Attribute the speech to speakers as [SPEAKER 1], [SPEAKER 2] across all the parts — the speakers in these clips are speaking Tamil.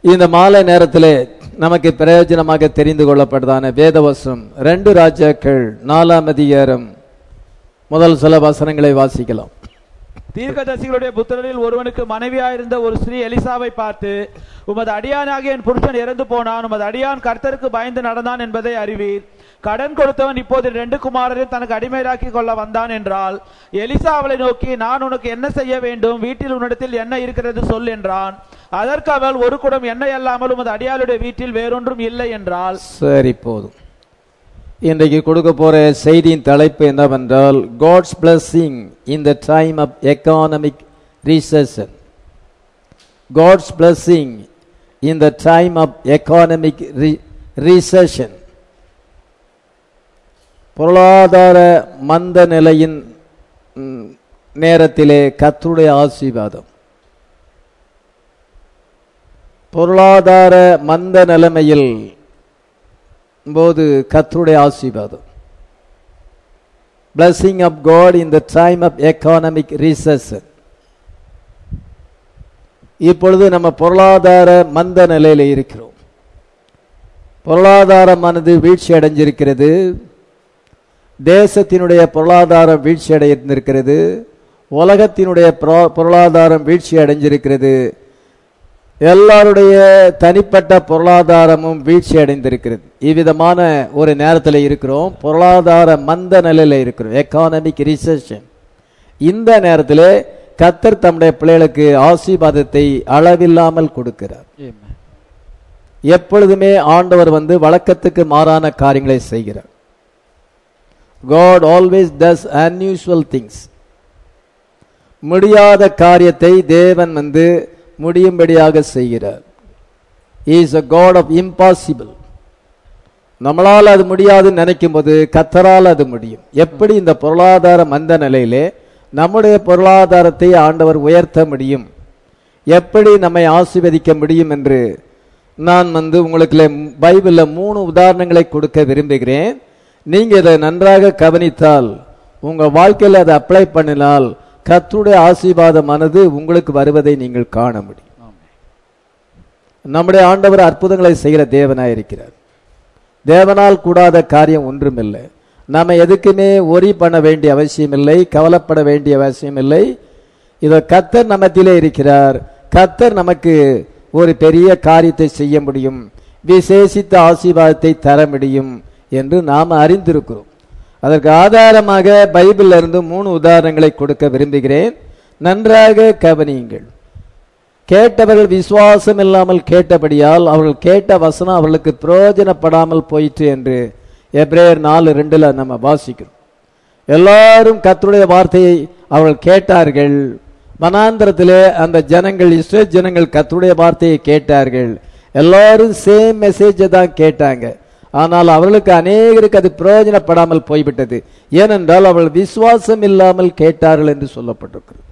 [SPEAKER 1] இந்த மாலை நேரத்திலே நமக்கு பிரயோஜனமாக தெரிந்து கொள்ளப்பட்டதான வேதவசம் ரெண்டு ராஜாக்கள் நாலாம் அதிகாரம் முதல் சில வசனங்களை வாசிக்கலாம்
[SPEAKER 2] தீர்க்கதரிசிகளுடைய புத்திரரில் ஒருவனுக்கு மனைவியாயிருந்த ஒரு ஸ்ரீ எலிசாவை பார்த்து உமது அடியானாகிய என் புருஷன் இறந்து போனான் உமது அடியான் கர்த்தருக்கு பயந்து நடந்தான் என்பதை அறிவீர் கடன் கொடுத்தவன் இப்போது ரெண்டு குமாரரையும் தனக்கு அடிமையாக்கி கொள்ள வந்தான் என்றால் எலிசா அவளை நோக்கி நான் உனக்கு என்ன செய்ய வேண்டும் வீட்டில் உன்னிடத்தில் என்ன இருக்கிறது சொல் என்றான் அதற்கு அவள் ஒரு குடம் எண்ணெய் அல்லாமல் உமது அடியாளுடைய வீட்டில் வேறொன்றும் இல்லை என்றால்
[SPEAKER 1] சரி போதும் இன்றைக்கு கொடுக்க போற செய்தியின் தலைப்பு என்னவென்றால் God's blessing in the time of economic recession God's blessing in the time of economic recession பொருளாதார மந்த நிலையின் ம், நேரத்திலே கர்த்தருடைய ஆசீர்வாதம் பொருளாதார மந்த நிலைமையில் போது கர்த்தருடைய ஆசீர்வாதம் blessing of God in the time of economic recession இப்பொழுது நம்ம பொருளாதார மந்த நிலையில இருக்கிறோம் பொருளாதாரமானது வீழ்ச்சி அடைஞ்சிருக்கிறது தேசத்தினுடைய பொருளாதாரம் வீழ்ச்சி அடைந்திருக்கிறது உலகத்தினுடைய பொருளா- பொருளாதாரம் வீழ்ச்சி அடைஞ்சிருக்கிறது எல்லாருடைய தனிப்பட்ட பொருளாதாரமும் வீழ்ச்சி அடைந்திருக்கிறது இவ்விதமான ஒரு நேரத்தில் இருக்கிறோம் பொருளாதார மந்த நிலையில இருக்கிறோம் எக்கானமிக் ரிசெஷன் இந்த நேரத்தில் கத்தர் தம்முடைய பிள்ளைகளுக்கு ஆசீர்வாதத்தை அளவில்லாமல் கொடுக்கிறார் எப்பொழுதுமே ஆண்டவர் வந்து வழக்கத்துக்கு மாறான காரியங்களை செய்கிறார் God always does unusual things முடியாத காரியத்தை தேவன் வந்து முடியும்படியாக செய்கிறார் is a God of impossible நம்மளால் அது முடியாதுன்னு நினைக்கும் போது கத்தரால் அது முடியும் எப்படி இந்த பொருளாதார மந்த நிலையிலே நம்முடைய பொருளாதாரத்தை ஆண்டவர் உயர்த்த முடியும் எப்படி நம்மை ஆசீர்வதிக்க முடியும் என்று நான் வந்து உங்களுக்கு பைபிளில் மூணு உதாரணங்களை கொடுக்க விரும்புகிறேன் நீங்க இதை நன்றாக கவனித்தால் உங்க வாழ்க்கையில் அதை அப்ளை பண்ணினால் கர்த்தருடைய ஆசீர்வாதமானது உங்களுக்கு வருவதை நீங்கள் காண முடியும் நம்முடைய ஆண்டவர் அற்புதங்களை செய்கிற தேவனாய் இருக்கிறார் தேவனால் கூடாத காரியம் ஒன்றுமில்லை நாம எதுக்குமே ஒரி பண்ண வேண்டிய அவசியம் இல்லை கவலைப்பட வேண்டிய அவசியம் இல்லை இதோ கத்தர் நமத்திலே இருக்கிறார் கத்தர் நமக்கு ஒரு பெரிய காரியத்தை செய்ய முடியும் விசேஷித்த ஆசீர்வாதத்தை தர முடியும் என்று நாம் அறிந்திருக்கிறோம் அதற்கு ஆதாரமாக பைபிள்ல இருந்து மூணு உதாரணங்களை கொடுக்க விரும்புகிறேன் நன்றாக கவனியுங்கள் கேட்டவர்கள் விசுவாசம் இல்லாமல் கேட்டபடியால் அவர்கள் கேட்ட வசனம் அவர்களுக்கு பிரயோஜனப்படாமல் போயிற்று என்று எப்ரேயர் நாலு ரெண்டுல நம்ம வாசிக்கிறோம் எல்லாரும் கர்த்தருடைய வார்த்தையை அவர்கள் கேட்டார்கள் வனாந்திரத்திலே அந்த ஜனங்கள் இஸ்ரேல் ஜனங்கள் கர்த்தருடைய வார்த்தையை கேட்டார்கள் எல்லாரும் சேம் மெசேஜை தான் கேட்டாங்க ஆனால் அவர்களுக்கு அநேகருக்கு அது பிரயோஜனப்படாமல் போய்விட்டது ஏனென்றால் அவர்கள் விசுவாசம் இல்லாமல் கேட்டார்கள் என்று சொல்லப்பட்டிருக்கிறது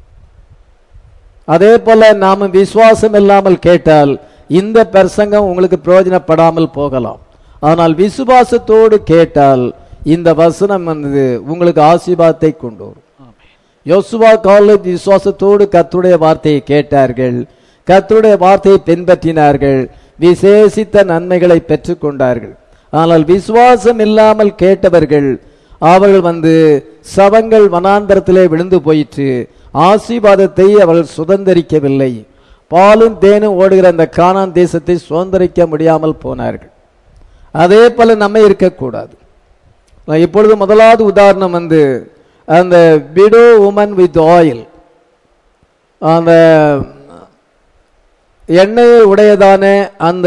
[SPEAKER 1] அதே போல நாம விசுவாசம் இல்லாமல் கேட்டால் இந்த பிரசங்கம் உங்களுக்கு பிரயோஜனப்படாமல் போகலாம் ஆனால் விசுவாசத்தோடு கேட்டால் இந்த வசனம் வந்து உங்களுக்கு ஆசீர்வாதத்தை கொண்டு வரும் யோசுவா காலேஜ் விசுவாசத்தோடு கர்த்தருடைய வார்த்தையை கேட்டார்கள் கர்த்தருடைய வார்த்தையை பின்பற்றினார்கள் விசேஷித்த நன்மைகளை பெற்றுக்கொண்டார்கள் ஆனால் விசுவாசம் இல்லாமல் கேட்டவர்கள் அவர்கள் வந்து சவங்கள் வனாந்தரத்திலே விழுந்து போயிற்று ஆசீர்வாதத்தை அவர்கள் சுதந்திரிக்கவில்லை பாலும் தேனும் ஓடுகிற அந்த கானான் தேசத்தை சுதந்திரிக்க முடியாமல் போனார்கள் அதே போல நம்ம இருக்கக்கூடாது நான் இப்பொழுது முதலாவது உதாரணம் வந்து அந்த விடோ உமன் வித் ஆயில் அந்த எண்ணெய் உடையதான அந்த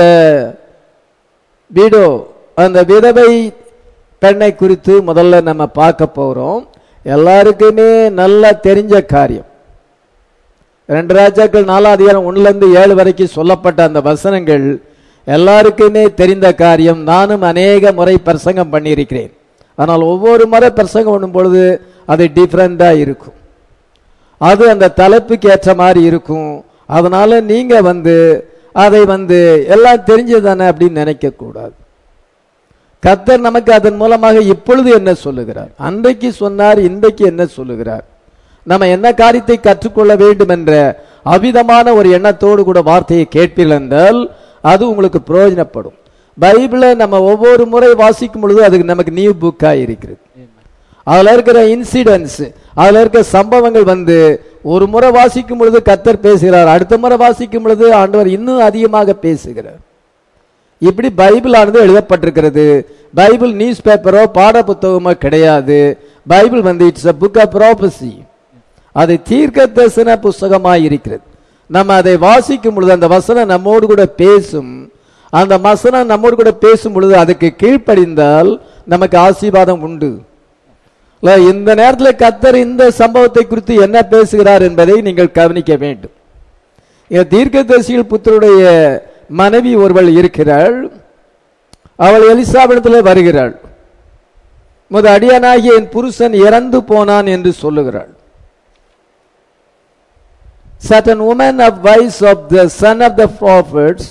[SPEAKER 1] விடோ அந்த விதவை பெண்ணை குறித்து முதல்ல நம்ம பார்க்க போறோம் எல்லாருக்குமே நல்லா தெரிஞ்ச காரியம் ரெண்டு ராஜாக்கள் நாலாம் அதிகாரம் ஒண்ணுல இருந்து ஏழு வரைக்கும் சொல்லப்பட்ட அந்த வசனங்கள் எல்லாருக்குமே தெரிந்த காரியம் நானும் அநேக முறை பிரசங்கம் பண்ணியிருக்கிறேன் ஆனால் ஒவ்வொரு முறை பிரசங்கம் பண்ணும் பொழுது அது டிஃப்ரெண்டா இருக்கும் அது அந்த தலைப்புக்கு ஏற்ற மாதிரி இருக்கும் அதனால நீங்க வந்து அதை வந்து எல்லாம் தெரிஞ்சதானே அப்படின்னு நினைக்க கூடாது கர்த்தர் நமக்கு அதன் மூலமாக இப்பொழுது என்ன சொல்லுகிறார் அன்றைக்கு சொன்னார் இன்றைக்கு என்ன சொல்லுகிறார் நம்ம என்ன காரியத்தை கற்றுக்கொள்ள வேண்டும் என்ற அவிதமான ஒரு எண்ணத்தோடு கூட வார்த்தையை கேட்பீர்கள் என்றால் அது உங்களுக்கு பிரயோஜனப்படும் பைபிளை நம்ம ஒவ்வொரு முறை வாசிக்கும் பொழுது அதுக்கு நமக்கு நியூ புக்காக இருக்கிறது அதுல இருக்கிற இன்சிடென்ட்ஸ் அதுல இருக்க சம்பவங்கள் வந்து ஒரு முறை வாசிக்கும் பொழுது கத்தர் பேசுகிறார் அடுத்த முறை வாசிக்கும் பொழுது ஆண்டவர் இன்னும் அதிகமாக பேசுகிறார் இப்படி பைபிள் ஆனது எழுதப்பட்டிருக்கிறது பைபிள் நியூஸ் பேப்பரோ பாட புத்தகமோ கிடையாது பைபிள் வந்து it's a book of prophecy அது தீர்க்க தரிசன புஸ்தகமாய் இருக்கிறது நம்ம அதை வாசிக்கும் பொழுது அந்த வசனம் நம்மோடு கூட பேசும் அந்த வசனம் நம்மோடு கூட பேசும் பொழுது அதுக்கு கீழ்ப்படிந்தால் நமக்கு ஆசீர்வாதம் உண்டு இல்ல, இந்த நேரத்தில் கத்தர் இந்த சம்பவத்தை குறித்து என்ன பேசுகிறார் என்பதை நீங்கள் கவனிக்க வேண்டும் இங்க தீர்க்கதரிசிகள் புத்தருடைய மனைவி ஒருவள் இருக்கிறாள் அவள் எலிசாபிடத்தில் வருகிறாள் முத அடியானாகிய என் புருஷன் இறந்து போனான் என்று சொல்லுகிறாள் certain woman of wives of the son of the prophets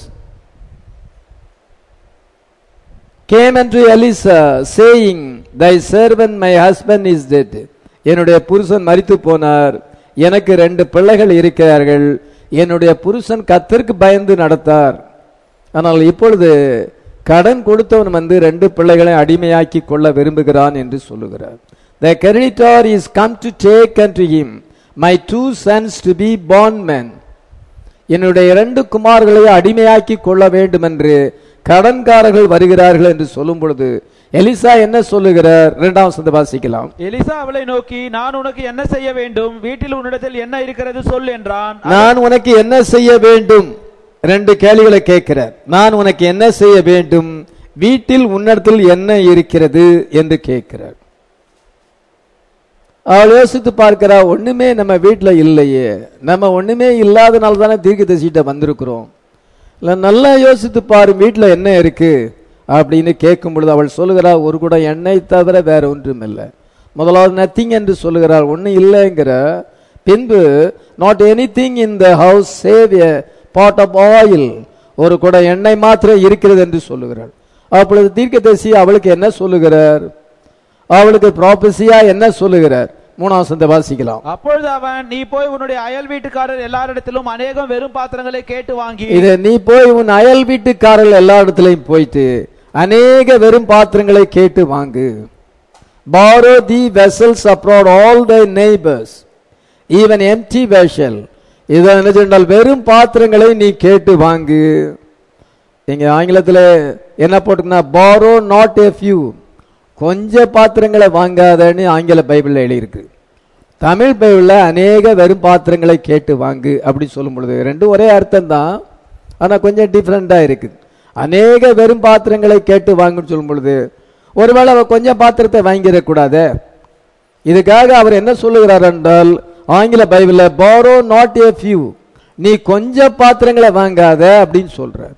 [SPEAKER 1] came unto Elisa saying thy servant my husband is dead என்னுடைய புருஷன் மரித்து போனார் எனக்கு ரெண்டு பிள்ளைகள் இருக்கிறார்கள் என்னுடைய புருஷன் கத்திற்கு பயந்து நடத்தார் ஆனால் இப்பொழுது கடன் கொடுத்தவன் வந்து ரெண்டு பிள்ளைகளை அடிமையாக்கி கொள்ள விரும்புகிறான் என்று சொல்லுகிறார் the creditor is come to take unto him my two sons to be bondmen என்னுடைய இரண்டு குமார்களை அடிமையாக்கி கொள்ள வேண்டும் என்று கடன்காரர்கள் வருகிறார்கள் என்று சொல்லும் பொழுது எலிசா என்ன சொல்லுகிறார் இரண்டாம் வசனத்தை வாசிக்கலாம்
[SPEAKER 2] எலிசா அவளை நோக்கி நான் உனக்கு என்ன செய்ய வேண்டும் வீட்டில் உன்னிடத்தில் என்ன இருக்கிறது சொல் என்றான்
[SPEAKER 1] நான் உனக்கு என்ன செய்ய வேண்டும் ரெண்டு கேள்விகளை கேட்கிறார் நான் உனக்கு என்ன செய்ய வேண்டும் வீட்டில் உன்னிடத்தில் என்ன இருக்கிறது என்று கேட்கிறார் அவள் யோசித்து பார்க்கிறா ஒண்ணுமே நம்ம வீட்டுல இல்லையே நம்ம ஒண்ணுமே இல்லாதனால தானே தீர்க்க தரிசிட்ட வந்திருக்கிறோம் இல்ல நல்லா யோசித்து பாரு வீட்டுல என்ன இருக்கு அப்படின்னு கேட்கும் பொழுது அவள் சொல்லுகிறா ஒரு கூட எண்ணெய் தவிர வேற ஒன்றும் இல்லை முதலாவது நத்திங் என்று சொல்லுகிறாள் ஒன்றும் இல்லைங்கிற பின்பு not anything in the house save a pot of oil ஒரு கூட எண்ணெய் மாத்திரம் இருக்கிறது என்று சொல்லுகிறாள் அப்பொழுது தீர்க்கதரிசி அவளுக்கு என்ன சொல்லுகிறார் அவளுக்கு ப்ராபஸியா என்ன சொல்லுகிறார் மூணாம் சந்தை வாசிக்கலாம்
[SPEAKER 2] அப்பொழுது அவன் நீ போய் உன்னுடைய அயல் வீட்டுக்காரர் எல்லாரிடத்திலும் அநேகம் வெறும் பாத்திரங்களை கேட்டு வாங்கி
[SPEAKER 1] இது நீ போய் உன் அயல் வீட்டுக்காரர்கள் எல்லா இடத்துலயும் போயிட்டு அநேக வெறும் பாத்திரங்களை கேட்டு வாங்கு borrow the vessels abroad all thy neighbors even empty vessel இதை என்ன சொன்னால் வெறும் பாத்திரங்களை நீ கேட்டு வாங்கு இங்க ஆங்கிலத்துல என்ன போட்டுக்குன்னா borrow not a few கொஞ்ச பாத்திரங்களை வாங்காதன்னு ஆங்கில பைபிள்ல எழுதியிருக்கு தமிழ் பைபிள்ல அநேக வெறும் பாத்திரங்களை கேட்டு வாங்கு அப்படி சொல்லும் பொழுது ரெண்டும் ஒரே அர்த்தம் தான் ஆனா கொஞ்சம் டிஃப்ரெண்டா இருக்குது அநேக வெறும் பாத்திரங்களை கேட்டு வாங்குன்னு சொல்லும் பொழுது ஒருவேளை அவ கொஞ்சம் பாத்திரத்தை வாங்கிடக்கூடாதே இதுக்காக அவர் என்ன சொல்லுகிறார் என்றால் ஆங்கில பைபிள்ல borrow நாட் a few நீ கொஞ்சம் பாத்திரங்களை வாங்காத அப்படின்னு சொல்றார்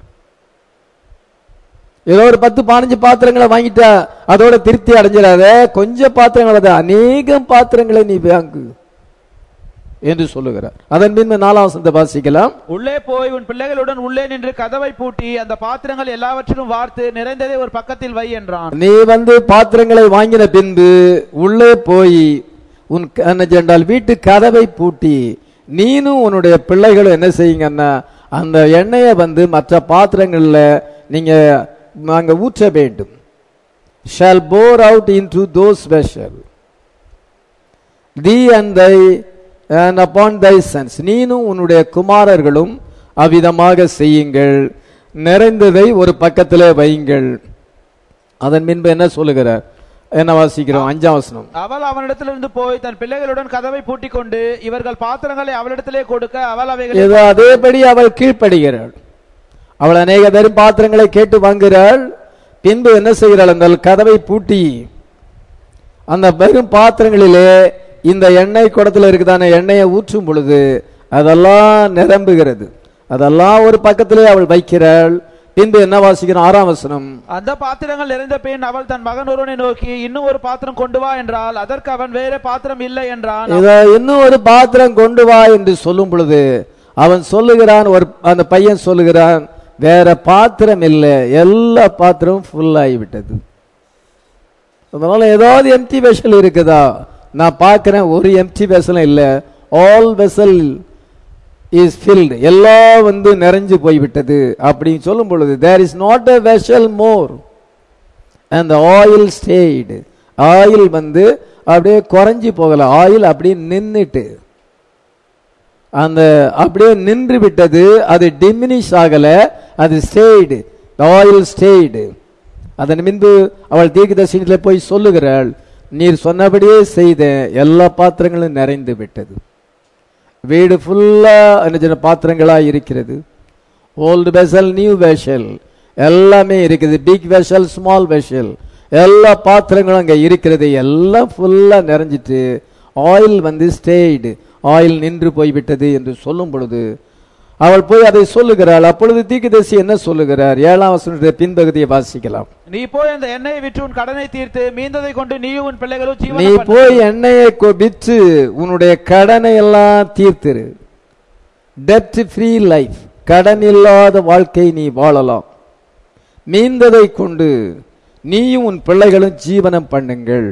[SPEAKER 1] ஏதோ ஒரு பத்து பதினஞ்சு பாத்திரங்களை வாங்கிட்டா அதோட திருப்தி அடைஞ்சிடாத கொஞ்சம் பாத்திரங்களை தான் அநேகம் பாத்திரங்களை நீ வாங்கு என்று சொல்லுகிறார் அதன் பின்பு நாலாம் வசனத்தை வாசிக்கலாம்
[SPEAKER 2] உள்ளே போய் உன் பிள்ளைகளுடன் உள்ளே நின்று கதவை பூட்டி அந்த பாத்திரங்கள் எல்லாவற்றிலும் வார்த்து நிறைந்ததை ஒரு பக்கத்தில் வை என்றான்
[SPEAKER 1] நீ வந்து பாத்திரங்களை வாங்கின பின்பு உள்ளே போய் உன் க- என்ன சென்றால் வீட்டு கதவை பூட்டி நீனும் உன்னுடைய பிள்ளைகளும் என்ன செய்யுங்கன்னா அந்த எண்ணெயை வந்து மற்ற பாத்திரங்கள்ல நீங்க அங்க ஊற்ற வேண்டும் shall pour out into those vessel the and thy and upon thy sons நீனும் உன்னுடைய குமாரர்களும் அவ்விதமாக செய்யுங்கள் நிறைந்ததை ஒரு பக்கத்திலே வையுங்கள் அதன் பின்பு என்ன சொல்லுகிறார் என்ன வாசிக்கிறோம் அஞ்சாம் வசனம்
[SPEAKER 2] அவள் அவனிடத்திலிருந்து போய் தன் பிள்ளைகளுடன் கதவை பூட்டிக் கொண்டு இவர்கள் பாத்திரங்களை அவளிடத்திலே கொடுக்க அவள் அவைகளை
[SPEAKER 1] ஏதோ அதேபடி அவள் கீழ்ப்படுகிறாள் அவள் அநேக வெறும் பாத்திரங்களை கேட்டு வாங்குகிறாள் பின்பு என்ன செய்கிறாள் அந்த கதவை பூட்டி அந்த வெறும் பாத்திரங்களிலே இந்த எண்ணெய் குடத்துல இருக்குதான எண்ணெயை ஊற்றும் பொழுது அதெல்லாம் நிரம்புகிறது அதெல்லாம் ஒரு பக்கத்திலே அவள் வைக்கிறாள் பின்பு என்ன வாசிக்கிறோம் ஆறாம் வசனம்
[SPEAKER 2] அந்த பாத்திரங்கள் நிறைந்த பின் அவள் தன் மகன் ஒருவனை நோக்கி இன்னும் ஒரு பாத்திரம் கொண்டு வா என்றால் அதற்கு அவன் வேற பாத்திரம் இல்லை என்றான்
[SPEAKER 1] இத இன்னும் ஒரு பாத்திரம் கொண்டு வா என்று சொல்லும் பொழுது அவன் சொல்லுகிறான் ஒரு அந்த பையன் சொல்லுகிறான் வேற பாத்திரம் இல்லை எல்லா பாத்திரமும் ஃபுல் ஆகிவிட்டது அதனால ஏதாவது எம்டி வெசல் இருக்குதா நான் பார்க்கிறேன் ஒரு எம்டி வெசலும் இல்லை ஆல் வெசல் இஸ் ஃபில்டு எல்லாம் வந்து நிறைஞ்சு போய்விட்டது அப்படின்னு சொல்லும் பொழுது there is not a vessel more அந்த ஆயில் ஸ்டேய்டு ஆயில் வந்து அப்படியே குறைஞ்சி போகல ஆயில் அப்படியே நின்னுட்டு அந்த அப்படியே நின்று விட்டது அது டிமினிஷ் ஆகல அது ஸ்டேய்டு ஆயில் ஸ்டேய்டு அதன் பின்பு அவள் தீர்க்கதரிசனத்தில் போய் சொல்லுகிறாள் நீர் சொன்னபடியே செய்த எல்லா பாத்திரங்களும் நிறைந்து விட்டது வீடு ஃபுல்லா என்ன சொன்ன பாத்திரங்களா இருக்கிறது ஓல்டு வெசல் நியூ வெஷல் எல்லாமே இருக்குது பிக் வெஷல் ஸ்மால் வெஷல் எல்லா பாத்திரங்களும் அங்க இருக்கிறது எல்லாம் ஃபுல்லா நிறைஞ்சிட்டு ஆயில் வந்து ஸ்டேய்டு ஆயில் நின்று போய்விட்டது என்று சொல்லும் பொழுது அவள் போய் அதை சொல்லுகிறாள் அப்பொழுது தீர்க்கதரிசி என்ன சொல்லுகிறார் ஏழாம் வசனத்துடைய பின்பகுதியை வாசிக்கலாம்
[SPEAKER 2] நீ போய் அந்த எண்ணெயை விற்று உன் கடனை தீர்த்து மீந்ததை கொண்டு நீயும் உன் பிள்ளைகளும்
[SPEAKER 1] நீ
[SPEAKER 2] ஜீவனம் பண்ணு.
[SPEAKER 1] போய் எண்ணெயை கொ- விற்று உன்னுடைய கடனை எல்லாம் தீர்த்திரு டெப்ட் ஃப்ரீ லைஃப் கடன் இல்லாத வாழ்க்கை நீ வாழலாம் மீந்ததை கொண்டு நீயும் உன் பிள்ளைகளும் ஜீவனம் பண்ணுங்கள்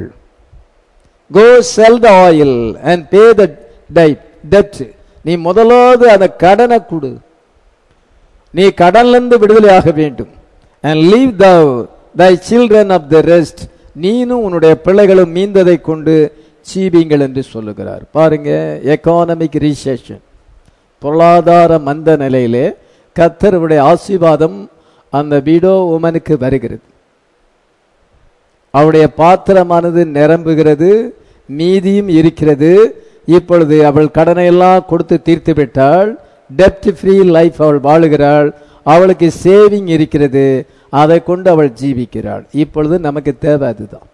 [SPEAKER 1] கோ செல் த ஆயில் அண்ட் பே த டெப்ட் நீ முதலாவது அந்த கடனை கொடு நீ கடன்ல இருந்து விடுதலையாக வேண்டும் and live the thy children of the rest நீனும் உன்னுடைய பிள்ளைகளும் மீந்ததை கொண்டு சீபிங்கள் என்று சொல்லுகிறார் பாருங்க எக்கானமிக் ரீசேஷன் பொருளாதார மந்த நிலையிலே கத்தருடைய ஆசீர்வாதம் அந்த வீடோ உமனுக்கு வருகிறது அவளுடைய பாத்திரமானது நிரம்புகிறது மீதியும் இருக்கிறது இப்பொழுது அவள் கடனை எல்லாம் கொடுத்து தீர்த்து விட்டாள் டெப்ட் ஃப்ரீ லைஃப் அவள் வாழுகிறாள் அவளுக்கு சேவிங் இருக்கிறது அதை கொண்டு அவள் ஜீவிக்கிறாள் இப்பொழுது நமக்கு தேவை அதுதான்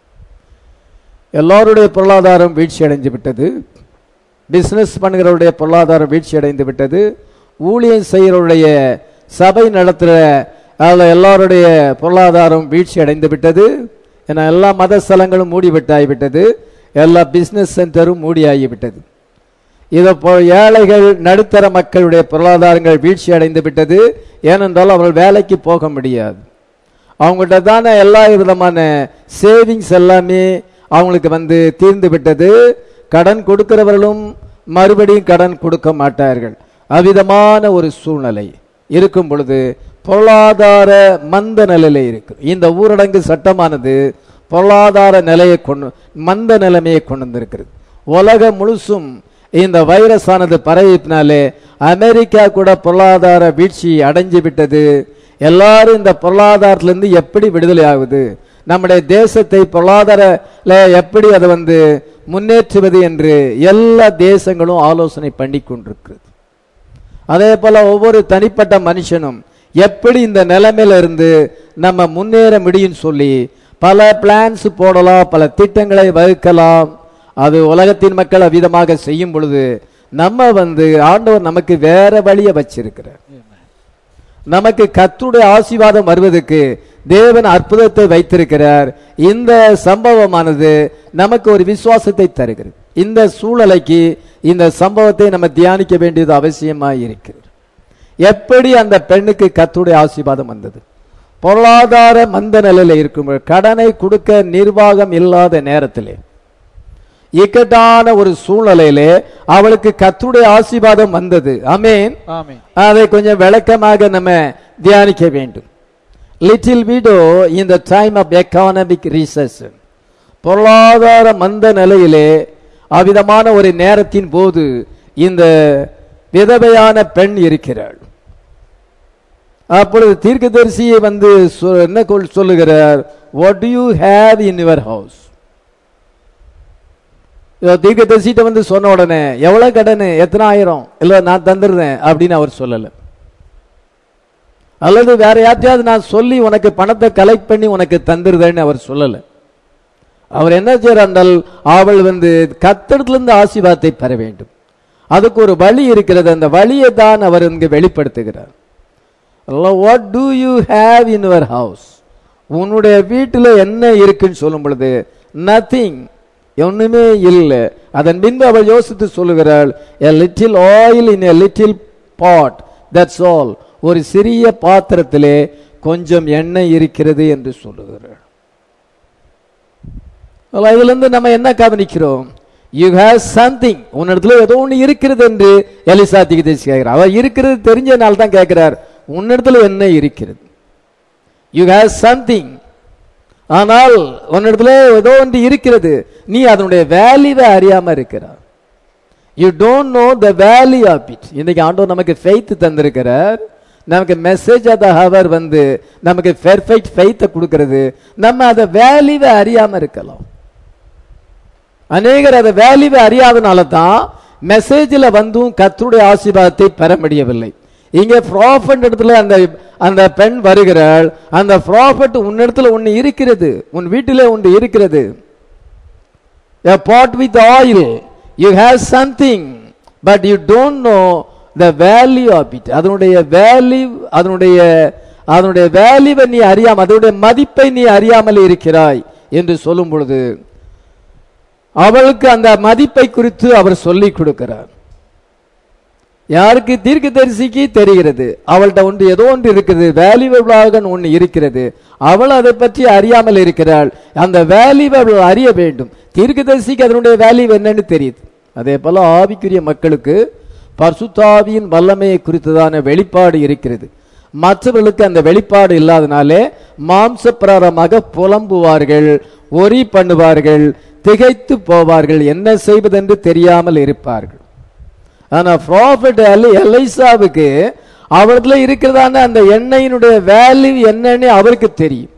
[SPEAKER 1] எல்லாருடைய பொருளாதாரம் வீழ்ச்சி அடைந்து விட்டது பிசினஸ் பண்ணுகிறவருடைய பொருளாதாரம் வீழ்ச்சி அடைந்து விட்டது ஊழியம் செய்கிறவருடைய சபை நடத்துகிற அதில் எல்லாருடைய பொருளாதாரம் வீழ்ச்சி அடைந்து விட்டது ஏன்னா எல்லா மத ஸ்தலங்களும் மூடிவிட்டாகிவிட்டது எல்லா பிசினஸ் சென்டரும் மூடியாகிவிட்டது இதை போ ஏழைகள் நடுத்தர மக்களுடைய பொருளாதாரங்கள் வீழ்ச்சி அடைந்து விட்டது ஏனென்றால் அவர்கள் வேலைக்கு போக முடியாது அவங்கள்ட்ட தானே எல்லா விதமான சேவிங்ஸ் எல்லாமே அவங்களுக்கு வந்து தீர்ந்து விட்டது கடன் கொடுக்கிறவர்களும் மறுபடியும் கடன் கொடுக்க மாட்டார்கள் அவ்விதமான ஒரு சூழ்நிலை இருக்கும் பொழுது பொருளாதார மந்த நிலையில இருக்கு இந்த ஊரடங்கு சட்டமானது பொருளாதார நிலையை கொண்டு மந்த நிலைமையை கொண்டு வந்திருக்கிறது உலகம் முழுசும் இந்த வைரஸ் ஆனது பரவினாலே அமெரிக்கா கூட பொருளாதார வீழ்ச்சி அடைஞ்சு விட்டது எல்லாரும் இந்த பொருளாதாரத்திலிருந்து எப்படி விடுதலை ஆகுது நம்முடைய தேசத்தை பொருளாதார எப்படி அதை வந்து முன்னேற்றுவது என்று எல்லா தேசங்களும் ஆலோசனை பண்ணி கொண்டிருக்கிறது அதே போல ஒவ்வொரு தனிப்பட்ட மனுஷனும் எப்படி இந்த நிலைமையில இருந்து நம்ம முன்னேற முடியும் சொல்லி பல பிளான்ஸ் போடலாம் பல திட்டங்களை வகுக்கலாம் அது உலகத்தின் மக்கள் அவ்விதமாக செய்யும் பொழுது நம்ம வந்து ஆண்டவர் நமக்கு வேற வழியை வச்சிருக்கிறார் நமக்கு கத்துடைய ஆசீர்வாதம் வருவதற்கு தேவன் அற்புதத்தை வைத்திருக்கிறார் இந்த சம்பவமானது நமக்கு ஒரு விசுவாசத்தை தருகிறது இந்த சூழலைக்கு இந்த சம்பவத்தை நம்ம தியானிக்க வேண்டியது அவசியமாக இருக்கிறது எப்படி அந்த பெண்ணுக்கு கத்துடைய ஆசீர்வாதம் வந்தது பொருளாதார மந்த நிலையில இருக்கும் கடனை கொடுக்க நிர்வாகம் இல்லாத நேரத்திலே இக்கட்டான ஒரு சூழ்நிலையிலே அவளுக்கு கத்துடைய ஆசீர்வாதம் வந்தது அமேன்
[SPEAKER 2] ஆமென்
[SPEAKER 1] அதை கொஞ்சம் விளக்கமாக நம்ம தியானிக்க வேண்டும் லிட்டில் வீடோ இந்த டைம் ஆஃப் எக்கானமிக் ரீசர்ஷன் பொருளாதார மந்த நிலையிலே அவ்விதமான ஒரு நேரத்தின் போது இந்த விதவையான பெண் இருக்கிறாள் அப்பொழுது தீர்க்கதரிசியை வந்து சொ- என்ன கொள்- சொல்லுகிறார் what do you have in your house தீர்க்கதரிசிட்ட வந்து சொன்ன உடனே எவ்வளவு கடன் எத்தனை ஆயிரம் இல்ல நான் தந்துடுறேன் அப்படின்னு அவர் சொல்லல அல்லது வேற யார்ட்டையாவது நான் சொல்லி உனக்கு பணத்தை கலெக்ட் பண்ணி உனக்கு தந்துருதேன்னு அவர் சொல்லல அவர் என்ன செய்யறால் அவள் வந்து கத்தடத்திலிருந்து ஆசீர்வாதத்தை பெற வேண்டும் அதுக்கு ஒரு வழி இருக்கிறது அந்த வழியை தான் அவர் இங்கு வெளிப்படுத்துகிறார் what do you have in your house உன்னுடைய வீட்டில் என்ன இருக்குன்னு சொல்லும் பொழுது நத்திங் ஒண்ணுமே இல்லை அதன் பின்பு அவள் யோசித்து சொல்லுகிறாள் a little oil in a little pot that's all ஒரு சிறிய பாத்திரத்திலே கொஞ்சம் எண்ணெய் இருக்கிறது என்று சொல்லுகிறாள் இதுல இருந்து நம்ம என்ன கவனிக்கிறோம் யூ ஹேவ் சம்திங் உன்னிடத்துல ஏதோ ஒன்று இருக்கிறது என்று எலிசா திகதேசி கேட்கிறார் அவர் இருக்கிறது தெரிஞ்சனால தான் கேட்கிறார் உன்னிடத்துல என்ன இருக்கிறது யூ ஹேவ் சம்திங் ஆனால் உன்னிடத்துல ஏதோ ஒன்று இருக்கிறது நீ அதனுடைய வேல்யூவை அறியாம இருக்கிறார் you don't know the value of it இன்னைக்கு ஆண்டவர் நமக்கு ஃபெய்த் தந்திருக்கிறார் நமக்கு மெசேஜ் ஆஃப் த ஹவர் வந்து நமக்கு பெர்ஃபெக்ட் ஃபெய்த்தை கொடுக்கிறது நம்ம அதை வேல்யூவை அறியாம இருக்கலாம் அநேகர் அதை வேல்யூவை அறியாதனால தான் மெசேஜில் வந்தும் கர்த்தருடைய ஆசீர்வாதத்தை பெற முடியவில்லை இங்க ப்ராஃபட் இடத்துல அந்த அந்த பெண் வருகிறாள் அந்த ப்ராஃபட் உன்னிடத்துல ஒன்று இருக்கிறது உன் வீட்டிலே ஒன்று இருக்கிறது a pot with oil you have something but you don't know the value of it அதனுடைய வேல்யூ அதனுடைய அதனுடைய வேல்யூவை நீ அறியாம அதனுடைய மதிப்பை நீ அறியாமல் இருக்கிறாய் என்று சொல்லும் பொழுது அவளுக்கு அந்த மதிப்பை குறித்து அவர் சொல்லிக் கொடுக்கிறார் யாருக்கு தீர்க்கதரிசிக்கு தெரிகிறது அவள்கிட்ட ஒன்று ஏதோ ஒன்று இருக்குது வேல்யூபிளாக ஒன்று இருக்கிறது அவள் அதை பற்றி அறியாமல் இருக்கிறாள் அந்த வேல்யூவை அவள் அறிய வேண்டும் தீர்க்கதரிசிக்கு அதனுடைய வேல்யூ என்னன்னு தெரியுது அதே போல ஆவிக்குரிய மக்களுக்கு பர்சுத்தாவியின் வல்லமையை குறித்ததான வெளிப்பாடு இருக்கிறது மற்றவர்களுக்கு அந்த வெளிப்பாடு இல்லாதனாலே மாம்சப்பிராரமாக புலம்புவார்கள் ஒரி பண்ணுவார்கள் திகைத்து போவார்கள் என்ன செய்வதென்று தெரியாமல் இருப்பார்கள் ஆனா ப்ராஃபிட் எலைசாவுக்கு அவர்ல இருக்கிறதான அந்த எண்ணெயினுடைய வேல்யூ என்னன்னு அவருக்கு தெரியும்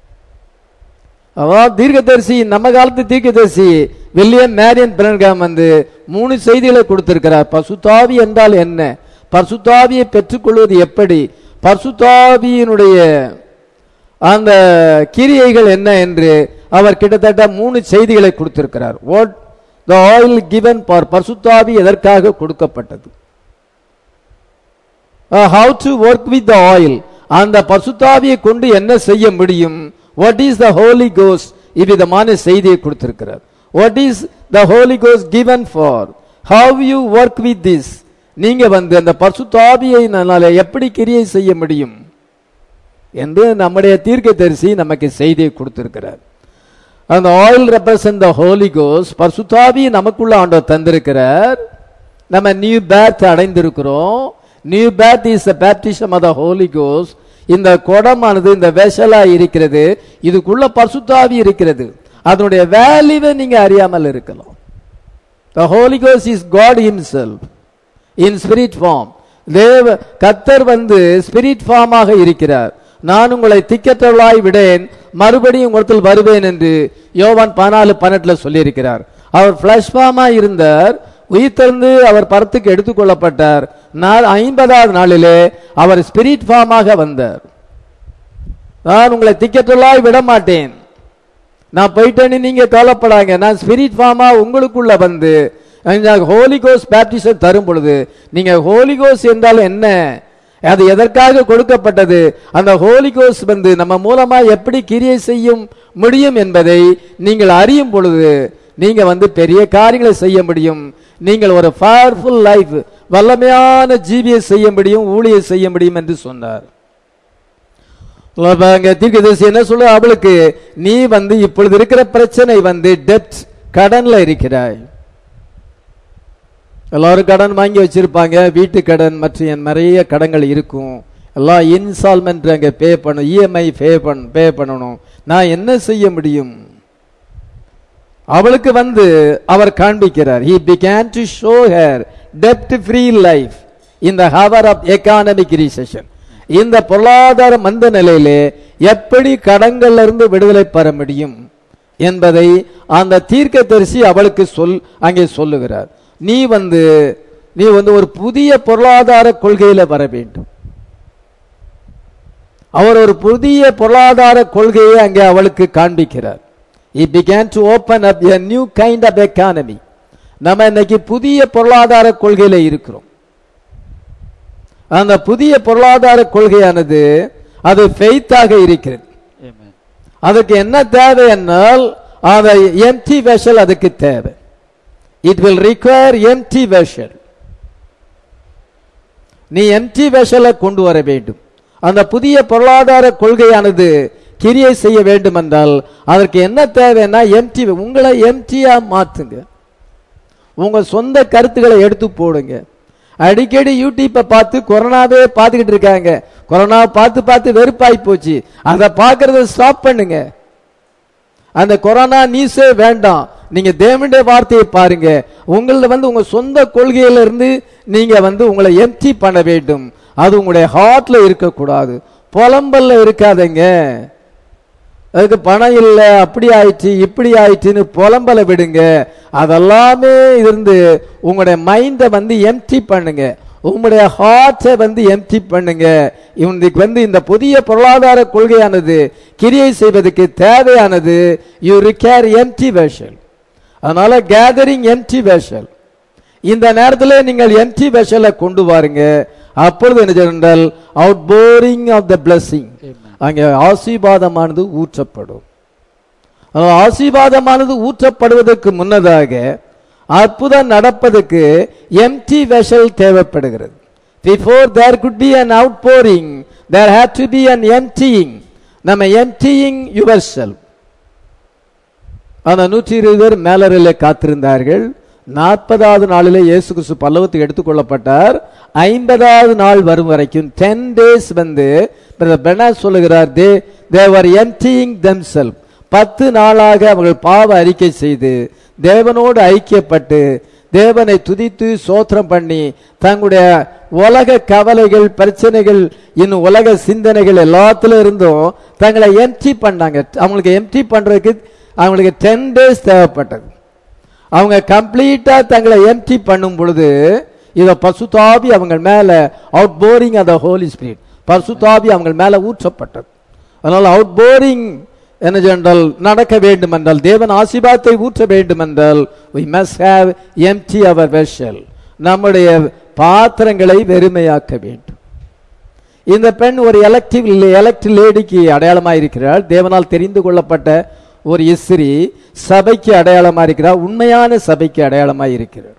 [SPEAKER 1] அதான் தீர்க்கதரிசி நம்ம காலத்து தீர்க்கதரிசி வில்லியம் மேரியன் பிரன்காம் வந்து மூணு செய்திகளை கொடுத்திருக்கிறார் பசுத்தாவி என்றால் என்ன பசுத்தாவியை பெற்றுக்கொள்வது எப்படி பசுத்தாவியினுடைய அந்த கிரியைகள் என்ன என்று அவர் கிட்டத்தட்ட மூணு செய்திகளை கொடுத்திருக்கிறார் what the oil given for பசுத்தாவி எதற்காக கொடுக்கப்பட்டது how to work with the oil அந்த பசுத்தாவியை கொண்டு என்ன செய்ய முடியும் வாட் இஸ் த ஹோலி கோஸ் இவ்விதமான செய்தியை கொடுத்திருக்கிறார் வாட் இஸ் த ஹோலி கோஸ் given for how you work with this நீங்க வந்து அந்த பசுத்தாவியை என்னால எப்படி கிரியை செய்ய முடியும் என்று நம்முடைய தீர்க்கதரிசி நமக்கு செய்தியை கொடுத்திருக்கிறார் அந்த ஆயில் ரெப்ரசன்ட் த ஹோலி கோஸ் பர்சுத்தாவி நமக்குள்ள ஆண்டவர் தந்திருக்கிறார் நம்ம நியூ பேத் அடைந்திருக்கிறோம் new birth is the baptism of the Holy கோஸ் இந்த குடமானது இந்த வெஷலா இருக்கிறது இதுக்குள்ள பர்சுத்தாவி இருக்கிறது அதனுடைய வேல்யூவை நீங்க அறியாமல் இருக்கலாம் த ஹோலி கோஸ் is God himself in spirit form தேவ கத்தர் வந்து ஸ்பிரிட் ஃபார்மாக இருக்கிறார் நான் உங்களை திக்கற்றவளாய் விடேன் மறுபடியும் உங்களிடத்தில் வருவேன் என்று யோவான் பதினாலு பன்னெண்டுல சொல்லியிருக்கிறார் அவர் பிளஷ் ஃபார்மா இருந்தார் உயிர்த்தெழுந்து அவர் பரத்துக்கு எடுத்துக்கொள்ளப்பட்டார் நாள் ஐம்பதாவது நாளிலே அவர் ஸ்பிரிட் ஃபார்மாக வந்தார் நான் உங்களை திக்கற்றவளாய் விட மாட்டேன் நான் போயிட்டேன்னு நீங்க கவலைப்படாங்க நான் ஸ்பிரிட் ஃபார்மா உங்களுக்குள்ள வந்து ஹோலி கோஸ் பேப்டிசம் தரும் பொழுது நீங்க ஹோலி கோஸ் என்றால் என்ன அது எதற்காக கொடுக்கப்பட்டது அந்த ஹோலி கோஸ் வந்து நம்ம மூலமா எப்படி கிரியை செய்யும் முடியும் என்பதை நீங்கள் அறியும் பொழுது நீங்க வந்து பெரிய காரியங்களை செய்ய முடியும் நீங்கள் ஒரு பவர்ஃபுல் லைஃப் வல்லமையான ஜீவியை செய்ய முடியும் ஊழியை செய்ய முடியும் என்று சொன்னார் அங்க தீர்க்கதரிசி என்ன சொல்ல அவளுக்கு நீ வந்து இப்பொழுது இருக்கிற பிரச்சனை வந்து டெப்ட் கடன்ல இருக்கிறாய் எல்லாரும் கடன் வாங்கி வச்சிருப்பாங்க வீட்டு கடன் மற்றும் நிறைய கடன்கள் இருக்கும் எல்லாம் இன்ஸ்டால்மெண்ட் அங்க பே பண்ண இஎம்ஐ பே பண்ண பே பண்ணணும் நான் என்ன செய்ய முடியும் அவளுக்கு வந்து அவர் காண்பிக்கிறார் he began to show her debt free life in the hour of economic recession இந்த பொருளாதார மந்த நிலையிலே எப்படி கடன்கள்ல இருந்து விடுதலை பெற முடியும் என்பதை அந்த தீர்க்கதரிசி அவளுக்கு சொல் அங்கே சொல்லுகிறார் நீ வந்து நீ வந்து ஒரு புதிய பொருளாதார கொள்கையில வர வேண்டும் அவர் ஒரு புதிய பொருளாதார கொள்கையை அங்கே அவளுக்கு காண்பிக்கிறார் he began to open up a new kind of economy நம்ம இன்னைக்கு புதிய பொருளாதார கொள்கையில இருக்கிறோம் அந்த புதிய பொருளாதார கொள்கையானது அது ஃபெய்த்தாக இருக்கிறது
[SPEAKER 2] Amen.
[SPEAKER 1] அதுக்கு என்ன தேவை என்னால் அந்த எம்டி வெஷல் அதுக்கு தேவை it will require empty vessel நீ எம்டி வெஷலை கொண்டு வர வேண்டும் அந்த புதிய பொருளாதார கொள்கையானது கிரியை செய்ய வேண்டும் என்றால் அதற்கு என்ன தேவைன்னா எம்டி உங்களை எம்டியா மாத்துங்க உங்க சொந்த கருத்துக்களை எடுத்து போடுங்க அடிக்கடி யூடியூப்பை பார்த்து கொரோனாவே பார்த்துக்கிட்டு இருக்காங்க கொரோனா பார்த்து பார்த்து வெறுப்பாய் போச்சு அதை பார்க்கறத ஸ்டாப் பண்ணுங்க அந்த கொரோனா நியூஸே வேண்டாம் நீங்க தேவனுடைய வார்த்தையை பாருங்க உங்கள வந்து உங்க சொந்த கொள்கையில இருந்து நீங்க வந்து உங்களை எம்டி பண்ண வேண்டும் அது உங்களுடைய ஹார்ட்ல இருக்கக்கூடாது புலம்பல்ல இருக்காதீங்க அதுக்கு பணம் இல்லை அப்படி ஆயிடுச்சு இப்படி ஆயிடுச்சுன்னு புலம்பல விடுங்க அதெல்லாமே இருந்து உங்களுடைய மைண்டை வந்து எம்டி பண்ணுங்க உங்களுடைய ஹார்ட்டை வந்து எம்டி பண்ணுங்க இவனுக்கு வந்து இந்த புதிய பொருளாதார கொள்கையானது கிரியை செய்வதற்கு தேவையானது யூ ரிகேர் எம்டி வேஷல் அதனால கேதரிங் எம்டி வேஷல் இந்த நேரத்தில் நீங்கள் எம்டி வெஷலை கொண்டு வாருங்க அப்பொழுது என்ன சொன்னால் out pouring of the blessing அங்கே ஆசீர்வாதமானது ஊற்றப்படும் அதாவது ஆசீர்வாதமானது ஊற்றப்படுவதற்கு முன்னதாக அற்புதம் நடப்பதற்கு எம்டி வெஷல் தேவைப்படுகிறது before there could be an out pouring there had to be an emptying நம்ம எம்டியிங் யுவர் செல்ஃப் அந்த நூற்றி இருபது பேர் மேலறையிலே காத்திருந்தார்கள் நாற்பதாவது நாளிலே இயேசு கிறிஸ்து பல்லவத்துக்கு எடுத்துக்கொள்ளப்பட்டார் ஐம்பதாவது நாள் வரும் வரைக்கும் டென் டேஸ் வந்து பெனா சொல்லுகிறார் they they were emptying themself பத்து நாளாக அவர்கள் பாவ அறிக்கை செய்து தேவனோடு ஐக்கியப்பட்டு தேவனை துதித்து சோத்திரம் பண்ணி தங்களுடைய உலக கவலைகள் பிரச்சனைகள் இன்னும் உலக சிந்தனைகள் எல்லாத்துல இருந்தும் தங்களை எம்டி பண்ணாங்க அவங்களுக்கு எம்டி பண்றதுக்கு அவங்களுக்கு டென் டேஸ் தேவைப்பட்டது அவங்க கம்ப்ளீட்டா தங்களை எம்டி பண்ணும் பொழுது இத பசுதாபி அவங்க மேல அவுட் போரிங் அந்த ஹோலி ஸ்பிரிட் பசுதாபி அவங்க மேல ஊற்றப்பட்டது அதனால அவுட் போரிங் என்ன சொன்னால் நடக்க வேண்டும் என்றால் தேவன் ஆசீர்வாதத்தை ஊற்ற வேண்டும் என்றால் we must have empty our vessel நம்முடைய பாத்திரங்களை வெறுமையாக்க வேண்டும் இந்த பெண் ஒரு எலக்டிவ் எலக்ட் லேடிக்கு அடையாளமா இருக்கிறாள் தேவனால் தெரிந்து கொள்ளப்பட்ட ஒரு இஸ்ரி சபைக்கு அடையாளமா இருக்கிறார் உண்மையான சபைக்கு அடையாளமா இருக்கிறார்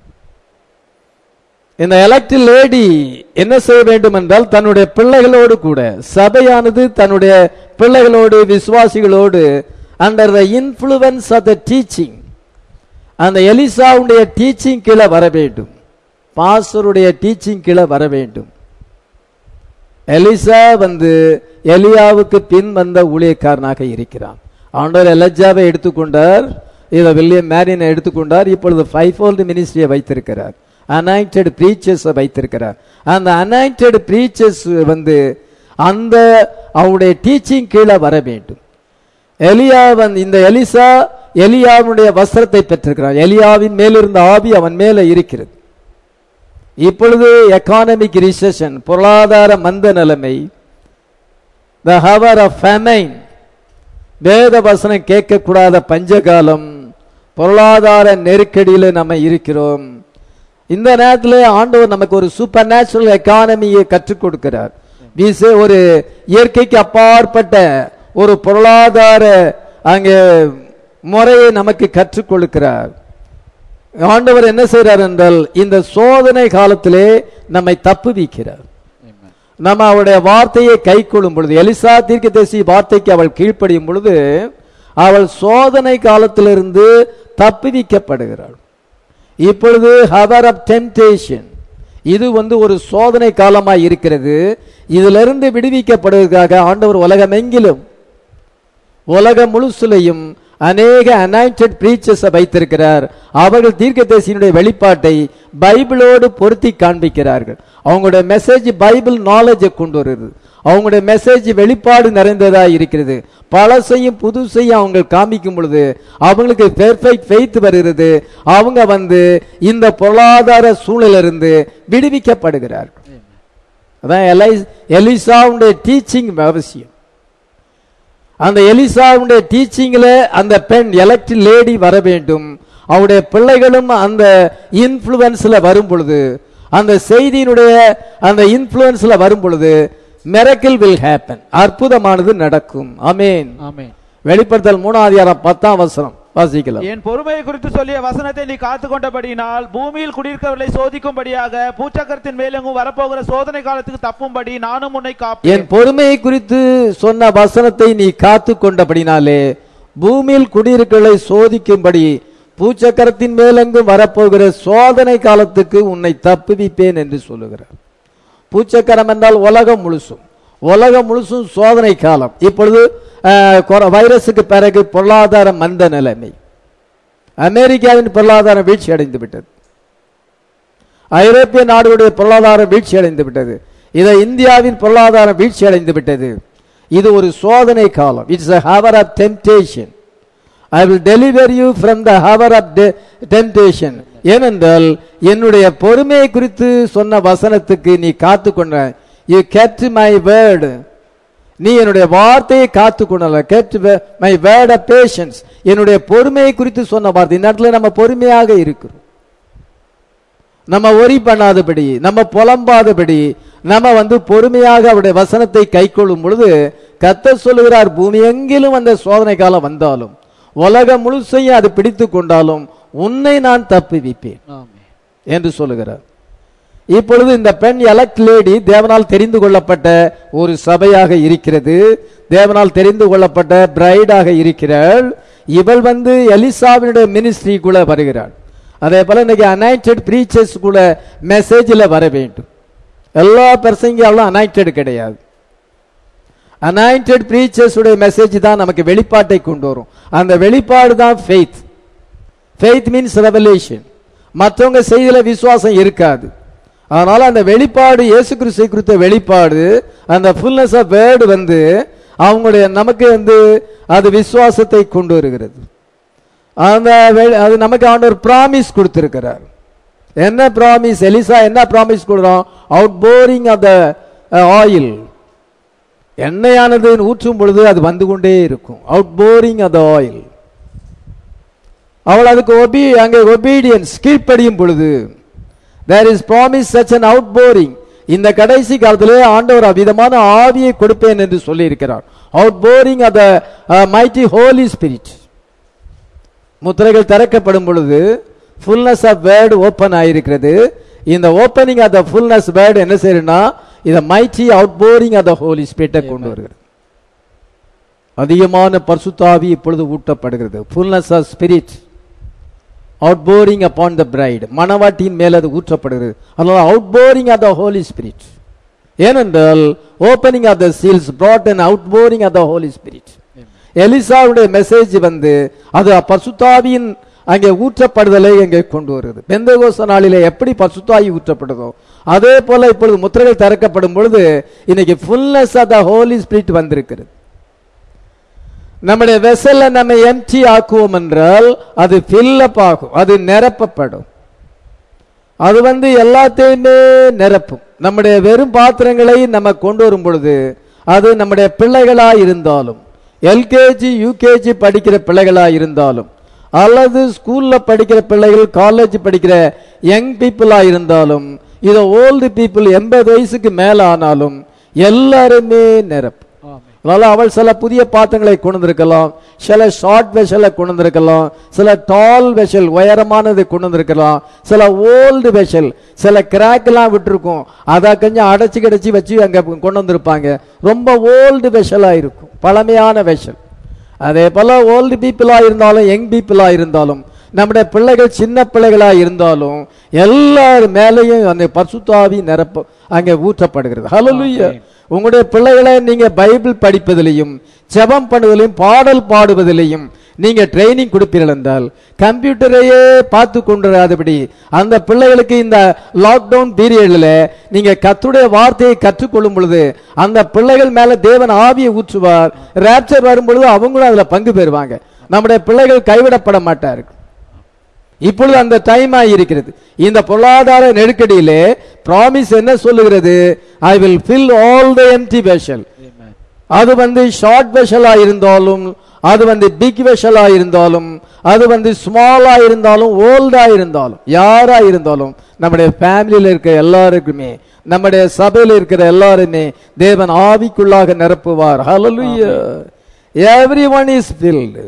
[SPEAKER 1] இந்த எலக்ட் லேடி என்ன செய்ய வேண்டும் என்றால் தன்னுடைய பிள்ளைகளோடு கூட சபையானது தன்னுடைய பிள்ளைகளோடு விசுவாசிகளோடு under the influence of the teaching அந்த எலிசாவுடைய டீச்சிங் கீழே வர வேண்டும் பாஸ்டருடைய டீச்சிங் கீழே வர வேண்டும் எலிசா வந்து எலியாவுக்கு பின் வந்த ஊழியக்காரனாக இருக்கிறான் ஆண்டவர் எலஜாவை எடுத்துக்கொண்டார் இதை வில்லியம் மேரினை எடுத்துக்கொண்டார் இப்பொழுது ஃபைவ் ஃபோல்டு மினிஸ்ட்ரியை வைத்திருக்கிறார் அனாயிண்டட் பிரீச்சர்ஸ் வைத்திருக்கிறார் அந்த அனாயிண்டட் பிரீச்சர்ஸ் வந்து அந்த அவருடைய டீச்சிங் கீழே வர வேண்டும் எலியா வந்து இந்த எலிசா எலியாவுடைய வஸ்திரத்தை பெற்றிருக்கிறான் எலியாவின் மேலிருந்த ஆவி அவன் மேல இருக்கிறது இப்பொழுது எக்கானமிக் ரிசெஷன் பொருளாதார மந்த நிலைமை த ஹவர் ஆஃப் ஃபெமைன் வேத வசனம் கேட்கக்கூடாத பஞ்சகாலம் பொருளாதார நெருக்கடியில் நம்ம இருக்கிறோம் இந்த நேரத்தில் ஆண்டவர் நமக்கு ஒரு சூப்பர் நேச்சுரல் எக்கானமியை கற்றுக் கொடுக்கிறார் வீசே ஒரு இயற்கைக்கு அப்பாற்பட்ட ஒரு பொருளாதார அங்கே முறையை நமக்கு கற்றுக் கொடுக்கிறார் ஆண்டவர் என்ன செய்கிறார் என்றால் இந்த சோதனை காலத்திலே நம்மை தப்புவிக்கிறார் நம்ம அவருடைய வார்த்தையை கை கொள்ளும் பொழுது எலிசா தீர்க்கதரிசி வார்த்தைக்கு அவள் கீழ்ப்படியும் பொழுது அவள் சோதனை காலத்திலிருந்து தப்புவிக்கப்படுகிறாள் இப்பொழுது ஹவர் ஆஃப் டெம்டேஷன் இது வந்து ஒரு சோதனை காலமாய் இருக்கிறது இதிலிருந்து விடுவிக்கப்படுவதற்காக ஆண்டவர் உலகமெங்கிலும் உலகம் முழுசுலையும் அநேக அனாயிண்டட் பிரீச்சர்ஸை வைத்திருக்கிறார் அவர்கள் தீர்க்கதரிசியினுடைய வெளிப்பாட்டை பைபிளோடு பொருத்தி காண்பிக்கிறார்கள் அவங்களுடைய மெசேஜ் பைபிள் நாலேஜை கொண்டு வருது அவங்களுடைய மெசேஜ் வெளிப்பாடு நிறைந்ததா இருக்கிறது பழசையும் புதுசையும் அவங்க காமிக்கும் பொழுது அவங்களுக்கு பெர்ஃபெக்ட் ஃபெய்த் வருகிறது அவங்க வந்து இந்த பொருளாதார சூழலிருந்து விடுவிக்கப்படுகிறார்கள் அதான் எலை எலிசாவுடைய டீச்சிங் அவசியம் அந்த எலிசாவுடைய டீச்சிங்ல அந்த பெண் எலக்ட் லேடி வர வேண்டும் அவருடைய பிள்ளைகளும் அந்த இன்ஃப்ளூயன்ஸ்ல வரும் பொழுது அந்த செய்தியினுடைய அந்த இன்ஃப்ளூயன்ஸ்ல வரும் பொழுது மெரக்கிள் வில் ஹேப்பன் அற்புதமானது நடக்கும் அமேன்
[SPEAKER 2] ஆமென்
[SPEAKER 1] வெளிப்படுத்தல் மூணாவது அதிகாரம் பத்தாம் வசனம் வாசிக்கலாம்
[SPEAKER 2] என் பொறுமையை குறித்து சொல்லிய வசனத்தை நீ காத்து கொண்டபடியினால் பூமியில் குடியிருக்கவர்களை சோதிக்கும்படியாக பூச்சக்கரத்தின் மேலெங்கும் வரப்போகிற சோதனை காலத்துக்கு தப்பும்படி நானும் உன்னை
[SPEAKER 1] என்
[SPEAKER 2] காப்பேன்
[SPEAKER 1] பொறுமையை குறித்து சொன்ன வசனத்தை நீ காத்து கொண்டபடினாலே பூமியில் குடியிருக்களை சோதிக்கும்படி பூச்சக்கரத்தின் மேலெங்கும் வரப்போகிற சோதனை காலத்துக்கு உன்னை தப்புவிப்பேன் என்று சொல்லுகிறார் பூச்சக்கரம் என்றால் உலகம் முழுசும் உலகம் முழுசும் சோதனை காலம் இப்பொழுது அஹ், கொர- வைரஸுக்கு பிறகு பொருளாதார மந்த நிலைமை அமெரிக்காவின் பொருளாதாரம் வீழ்ச்சி அடைந்து விட்டது ஐரோப்பிய நாடுகளுடைய பொருளாதாரம் வீழ்ச்சி அடைந்து விட்டது இதை இந்தியாவின் பொருளாதாரம் வீழ்ச்சி அடைந்து விட்டது இது ஒரு சோதனை காலம் it's a hour of temptation I will deliver you from the hour of temptation ஏனென்றால் என்னுடைய பொறுமையை குறித்து சொன்ன வசனத்துக்கு நீ காத்து கொண்ட யூ kept மை வேர்டு நீ என்னுடைய வார்த்தையை காத்து கொண்டல kept my word of patience என்னுடைய பொறுமையை குறித்து சொன்ன வார்த்தை இந்த இடத்துல நம்ம பொறுமையாக இருக்கிறோம் நம்ம ஒரி பண்ணாதபடி நம்ம புலம்பாதபடி நம்ம வந்து பொறுமையாக அவருடைய வசனத்தை கைக்கொள்ளும் பொழுது கத்தர் சொல்லுகிறார் பூமி எங்கிலும் அந்த சோதனை காலம் வந்தாலும் உலகம் முழுசையும் அது பிடித்து கொண்டாலும் உன்னை நான் தப்புவிப்பேன் என்று சொல்லுகிறார் இப்பொழுது இந்த பெண் எலக்ட் லேடி தேவனால் தெரிந்து கொள்ளப்பட்ட ஒரு சபையாக இருக்கிறது தேவனால் தெரிந்து கொள்ளப்பட்ட பிரைடாக இருக்கிறாள் இவள் வந்து எலிசாவினுடைய மினிஸ்ட்ரிக்குள்ள வருகிறாள் அதே போல இன்னைக்கு அனாயிண்டட் பிரீச்சர்ஸ் கூட மெசேஜில் வர வேண்டும் எல்லா பிரசங்கியாலும் அனாயிண்டட் கிடையாது அனாயிண்டட் பிரீச்சர்ஸ் உடைய மெசேஜ் தான் நமக்கு வெளிப்பாட்டை கொண்டு வரும் அந்த வெளிப்பாடு தான் ஃபெய்த் ஃபெய்த் மீன்ஸ் ரெவலேஷன் மற்றவங்க செய்தியில விசுவாசம் இருக்காது அதனால அந்த வெளிப்பாடு இயேசு கிறிஸ்துவை குறித்த வெளிப்பாடு அந்த ஃபுல்னஸ் ஆஃப் வேர்டு வந்து அவங்களுடைய நமக்கு வந்து அது விசுவாசத்தை கொண்டு வருகிறது அந்த வெ- அது நமக்கு ஆண்டவர் ப்ராமிஸ் கொடுத்திருக்கிறார் என்ன ப்ராமிஸ் எலிசா என்ன ப்ராமிஸ் கொடுறோம் out pouring of the oil எண்ணெயானது ஊற்றும் பொழுது அது வந்து கொண்டே இருக்கும் out pouring of the oil அவள் அதுக்கு ஒபி அங்கே ஒபீடியன்ஸ் கீழ்ப்படியும் பொழுது there is promise such an out pouring இந்த கடைசி காலத்திலே ஆண்டவர் அவ்விதமான ஆவியை கொடுப்பேன் என்று சொல்லியிருக்கிறார் out pouring of the mighty Holy Spirit முத்திரைகள் திறக்கப்படும் பொழுது ஃபுல்னஸ் ஆஃப் வேர்டு ஓப்பன் ஆயிருக்கிறது இந்த opening of the fullness word என்ன செய்யணும்னா இதை mighty out pouring of the Holy ஸ்பிரிட்டை கொண்டு வருகிறது அதிகமான பரிசுத்தாவி இப்பொழுது ஊட்டப்படுகிறது fullness of spirit out pouring upon the bride மணவாட்டியின் மேல் அது ஊற்றப்படுகிறது அதனால out pouring of the Holy Spirit ஏனென்றால் opening of the seals brought an out pouring of the Holy Spirit எலிசாவுடைய மெசேஜ் வந்து அது பசுத்தாவியின் அங்கே ஊற்றப்படுதலை அங்கே கொண்டு வருகிறது பெந்தகோச நாளிலே எப்படி பசுத்தாவி ஊற்றப்படுதோ அதே போல இப்பொழுது முத்திரைகள் திறக்கப்படும் பொழுது இன்னைக்கு fullness of the Holy Spirit வந்திருக்கிறது நம்முடைய வெசல்ல நம்ம எம்டி ஆக்குவோம் என்றால் அது ஃபில்லப் ஆகும் அது நிரப்பப்படும் அது வந்து எல்லாத்தையுமே நிரப்பும் நம்முடைய வெறும் பாத்திரங்களை நம்ம கொண்டு வரும் பொழுது அது நம்முடைய பிள்ளைகளா இருந்தாலும் எல்கேஜி யூகேஜி படிக்கிற பிள்ளைகளா இருந்தாலும் அல்லது ஸ்கூல்ல படிக்கிற பிள்ளைகள் காலேஜ் படிக்கிற யங் பீப்புளா இருந்தாலும் இது ஓல்டு பீப்புள் எண்பது வயசுக்கு மேல ஆனாலும் எல்லாருமே நிரப்பும் அதனால அவள் சில புதிய பாத்திரங்களை கொண்டு வந்திருக்கலாம் சில ஷார்ட் வெஷலை கொண்டு வந்திருக்கலாம் சில டால் வெஷல் உயரமானதை கொண்டு வந்திருக்கலாம் சில ஓல்டு வெஷல் சில கிராக் எல்லாம் விட்டுருக்கும் அதை கொஞ்சம் அடைச்சி கிடச்சி வச்சு அங்க கொண்டு வந்திருப்பாங்க ரொம்ப ஓல்டு வெஷலா இருக்கும் பழமையான வெஷல் அதே போல ஓல்டு பீப்புளா இருந்தாலும் யங் பீப்புளா இருந்தாலும் நம்முடைய பிள்ளைகள் சின்ன பிள்ளைகளா இருந்தாலும் எல்லார் மேலேயும் அந்த பசுத்தாவி நிரப்ப அங்கே ஊற்றப்படுகிறது ஹalleluya உங்களுடைய பிள்ளைகளை நீங்க பைபிள் படிப்பதிலையும் ஜெபம் பண்ணுவதிலையும் பாடல் பாடுவதிலையும் நீங்க ட்ரைனிங் கொடுப்பீர்கள் என்றால் கம்ப்யூட்டரையே பார்த்து கொண்டிராதபடி அந்த பிள்ளைகளுக்கு இந்த லாக்டவுன் பீரியட்ல நீங்க கத்துடைய வார்த்தையை கற்றுக்கொள்ளும் பொழுது அந்த பிள்ளைகள் மேல தேவன் ஆவியை ஊற்றுவார் ரேப்சர் வரும் பொழுது அவங்களும் அதுல பங்கு பெறுவாங்க நம்முடைய பிள்ளைகள் கைவிடப்பட மாட்டார்கள் இப்பொழுது அந்த டைம் இருக்கிறது இந்த பொருளாதார நெருக்கடியிலே ப்ராமிஸ் என்ன சொல்லுகிறது I will fill all the empty vessel அது வந்து ஷார்ட் வெஷலா இருந்தாலும் அது வந்து பிக் வெஷலா இருந்தாலும் அது வந்து ஸ்மாலா இருந்தாலும் ஓல்டா இருந்தாலும் யாரா இருந்தாலும் நம்முடைய ஃபேமிலியில இருக்க எல்லாருக்குமே நம்முடைய சபையில இருக்கிற எல்லாருமே தேவன் ஆவிக்குள்ளாக நிரப்புவார் ஹalleluya everyone is filled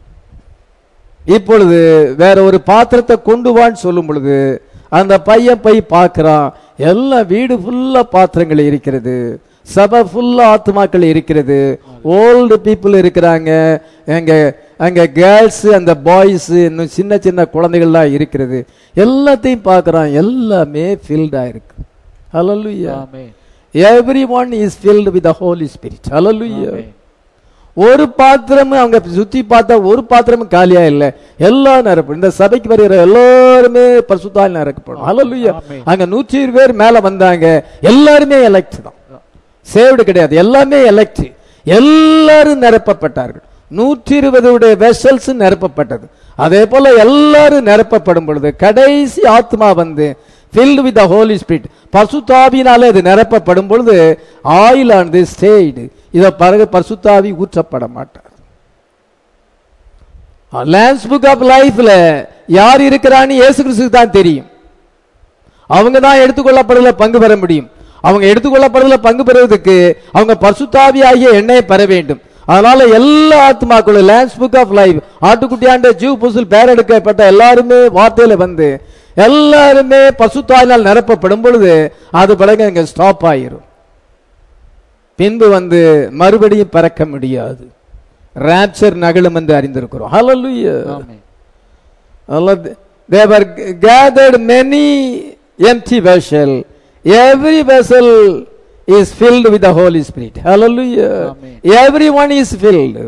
[SPEAKER 1] இப்பொழுது வேற ஒரு பாத்திரத்தை கொண்டு வான்னு சொல்லும் பொழுது அந்த பையன் போய் பார்க்கறான் எல்லா வீடு ஃபுல்லா பாத்திரங்கள் இருக்கிறது சபை ஃபுல்லா ஆத்மாக்கள் இருக்கிறது ஓல்டு பீப்புள் இருக்கிறாங்க அங்க அங்க கேர்ள்ஸ் அந்த பாய்ஸ் இன்னும் சின்ன சின்ன குழந்தைகள்லாம் இருக்கிறது எல்லாத்தையும் பார்க்கறான் எல்லாமே ஃபில்டா இருக்கு hallelujah
[SPEAKER 2] amen
[SPEAKER 1] every one is filled with the Holy Spirit hallelujah
[SPEAKER 2] amen.
[SPEAKER 1] ஒரு பாத்திரமும் அவங்க சுத்தி பார்த்தா ஒரு பாத்திரமும் காலியா இல்ல எல்லாம் நிரப்படும் இந்த சபைக்கு வருகிற எல்லாருமே பரிசுத்தால் நிரப்படும் ஹalleluya
[SPEAKER 2] ஆமென்.
[SPEAKER 1] அங்க நூற்றி இருபது பேர் மேல வந்தாங்க எல்லாருமே எலெக்ட் தான் சேவ்டு கிடையாது எல்லாமே எலெக்ட் எல்லாரும் நிரப்பப்பட்டார்கள் நூற்றி இருபதுடைய வெசல்ஸ் நிரப்பப்பட்டது அதே போல எல்லாரும் நிரப்பப்படும் பொழுது கடைசி ஆத்மா வந்து filled with the holy spirit பசுத்தாவினாலே அது நிரப்பப்படும் பொழுது ஆயில் ஆனது ஸ்டேய்டு இத பிறகு பசுத்தாவி ஊற்றப்பட மாட்டார் லான்ஸ் புக் ஆஃப் லைஃப்ல யார் இருக்கிறான்னு இயேசு கிறிஸ்துக்கு தான் தெரியும் அவங்க தான் எடுத்துக்கொள்ளப்படுறதுல பங்கு பெற முடியும் அவங்க எடுத்துக்கொள்ளப்படுறதுல பங்கு பெறுவதற்கு அவங்க பரிசுத்தாவி ஆகிய எண்ணெயை பெற வேண்டும் அதனால எல்லா ஆத்மாக்களும் லான்ஸ் புக் ஆஃப் லைஃப் ஆட்டுக்குட்டியாண்ட ஜீவ புசுல் பெயரெடுக்கப்பட்ட எல்லாருமே வார்த்தையில வந்து எல்லாருமே பசுத்தாயினால் நிரப்பப்படும் பொழுது அது பிறகு அங்க ஸ்டாப் ஆயிரும் பின்பு வந்து மறுபடியும் பறக்க முடியாது ராப்சர் நகலும் என்று அறிந்திருக்கிறோம் ஹalleluya
[SPEAKER 2] ஆமென்.
[SPEAKER 1] Allah, they were gathered many empty vessel. Every vessel is filled with the Holy Spirit. Hallelujah.
[SPEAKER 2] Amen.
[SPEAKER 1] Everyone is filled.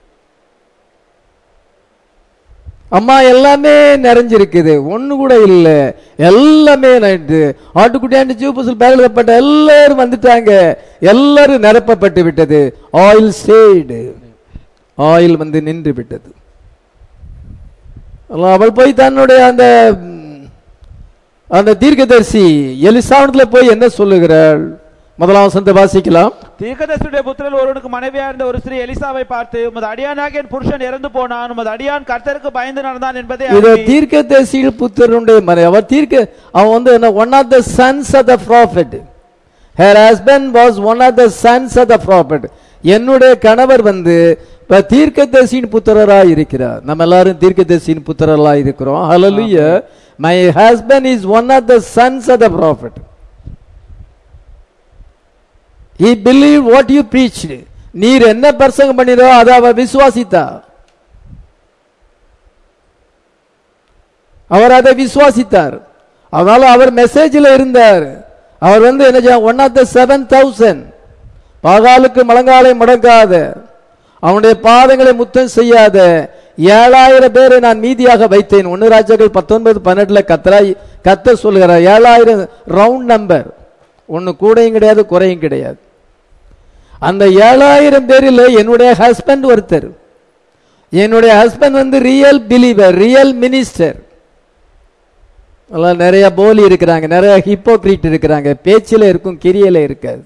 [SPEAKER 1] அம்மா எல்லாமே நிறைஞ்சிருக்குது ஒண்ணு கூட இல்ல எல்லாமே நைட்டு ஆட்டுக்குட்டியாண்டு ஜூபஸில் பேரப்பட்ட எல்லாரும் வந்துட்டாங்க எல்லாரும் நிரப்பப்பட்டு விட்டது ஆயில் சேடு ஆயில் வந்து நின்று விட்டது அல்ல, அவள் போய் தன்னுடைய அந்த ம், அந்த தீர்க்கதரிசி எலிசாவனத்துல போய் என்ன சொல்லுகிறாள் முதலாம் வசனத்தை வாசிக்கலாம்
[SPEAKER 2] தீர்க்கதரிசியுடைய புத்திரல் ஒருவனுக்கு மனைவியா இருந்த ஒரு ஸ்திரீ எலிசாவை பார்த்து உமது அடியானாகிய என் புருஷன் இறந்து போனான் உமது அடியான் கர்த்தருக்கு பயந்து நடந்தான் என்பதை
[SPEAKER 1] இது
[SPEAKER 2] அறிவி.
[SPEAKER 1] தீர்க்கதரிசியில் புத்திரனுடைய மனை அவர் தீர்க்க அவன் வந்து என்ன one of the sons of the prophet her husband was one of the sons of the prophet என்னுடைய கணவர் வந்து இப்ப தீர்க்கதரிசியின் புத்திரரா இருக்கிறார் நம்ம எல்லாரும் தீர்க்கதரிசியின் புத்திரரா இருக்கிறோம் hallelujah my husband is one of the sons of the prophet he believed what you preached நீர் என்ன பிரசங்கம் பண்ணிரோ அதை அவ விசுவாசித்தா அவர் அதை விசுவாசித்தார் அதனால அவர் மெசேஜில் இருந்தார் அவர் வந்து என்ன one of the seven thousand பாகாலுக்கு முழங்காலை முடங்காத அவனுடைய பாதங்களை முத்தம் செய்யாத ஏழாயிரம் பேரை நான் மீதியாக வைத்தேன் ஒன்னு ராஜாக்கள் பத்தொன்பது பன்னெண்டுல கத்தராய் கத்த சொல்லுகிறார் ஏழாயிரம் ரவுண்ட் நம்பர் ஒன்னு கூடையும் கிடையாது குறையும் கிடையாது அந்த ஏழாயிரம் பேரில் என்னுடைய ஹஸ்பண்ட் ஒருத்தர் என்னுடைய ஹஸ்பண்ட் வந்து ரியல் பிலீவர் ரியல் மினிஸ்டர் எல்லாம் நிறைய போலி இருக்கிறாங்க நிறைய ஹிப்போக்ரீட் இருக்கிறாங்க பேச்சில இருக்கும் கிரியையில இருக்காது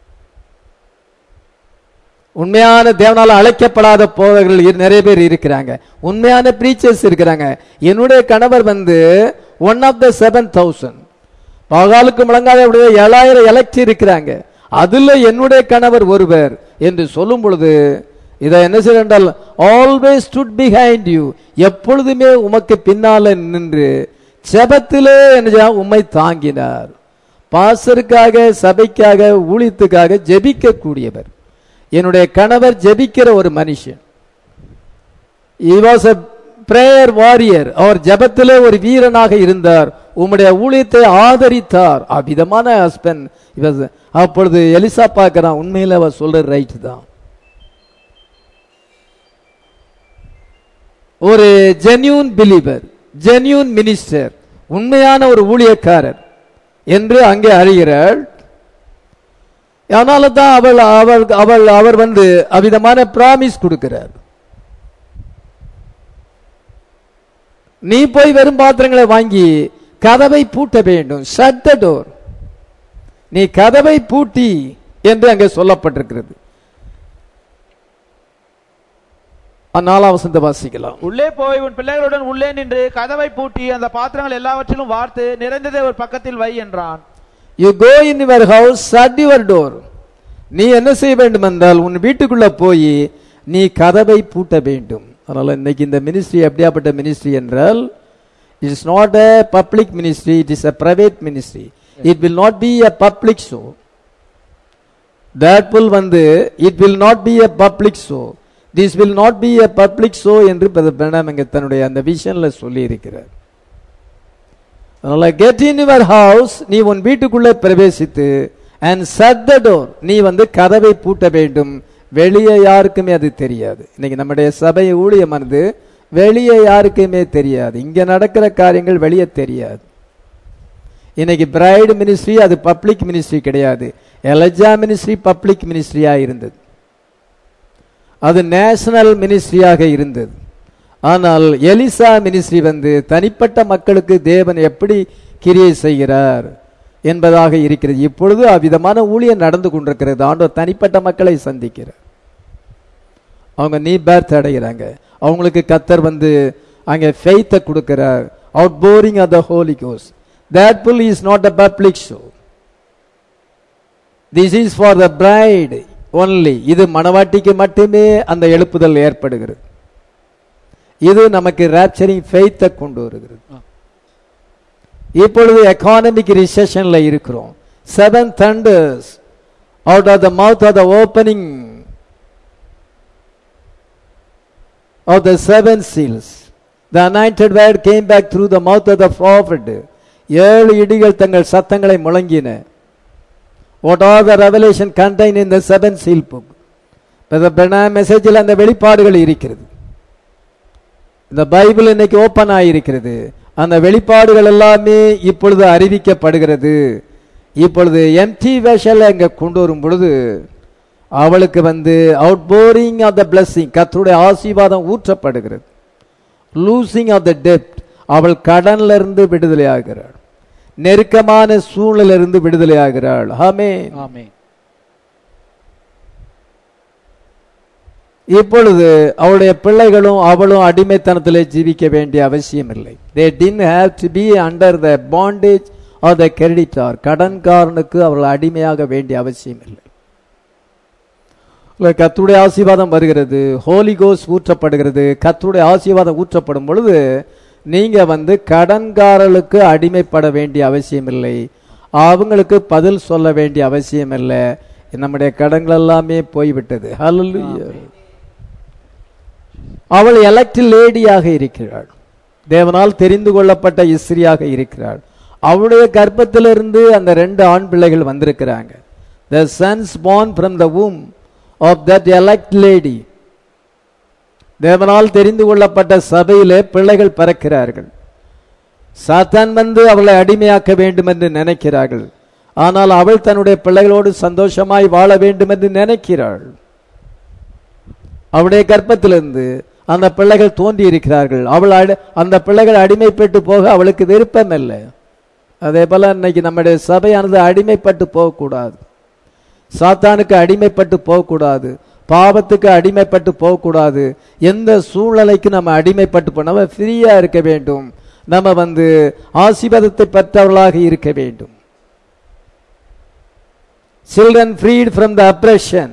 [SPEAKER 1] உண்மையான தேவனால அழைக்கப்படாத போதகர்கள் இரு- நிறைய பேர் இருக்கிறாங்க உண்மையான பிரீச்சர்ஸ் இருக்கிறாங்க என்னுடைய கணவர் வந்து one of the seven thousand பகாலுக்கு முழங்காத அப்படியே ஏழாயிரம் எலக்ட் இருக்கிறாங்க அதுல என்னுடைய கணவர் ஒருவர் என்று சொல்லும் பொழுது இதை என்ன செய்ய என்றால் ஆல்வேஸ் ஸ்டுட் பிஹைண்ட் யூ எப்பொழுதுமே உமக்கு பின்னால நின்று செபத்திலே என்ன செய்ய- உம்மை தாங்கினார் பாசருக்காக சபைக்காக ஊழியத்துக்காக ஜெபிக்க கூடியவர் என்னுடைய கணவர் ஜெபிக்கிற ஒரு மனுஷன் he was a prayer warrior அவர் ஜெபத்திலே ஒரு வீரனாக இருந்தார் உம்முடைய ஊழியத்தை ஆதரித்தார் அவ்விதமான ஹஸ்பண்ட் இவர் அப்பொழுது எலிசா பார்க்கறான் உண்மையில அவர் சொல்ற ரைட் தான் ஒரு ஜென்யூன் பிலீவர் ஜென்யூன் மினிஸ்டர் உண்மையான ஒரு ஊழியக்காரர் என்று அங்கே அறிகிறாள் அதனால தான் அவள் அவள் அவள் அவர் வந்து அவ்விதமான பிராமிஸ் கொடுக்கிறார் நீ போய் வெறும் பாத்திரங்களை வாங்கி கதவை பூட்ட வேண்டும் shut the door நீ கதவை பூட்டி என்று அங்கே சொல்லப்பட்டிருக்கிறது நாலாம் வசந்த வாசிக்கலாம்
[SPEAKER 2] உள்ளே போய் உன் பிள்ளைகளுடன் உள்ளே நின்று கதவை பூட்டி அந்த பாத்திரங்கள் எல்லாவற்றிலும் வார்த்து நிறைந்ததை ஒரு பக்கத்தில் வை என்றான்
[SPEAKER 1] you go in your house shut your door நீ என்ன செய்ய வேண்டும் என்றால் உன் வீட்டுக்குள்ள போய் நீ கதவை பூட்ட வேண்டும் அதனால இன்னைக்கு இந்த மினிஸ்ட்ரி எப்படியாப்பட்ட மினிஸ்ட்ரி என்றால் it is not a public ministry it is a private ministry it will not be a public show that will வந்து it will not be a public show this will not be a public show என்று பிரதர் பிரணாம் இங்க தன்னுடைய அந்த விஷன்ல சொல்லி இருக்கிறார் அதனால கெட் இன் யுவர் ஹவுஸ் நீ உன் வீட்டுக்குள்ளே பிரவேசித்து அண்ட் சட் த டோர் நீ வந்து கதவை பூட்ட வேண்டும் வெளியே யாருக்குமே அது தெரியாது இன்னைக்கு நம்முடைய சபை ஊழியமானது வெளியே யாருக்குமே தெரியாது இங்க நடக்கிற காரியங்கள் வெளியே தெரியாது இன்னைக்கு பிரைடு மினிஸ்ட்ரி அது பப்ளிக் மினிஸ்ட்ரி கிடையாது எலஜா மினிஸ்ட்ரி பப்ளிக் மினிஸ்ட்ரியா இருந்தது அது நேஷனல் மினிஸ்ட்ரியாக இருந்தது ஆனால் எலிசா மினிஸ்ட்ரி வந்து தனிப்பட்ட மக்களுக்கு தேவன் எப்படி கிரியை செய்கிறார் என்பதாக இருக்கிறது இப்பொழுது அவ்விதமான ஊழியம் நடந்து கொண்டிருக்கிறது ஆண்டவர் தனிப்பட்ட மக்களை சந்திக்கிறார் அவங்க நீ பேர்த் அடைகிறாங்க அவங்களுக்கு கத்தர் வந்து அங்கே ஃபெய்த்தை கொடுக்கிறார் out pouring of the Holy கோஸ் that pull is not a public show this is for the bride only இது மணவாட்டிக்கு மட்டுமே அந்த எழுப்புதல் ஏற்படுகிறது இது நமக்கு ராப்சரிங் ஃபெய்த்தை கொண்டு வருகிறது இப்பொழுது எக்கானமிக் ரிசெஷன்ல இருக்கிறோம் seven thunders out of the mouth of the opening of the seven seals the anointed word came back through the mouth of the prophet ஏழு இடிகள் தங்கள் சத்தங்களை முழங்கின what are the revelation contain in the seven seal book மெசேஜில் அந்த வெளிப்பாடுகள் இருக்கிறது இந்த பைபிள் இன்னைக்கு ஓப்பன் ஆகியிருக்கிறது அந்த வெளிப்பாடுகள் எல்லாமே இப்பொழுது அறிவிக்கப்படுகிறது இப்பொழுது எம்டி வேஷல் அங்க கொண்டு வரும் பொழுது அவளுக்கு வந்து out pouring of the blessing கத்தருடைய ஆசீர்வாதம் ஊற்றப்படுகிறது லூசிங் ஆஃப் த டெப்ட் அவள் கடன்ல இருந்து விடுதலை ஆகிறாள் நெருக்கமான சூழலிருந்து விடுதலை ஆகிறாள் ஆமே
[SPEAKER 2] ஆமென்
[SPEAKER 1] இப்பொழுது அவளுடைய பிள்ளைகளும் அவளும் அடிமைத்தனத்திலே ஜீவிக்க வேண்டிய அவசியம் இல்லை they didn't have to be under the bondage or the creditor கடன்காரனுக்கு அவர்கள் அடிமையாக வேண்டிய அவசியம் இல்லை இல்ல, கர்த்தருடைய ஆசீர்வாதம் வருகிறது ஹோலி கோஸ் ஊற்றப்படுகிறது கர்த்தருடைய ஆசீர்வாதம் ஊற்றப்படும் பொழுது நீங்க வந்து கடன்காரர்களுக்கு அடிமைப்பட வேண்டிய அவசியம் இல்லை அவங்களுக்கு பதில் சொல்ல வேண்டிய அவசியம் இல்லை நம்முடைய கடன்கள் எல்லாமே போய்விட்டது ஹalleluya அவள் எலக்ட் லேடியாக இருக்கிறாள் தேவனால் தெரிந்து கொள்ளப்பட்ட இஸ்ரியாக இருக்கிறாள் அவளுடைய கர்ப்பத்திலிருந்து அந்த ரெண்டு ஆண் பிள்ளைகள் வந்திருக்கிறாங்க the sons born from the womb of that elect lady தேவனால் தெரிந்து கொள்ளப்பட்ட சபையிலே பிள்ளைகள் பிறக்கிறார்கள் சாத்தான் வந்து அவளை அடிமையாக்க வேண்டும் என்று நினைக்கிறார்கள் ஆனால் அவள் தன்னுடைய பிள்ளைகளோடு சந்தோஷமாய் வாழ வேண்டும் என்று நினைக்கிறாள் அவளுடைய கர்ப்பத்திலிருந்து அந்த பிள்ளைகள் தோன்றி இருக்கிறார்கள் அவள் அடி- அந்த பிள்ளைகள் அடிமைப்பட்டு போக அவளுக்கு விருப்பம் இல்லை அதே போல இன்னைக்கு நம்முடைய சபையானது அடிமைப்பட்டு போகக்கூடாது சாத்தானுக்கு அடிமைப்பட்டு போகக்கூடாது பாவத்துக்கு அடிமைப்பட்டு போகக்கூடாது எந்த சூழ்நிலைக்கு நம்ம அடிமைப்பட்டு போ நம்ம ஃப்ரீயா இருக்க வேண்டும் நம்ம வந்து ஆசீர்வாதத்தை பெற்றவர்களாக இருக்க வேண்டும் children freed from the oppression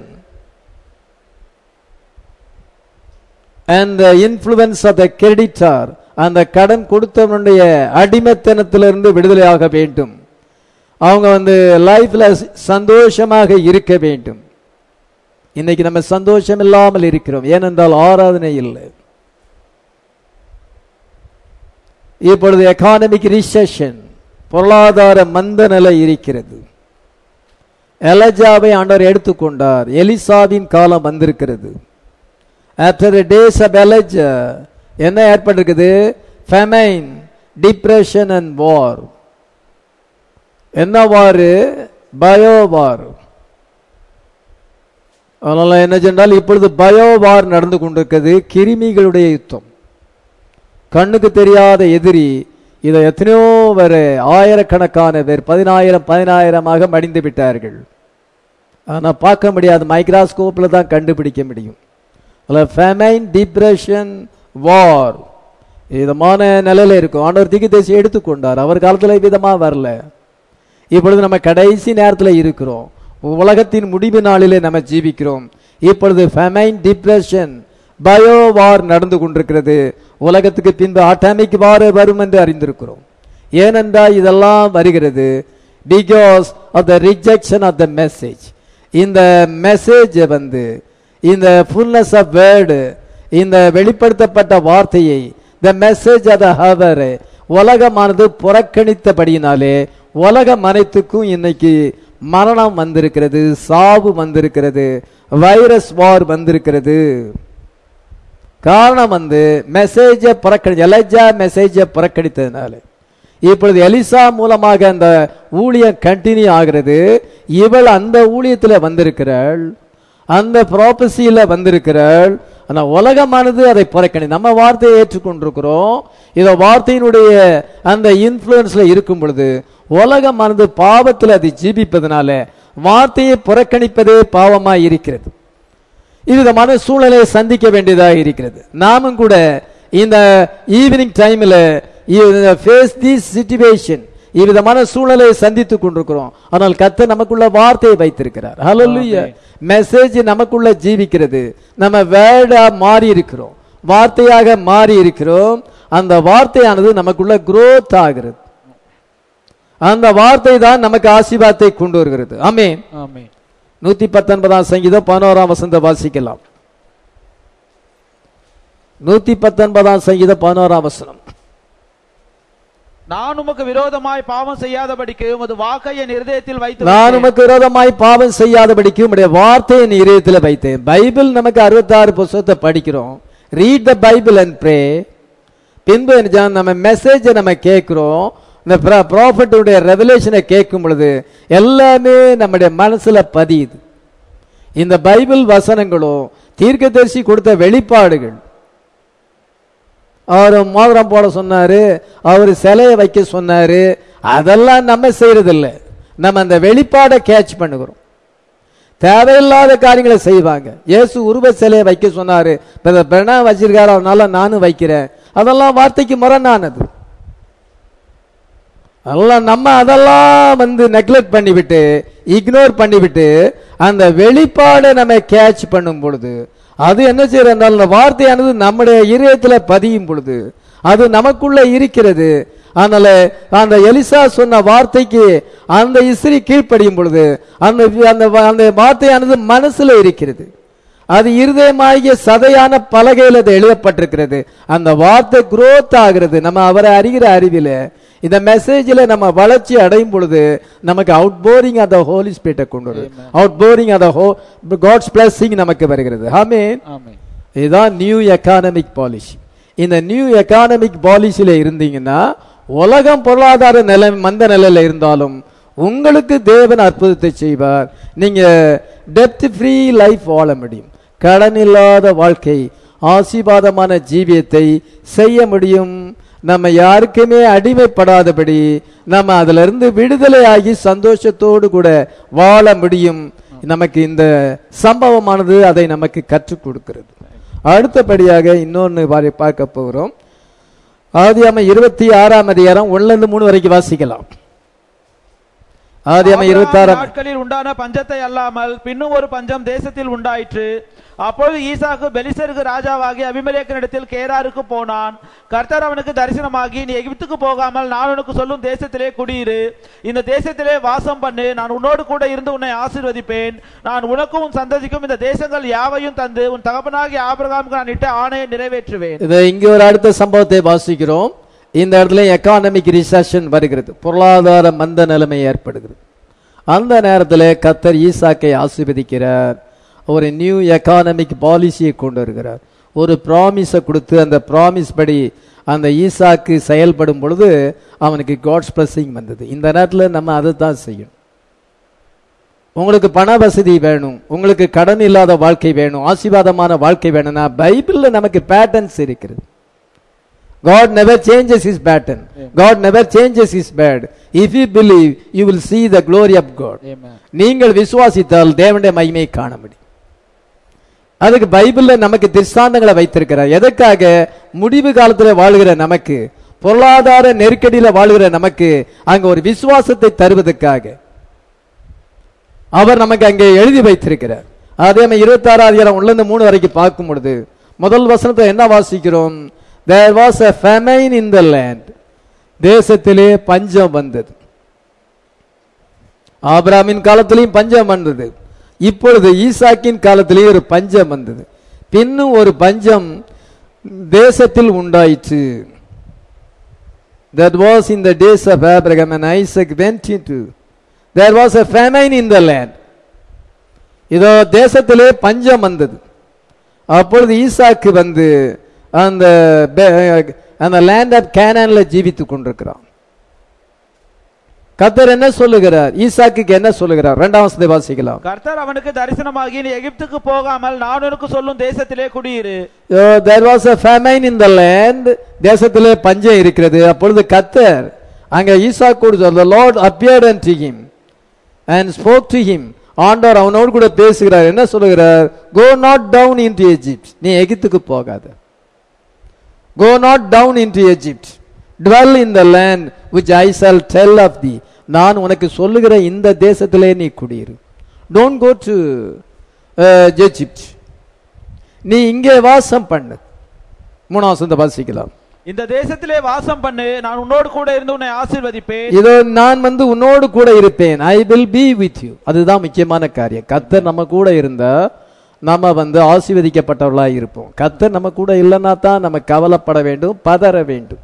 [SPEAKER 1] and the influence of the creditor அந்த கடன் கொடுத்தவனுடைய அடிமைத்தனத்திலிருந்து விடுதலையாக வேண்டும் அவங்க வந்து லைஃப்ல சந்தோஷமாக இருக்க வேண்டும் இன்னைக்கு நம்ம சந்தோஷம் இல்லாமல் இருக்கிறோம் ஏனென்றால் ஆராதனை இல்லை இப்பொழுது எக்கானமிக் ரிசெஷன் பொருளாதார மந்த நிலை இருக்கிறது எலஜாவை ஆண்டவர் எடுத்துக்கொண்டார் எலிசாவின் காலம் வந்திருக்கிறது after the days of Elijah என்ன ஏற்பட்டிருக்குது ஃபெமைன் டிப்ரெஷன் அண்ட் வார் என்ன வாரு பயோ வார் அதனால என்ன சொன்னால் இப்பொழுது பயோ வார் நடந்து கொண்டிருக்கிறது கிருமிகளுடைய யுத்தம் கண்ணுக்கு தெரியாத எதிரி இதை எத்தனையோ பேர் ஆயிரக்கணக்கான பேர் பதினாயிரம் பதினாயிரமாக மடிந்து விட்டார்கள் ஆனா பார்க்க முடியாது மைக்ராஸ்கோப்ல தான் கண்டுபிடிக்க முடியும் அதில் ஃபெமைன் டிப்ரெஷன் வார் விதமான நிலையில இருக்கும் ஆண்டவர் திக்கு தேசி எடுத்துக்கொண்டார் அவர் காலத்துல விதமா வரல இப்பொழுது நம்ம கடைசி நேரத்தில் இருக்கிறோம் உலகத்தின் முடிவு நாளிலே நம்ம ஜீவிக்கிறோம் இப்பொழுது ஃபெமைன் டிப்ரெஷன் பயோ வார் நடந்து கொண்டிருக்கிறது உலகத்துக்கு பின்பு ஆட்டாமிக் வார் வரும் என்று அறிந்திருக்கிறோம் ஏனென்றால் இதெல்லாம் வருகிறது because of the rejection of the message இந்த மெசேஜ் வந்து இந்த ஃபுல்னஸ் ஆஃப் வேர்டு இந்த வெளிப்படுத்தப்பட்ட வார்த்தையை the message of the hour உலகமானது புறக்கணித்தபடியினாலே உலகம் அனைத்துக்கும் இன்னைக்கு மரணம் வந்திருக்கிறது சாவு வந்திருக்கிறது வைரஸ் வார் வந்திருக்கிறது காரணம் வந்து மெசேஜை புறக்கணி எலஜா மெசேஜை புறக்கணித்ததுனால இப்பொழுது எலிசா மூலமாக அந்த ஊழியம் கண்டினியூ ஆகிறது இவள் அந்த ஊழியத்தில் வந்திருக்கிறாள் அந்த ப்ராப்பசியில வந்திருக்கிறாள் ஆனா உலகமானது அதை புறக்கணி நம்ம வார்த்தையை ஏற்றுக்கொண்டிருக்கிறோம் இத வார்த்தையினுடைய அந்த இன்ஃப்ளூயன்ஸ்ல இருக்கும் பொழுது உலகமானது பாவத்தில் அதை ஜீபிப்பதனால வார்த்தையை புறக்கணிப்பதே பாவமா இருக்கிறது இவ்விதமான சூழலை சந்திக்க வேண்டியதாக இருக்கிறது நாமும் கூட இந்த ஈவினிங் டைம்ல ஃபேஸ் திஸ் சிச்சுவேஷன் இவ்விதமான சூழலை சந்தித்துக் கொண்டிருக்கிறோம் ஆனால் கர்த்தர் நமக்குள்ள வார்த்தையை வைத்திருக்கிறார் ஹalleluya மெசேஜ் நமக்குள்ள ஜீவிக்கிறது நம்ம வேர்டா மாறி இருக்கிறோம் வார்த்தையாக மாறி இருக்கிறோம் அந்த வார்த்தையானது நமக்குள்ள growth ஆகிறது அந்த வார்த்தை தான் நமக்கு ஆசீர்வாதத்தை கொண்டு வருகிறது ஆமென்
[SPEAKER 2] ஆமென்
[SPEAKER 1] நூத்தி பத்தொன்பதாம் சங்கீதம் பதினோராம் வசந்த வாசிக்கலாம் நூத்தி பத்தொன்பதாம் சங்கீதம் பதினோராம் வசனம்
[SPEAKER 2] நான் உமக்கு விரோதமாய் பாவம் செய்யாதபடிக்கு உமது வாக்கை என் இருதயத்தில் வைத்து
[SPEAKER 1] நான்
[SPEAKER 2] வைத்தேன்.
[SPEAKER 1] உமக்கு விரோதமாய் பாவம் செய்யாதபடிக்கு உம்முடைய வார்த்தையை என் இதயத்தில் வைத்தேன் பைபிள் நமக்கு அறுபத்தாறு புஸ்தகத்தை படிக்கிறோம் read the Bible and pray பின்பு என்ன செய்யணும்? நம்ம மெசேஜை நம்ம கேட்கிறோம் இந்த ப்ராஃபட்டுடைய ரெவலேஷனை கேட்கும் பொழுது எல்லாமே நம்முடைய மனசுல பதியுது இந்த பைபிள் வசனங்களும் தீர்க்கதரிசி கொடுத்த வெளிப்பாடுகள் அவர் மோதிரம் போட சொன்னாரு அவர் சிலையை வைக்க சொன்னாரு அதெல்லாம் நம்ம செய்யறதில்ல நம்ம அந்த வெளிப்பாடை கேட்ச் பண்ணுகிறோம் தேவையில்லாத காரியங்களை செய்வாங்க இயேசு உருவ சிலையை வைக்க சொன்னாரு பிரணா வச்சிருக்காரு அதனால நானும் வைக்கிறேன் அதெல்லாம் வார்த்தைக்கு முரணானது அதெல்லாம் நம்ம அதெல்லாம் வந்து நெக்லெக்ட் பண்ணிவிட்டு இக்னோர் பண்ணிவிட்டு அந்த வெளிப்பாடை நம்ம கேட்ச் பண்ணும் பொழுது அது என்ன செய்யறது அந்த வார்த்தையானது நம்முடைய இதயத்துல பதியும் பொழுது அது நமக்குள்ள இருக்கிறது அதனால அந்த எலிசா சொன்ன வார்த்தைக்கு அந்த இஸ்ரி கீழ்ப்படியும் பொழுது அந்த அந்த அந்த வார்த்தையானது மனசுல இருக்கிறது அது இருதயமாகிய சதையான பலகையில் அது எழுதப்பட்டிருக்கிறது அந்த வார்த்தை growth ஆகிறது நம்ம அவரை அறிகிற அறிவில இந்த மெசேஜில் நம்ம வளர்ச்சி அடையும் பொழுது நமக்கு அவுட் போரிங் அந்த ஹோலி ஸ்பிரிட்டை கொண்டு வருது அவுட் போரிங் அந்த ஹோ காட்ஸ் பிளஸிங் நமக்கு வருகிறது ஆமென்
[SPEAKER 2] ஆமென்
[SPEAKER 1] இதுதான் நியூ எக்கானமிக் பாலிசி இந்த நியூ எக்கானமிக் பாலிசியில இருந்தீங்கன்னா உலகம் பொருளாதார நிலை மந்த நிலையில இருந்தாலும் உங்களுக்கு தேவன் அற்புதத்தை செய்வார் நீங்க டெப்த் ஃப்ரீ லைஃப் வாழ முடியும் கடன் இல்லாத வாழ்க்கை ஆசீர்வாதமான ஜீவியத்தை செய்ய முடியும் நம்ம யாருக்குமே அடிமைப்படாதபடி நம்ம அதுல இருந்து விடுதலையாகி சந்தோஷத்தோடு கூட வாழ முடியும் நமக்கு இந்த சம்பவமானது அதை நமக்கு கற்றுக் கொடுக்கிறது அடுத்தபடியாக இன்னொன்னு வாரி பார்க்க போகிறோம் ஆதியாம இருபத்தி ஆறாம் அதிகாரம் ஒண்ணுல இருந்து மூணு வரைக்கும் வாசிக்கலாம் ஆதியாம இருபத்தி
[SPEAKER 2] ஆபிரகாம்
[SPEAKER 1] ஆறாம்
[SPEAKER 2] நாட்களில் உண்டான பஞ்சத்தை அல்லாமல் பின்னும் ஒரு பஞ்சம் தேசத்தில் உண்டாயிற்று அப்பொழுது ஈசாக்கு பெலிசருக்கு ராஜாவாகி அபிமெலேக்கனிடத்தில் கேராருக்கு போனான் கர்த்தர் அவனுக்கு தரிசனமாகி நீ எகிப்துக்கு போகாமல் நான் உனக்கு சொல்லும் தேசத்திலே குடியிரு இந்த தேசத்திலே வாசம் பண்ணு நான் உன்னோடு கூட இருந்து உன்னை ஆசீர்வதிப்பேன் நான் உனக்கும் உன் சந்ததிக்கும் இந்த தேசங்கள் யாவையும் தந்து உன் தகப்பனாகிய ஆபிரகாமுக்கு நான் இட்ட ஆணையை நிறைவேற்றுவேன்
[SPEAKER 1] இது இங்க ஒரு அடுத்த சம்பவத்தை வாசிக்கிறோம் இந்த இடத்துல எக்கானமிக் ரிசெஷன் வருகிறது பொருளாதார மந்த நிலைமை ஏற்படுகிறது அந்த நேரத்தில் கத்தர் ஈசாக்கை ஆசீர்வதிக்கிறார் ஒரு நியூ எக்கானமிக் பாலிசியை கொண்டு வருகிறார் ஒரு ப்ராமிஸை கொடுத்து அந்த ப்ராமிஸ் படி அந்த ஈசாக்கு செயல்படும் பொழுது அவனுக்கு காட்ஸ் பிளஸிங் வந்தது இந்த நேரத்தில் நம்ம அதை தான் செய்யணும் உங்களுக்கு பண வசதி வேணும் உங்களுக்கு கடன் இல்லாத வாழ்க்கை வேணும் ஆசீர்வாதமான வாழ்க்கை வேணும்னா பைபிள்ல நமக்கு பேட்டர்ன்ஸ் இருக்கிறது God never changes his pattern. God never changes his bed. If you believe, you will see the glory of God. நீங்கள் விசுவாசித்தால் தேவனுடைய மகிமையை காண முடியும் அதுக்கு பைபிள்ல நமக்கு திருஷ்டாந்தங்களை வைத்திருக்கிறார் எதற்காக முடிவு காலத்துல வாழ்கிற நமக்கு பொருளாதார நெருக்கடியில வாழ்கிற நமக்கு அங்க ஒரு விசுவாசத்தை தருவதற்காக அவர் நமக்கு அங்கே எழுதி வைத்திருக்கிறார் அதே மாதிரி இருபத்தி ஆறாம் அதிகாரம் உள்ள இருந்து மூணு வரைக்கும் பார்க்கும் பொழுது முதல் வசனத்தை என்ன வாசிக்கிறோம் there was a famine in the land தேசத்திலே பஞ்சம் வந்தது ஆபிராமின் காலத்திலையும் பஞ்சம் வந்தது இப்பொழுது ஈசாக்கின் காலத்திலே ஒரு பஞ்சம் வந்தது பின்னும் ஒரு பஞ்சம் தேசத்தில் உண்டாயிற்று that was in the days of Abraham and Isaac went into there was a famine in the land இதோ தேசத்திலே பஞ்சம் வந்தது அப்பொழுது ஈசாக்கு வந்து அந்த பெ- அந்த லேண்ட் ஆஃப் கேனான்ல ஜீவித்துக் கொண்டிருக்கிறான் கத்தர் என்ன சொல்லுகிறார் ஈசாக்குக்கு என்ன சொல்லுகிறார் இரண்டாம் வசனத்தை வாசிக்கலாம்
[SPEAKER 2] கர்த்தர் அவனுக்கு தரிசனமாகி நீ எகிப்துக்கு போகாமல் நான் உனக்கு சொல்லும் தேசத்திலே குடியிரு
[SPEAKER 1] there was a famine in the land தேசத்திலே பஞ்சம் இருக்கிறது அப்பொழுது கத்தர் அங்க ஈசாக்கோடு சொல்ல Lord appeared unto him and spoke to him ஆண்டவர் அவனோடு கூட பேசுகிறார் என்ன சொல்லுகிறார் go not down into Egypt நீ எகிப்துக்கு போகாத go not down into Egypt dwell in the land which I shall tell of thee நான் உனக்கு சொல்லுகிற இந்த தேசத்திலே நீ குடியிரு டோன்ட் கோ டு எஜிப்ட் நீ இங்கே வாசம் பண்ணு மூணாம் வசனத்தை வாசிக்கலாம்
[SPEAKER 2] இந்த தேசத்திலே வாசம் பண்ணு நான் உன்னோடு கூட இருந்து உன்னை ஆசீர்வதிப்பேன்
[SPEAKER 1] இதோ நான் வந்து உன்னோடு கூட இருப்பேன் I will be with you அதுதான் முக்கியமான காரியம் கத்தர் நம்ம கூட இருந்தா நம்ம வந்து ஆசீர்வதிக்கப்பட்டவர்களா இருப்போம் கத்தர் நம்ம கூட இல்லைன்னா தான் நம்ம கவலைப்பட வேண்டும் பதற வேண்டும்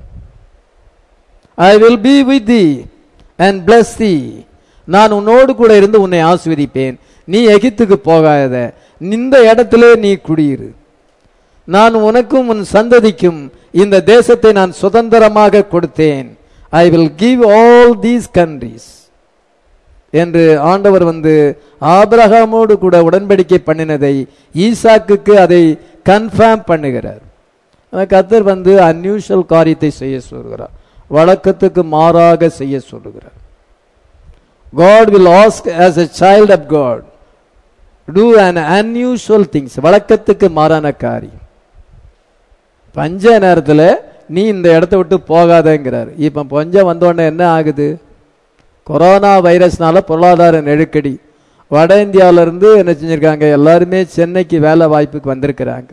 [SPEAKER 1] I will be with thee and bless thee நான் உன்னோடு கூட இருந்து உன்னை ஆசீர்வதிப்பேன் நீ எகிப்துக்கு போகாத இந்த இடத்திலே நீ குடியிரு நான் உனக்கும் உன் சந்ததிக்கும் இந்த தேசத்தை நான் சுதந்திரமாக கொடுத்தேன் I will give all these countries என்று ஆண்டவர் வந்து ஆபிரகாமோடு கூட உடன்படிக்கை பண்ணினதை ஈசாக்குக்கு அதை கன்ஃபார்ம் பண்ணுகிறார் ஆனா கர்த்தர் வந்து அன்யூஷுவல் காரியத்தை செய்ய சொல்கிறார் வழக்கத்துக்கு மாறாக செய்ய சொல்லுகிறார் God will ask as a child of God do an unusual things வழக்கத்துக்கு மாறான காரியம் பஞ்ச நேரத்துல நீ இந்த இடத்த விட்டு போகாதங்கிறார் இப்ப பஞ்சம் வந்தோடனே என்ன ஆகுது கொரோனா வைரஸ்னால பொருளாதார நெருக்கடி வட இந்தியால இருந்து என்ன செஞ்சிருக்காங்க எல்லாருமே சென்னைக்கு வேலை வாய்ப்புக்கு வந்திருக்கிறாங்க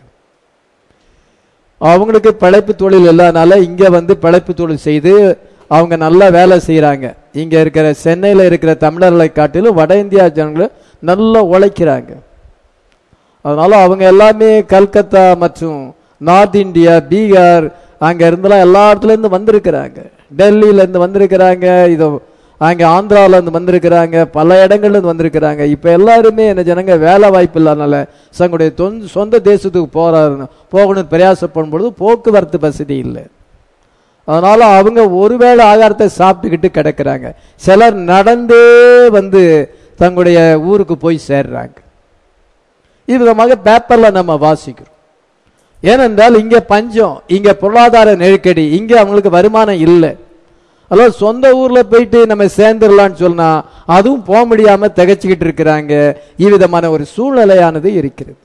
[SPEAKER 1] அவங்களுக்கு பிழைப்பு தொழில் இல்லாதனால இங்க வந்து பிழைப்பு தொழில் செய்து அவங்க நல்லா வேலை செய்றாங்க இங்க இருக்கிற சென்னையில இருக்கிற தமிழர்களை காட்டிலும் வட இந்தியா ஜனங்கள் நல்லா உழைக்கிறாங்க அதனால அவங்க எல்லாமே கல்கத்தா மற்றும் நார்த் இந்தியா பீகார் அங்க இருந்தெல்லாம் எல்லா இடத்துல இருந்து வந்திருக்கிறாங்க டெல்லியில இருந்து வந்திருக்கிறாங்க இதோ அங்க ஆந்திரால இருந்து வந்திருக்கிறாங்க பல இடங்கள்ல இருந்து வந்திருக்கிறாங்க இப்ப எல்லாருமே என்ன ஜனங்க வேலை வாய்ப்பு இல்லாதனால தங்களுடைய தொன்- சொந்த தேசத்துக்கு போறாரு போகணும்னு பிரயாசப்படும் பொழுது போக்குவரத்து வசதி இல்லை அதனால அவங்க ஒருவேளை ஆகாரத்தை சாப்பிட்டுக்கிட்டு கிடக்குறாங்க சிலர் நடந்தே வந்து தங்களுடைய ஊருக்கு போய் சேர்றாங்க இவ்விதமாக பேப்பர்ல நம்ம வாசிக்கிறோம் ஏனென்றால் இங்க பஞ்சம் இங்க பொருளாதார நெருக்கடி இங்க அவங்களுக்கு வருமானம் இல்லை அதாவது சொந்த ஊர்ல போயிட்டு நம்ம சேர்ந்துடலாம்னு சொன்னா அதுவும் போக முடியாம திகைச்சுக்கிட்டு இருக்கிறாங்க இவ்விதமான ஒரு சூழ்நிலையானது இருக்கிறது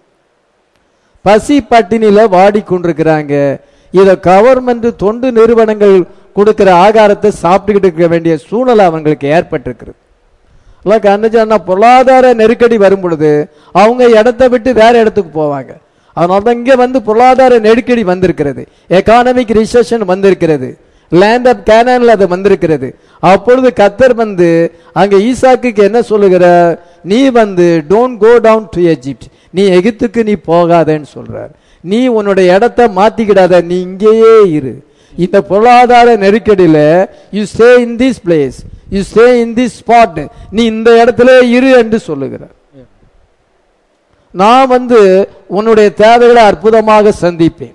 [SPEAKER 1] பசி பட்டினியில வாடிக்கொண்டிருக்கிறாங்க இத கவர்மெண்ட் தொண்டு நிறுவனங்கள் கொடுக்கிற ஆகாரத்தை சாப்பிட்டுக்கிட்டு இருக்க வேண்டிய சூழ்நிலை அவங்களுக்கு ஏற்பட்டிருக்கிறது கண்ணுச்சானா பொருளாதார நெருக்கடி வரும் பொழுது அவங்க இடத்தை விட்டு வேற இடத்துக்கு போவாங்க அதனால தான் இங்க வந்து பொருளாதார நெருக்கடி வந்திருக்கிறது எக்கானமிக் ரிசெஷன் வந்திருக்கிறது லேண்ட் ஆஃப் கேனான்ல அது வந்திருக்கிறது அப்பொழுது கத்தர் வந்து அங்க ஈசாக்குக்கு என்ன சொல்லுகிறார் நீ வந்து don't go down to Egypt நீ எகிப்துக்கு நீ போகாதேன்னு சொல்றார் நீ உன்னுடைய இடத்தை மாத்திக்கிடாத நீ இங்கேயே இரு இந்த பொருளாதார நெருக்கடியில you stay in this place you stay in this spot நீ இந்த இடத்துல இரு என்று சொல்லுகிறார் நான் வந்து உன்னுடைய தேவைகளை அற்புதமாக சந்திப்பேன்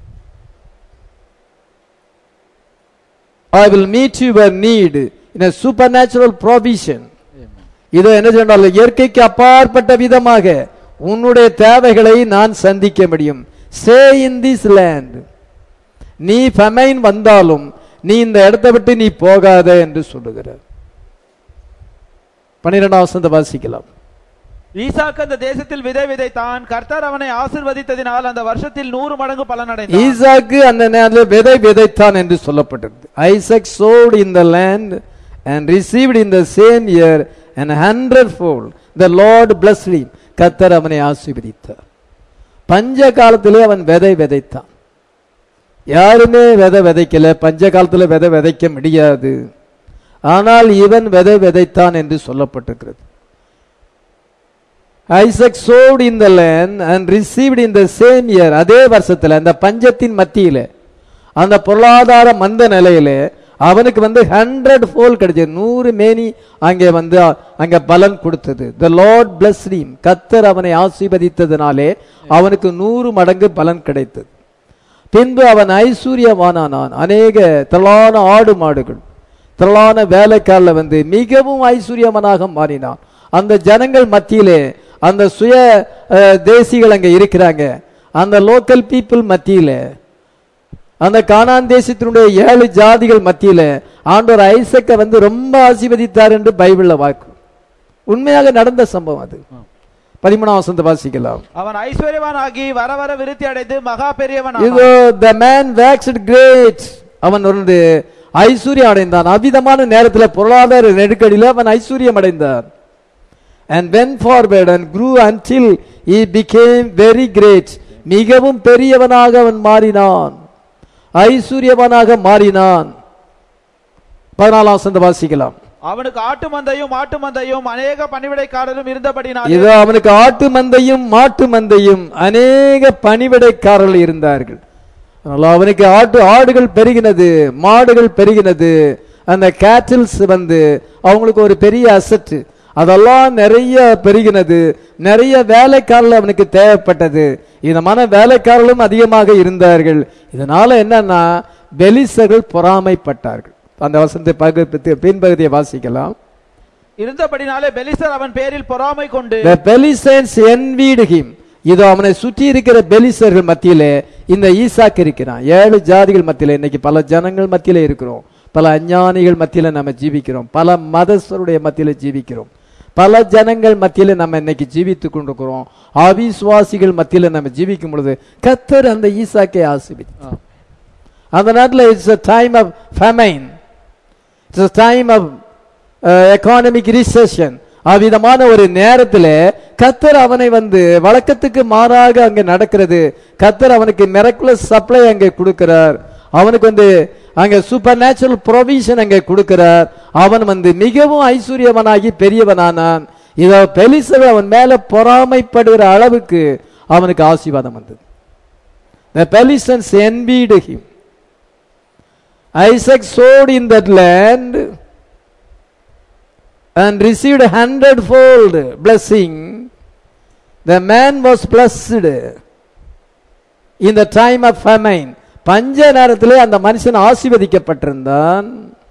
[SPEAKER 1] I will meet your need in supernatural provision இதோ என்ன சொன்னால் இயற்கைக்கு அப்பாற்பட்ட விதமாக உன்னுடைய தேவைகளை நான் சந்திக்க முடியும் சே இன் திஸ் லேண்ட் நீ ஃபெமைன் வந்தாலும் நீ இந்த இடத்தை விட்டு நீ போகாத என்று சொல்லுகிறார் பன்னிரெண்டாம் வசந்த வாசிக்கலாம்
[SPEAKER 2] ஈசாக்கு அந்த தேசத்தில் விதை விதைத்தான் கர்த்தர் அவனை ஆசீர்வதித்ததினால் அந்த வருஷத்தில் நூறு மடங்கு பலனடைந்தான்
[SPEAKER 1] ஈசாக்கு அந்த நேரத்தில் விதை விதைத்தான் என்று சொல்லப்பட்டது Isaac sowed in the land and received in the same year and hundredfold the Lord bless கத்தர் அவனை ஆசீர்வதித்தார் பஞ்ச காலத்திலே அவன் விதை விதைத்தான் யாருமே விதை விதைக்கல பஞ்ச காலத்துல விதை விதைக்க முடியாது ஆனால் இவன் விதை விதைத்தான் என்று சொல்லப்பட்டிருக்கிறது Isaac sowed in the land and received in the same year அதே வருஷத்துல அந்த பஞ்சத்தின் மத்தியில அந்த பொருளாதார மந்த நிலையில அவனுக்கு வந்து ஹண்ட்ரட் ஃபோல் கிடைச்சது நூறு மேனி அங்கே வந்து அ- அங்க பலன் கொடுத்தது த லார்ட் பிளஸ் கத்தர் அவனை ஆசீர்வதித்ததினாலே அவனுக்கு நூறு மடங்கு பலன் கிடைத்தது பின்பு அவன் ஐஸ்வர்யவானானான் அநேக திரளான ஆடு மாடுகள் திரளான வேலைக்காரில் வந்து மிகவும் ஐஸ்வர்யவனாக மாறினான் அந்த ஜனங்கள் மத்தியிலே அந்த சுய அஹ், தேசிகள் அங்க இருக்கிறாங்க அந்த லோக்கல் பீப்புள் மத்தியில அந்த கானான் தேசத்தினுடைய ஏழு ஜாதிகள் மத்தியில ஆண்டவர் ஐசக்க வந்து ரொம்ப ஆசீர்வதித்தார் என்று பைபிள்ல வாக்கு உண்மையாக நடந்த சம்பவம் அது பதிமூணாம் வசந்த வாசிக்கலாம்
[SPEAKER 2] அவன் ஐஸ்வர்யவானாகி வர வர விருத்தி அடைந்து மகா பெரியவன்
[SPEAKER 1] இதோ த மேன் வேக்ஸ்ட் கிரேட் அவன் வந்து ஐஸ்வர்யம் அடைந்தான் அவ்விதமான நேரத்தில் பொருளாதார நெருக்கடியில் அவன் ஐஸ்வர்யம் அடைந்தான் and went forward and grew until he became very great மிகவும் பெரியவனாக அவன் மாறினான் ஐஸ்வர்யவனாக மாறினான் பதினாலாம் வசந்த வாசிக்கலாம்
[SPEAKER 2] அவனுக்கு ஆட்டு மந்தையும் மாட்டு மந்தையும் அநேக பணிவிடைக்காரரும் இருந்தபடினால்
[SPEAKER 1] இதோ அவனுக்கு ஆட்டு மந்தையும் மாட்டு மந்தையும் அநேக பணிவிடைக்காரர்கள் இருந்தார்கள் அதனால அவனுக்கு ஆட்டு ஆடுகள் பெருகினது மாடுகள் பெருகினது அந்த கேட்டில்ஸ் வந்து அவங்களுக்கு ஒரு பெரிய அசட்டு அதெல்லாம் நிறைய பெருகினது நிறைய வேலைக்காரர்கள் அவனுக்கு தேவைப்பட்டது இதமான வேலைக்காரர்களும் அதிகமாக இருந்தார்கள் இதனால என்னன்னா பெலிசர்கள் பொறாமைப்பட்டார்கள் அந்த வசந்த பகுதி பின்பகுதியை வாசிக்கலாம்
[SPEAKER 2] இருந்தபடினாலே பெலிசர் அவன் பேரில் பொறாமை கொண்டு
[SPEAKER 1] The Belisans envied him. இதோ அவனை சுற்றி இருக்கிற பெலிசர்கள் மத்தியிலே இந்த ஈசாக்கு இருக்கிறான் ஏழு ஜாதிகள் மத்தியில இன்னைக்கு பல ஜனங்கள் மத்தியில இருக்கிறோம் பல அஞ்ஞானிகள் மத்தியில நம்ம ஜீவிக்கிறோம் பல மதஸ்தருடைய மத்தியில ஜீவிக்கிறோம் பல ஜனங்கள் மத்தியில நம்ம இன்னைக்கு ஜீவித்து கொண்டிருக்கிறோம் அவிசுவாசிகள் மத்தியில நம்ம ஜீவிக்கும் பொழுது கத்தர் அந்த ஈசாக்கை ஆசிர்வதி அந்த நாட்டில் it's a time of famine it's a time of economic recession அவ்விதமான ஒரு நேரத்தில் கத்தர் அவனை வந்து வழக்கத்துக்கு மாறாக அங்கே நடக்கிறது கத்தர் அவனுக்கு மிரக்குலஸ் சப்ளை அங்கே கொடுக்கிறார் அவனுக்கு வந்து அங்கே சூப்பர் நேச்சுரல் ப்ரொவிஷன் அங்கே கொடுக்கிறார் அவன் வந்து மிகவும் ஐஸ்வர்யவனாகி பெரியவனானான் இதோ பெலிசவை அவன் மேல பொறாமைப்படுகிற அளவுக்கு அவனுக்கு ஆசீர்வாதம் வந்தது The Pelisans envied him. Isaac sowed in that land and received a hundredfold blessing. The man was blessed in the time of famine. பஞ்ச நேரத்திலே அந்த மனுஷன் ஆசீர்வதிக்கப்பட்டிருந்தான்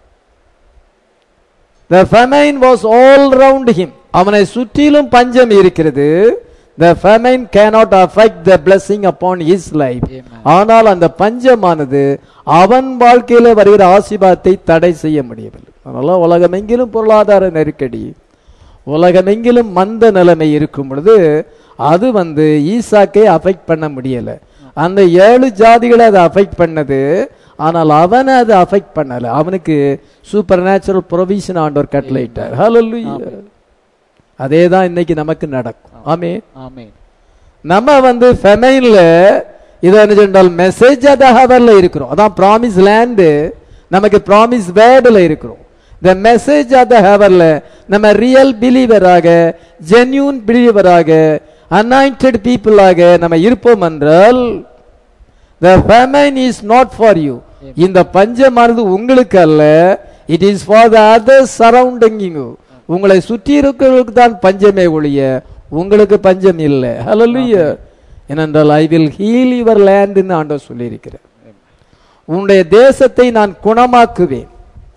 [SPEAKER 1] The famine was all round him. அவனை சுற்றிலும் பஞ்சம் இருக்கிறது The famine cannot affect the blessing upon his life.
[SPEAKER 2] Amen.
[SPEAKER 1] ஆனால் அந்த பஞ்சமானது அவன் வாழ்க்கையில வருகிற ஆசீர்வாதத்தை தடை செய்ய முடியவில்லை அதனால உலகமெங்கிலும் பொருளாதார நெருக்கடி உலகமெங்கிலும் மந்த நிலைமை இருக்கும் பொழுது அது வந்து ஈசாக்கை அஃபெக்ட் பண்ண முடியல அந்த ஏழு ஜாதிகளை அதை அஃபெக்ட் பண்ணது ஆனால் அவனை அது அஃபெக்ட் பண்ணல அவனுக்கு சூப்பர் நேச்சுரல் ப்ரொவிஷன் ஆண்டவர் கட்டளையிட்டார் ஹalleluya அதே தான் இன்னைக்கு நமக்கு நடக்கும் ஆமே
[SPEAKER 2] ஆமென்
[SPEAKER 1] நம்ம வந்து ஃபெமைன்ல இது என்ன சொன்னால் மெசேஜ் அத ஹவர்ல இருக்கிறோம் அதான் ப்ராமிஸ் லேண்டு நமக்கு ப்ராமிஸ் வேர்டுல இருக்கிறோம் இந்த மெசேஜ் அத ஹவர்ல நம்ம ரியல் பிலீவராக ஜென்யூன் பிலீவராக அனாயிண்டட் பீப்புளாக நம்ம இருப்போம் என்றால் the famine is not for you இந்த பஞ்சமானது உங்களுக்கு அல்ல it is for the other surrounding you உங்களை சுற்றி இருக்கிறவர்களுக்கு தான் பஞ்சமே ஒழிய உங்களுக்கு பஞ்சம் இல்லை ஹalleluya ஏனென்றால் ஐ வில் ஹீல் யுவர் லேண்ட்னு ஆண்டவர் சொல்லியிருக்கிறார் உன்னுடைய தேசத்தை நான் குணமாக்குவேன்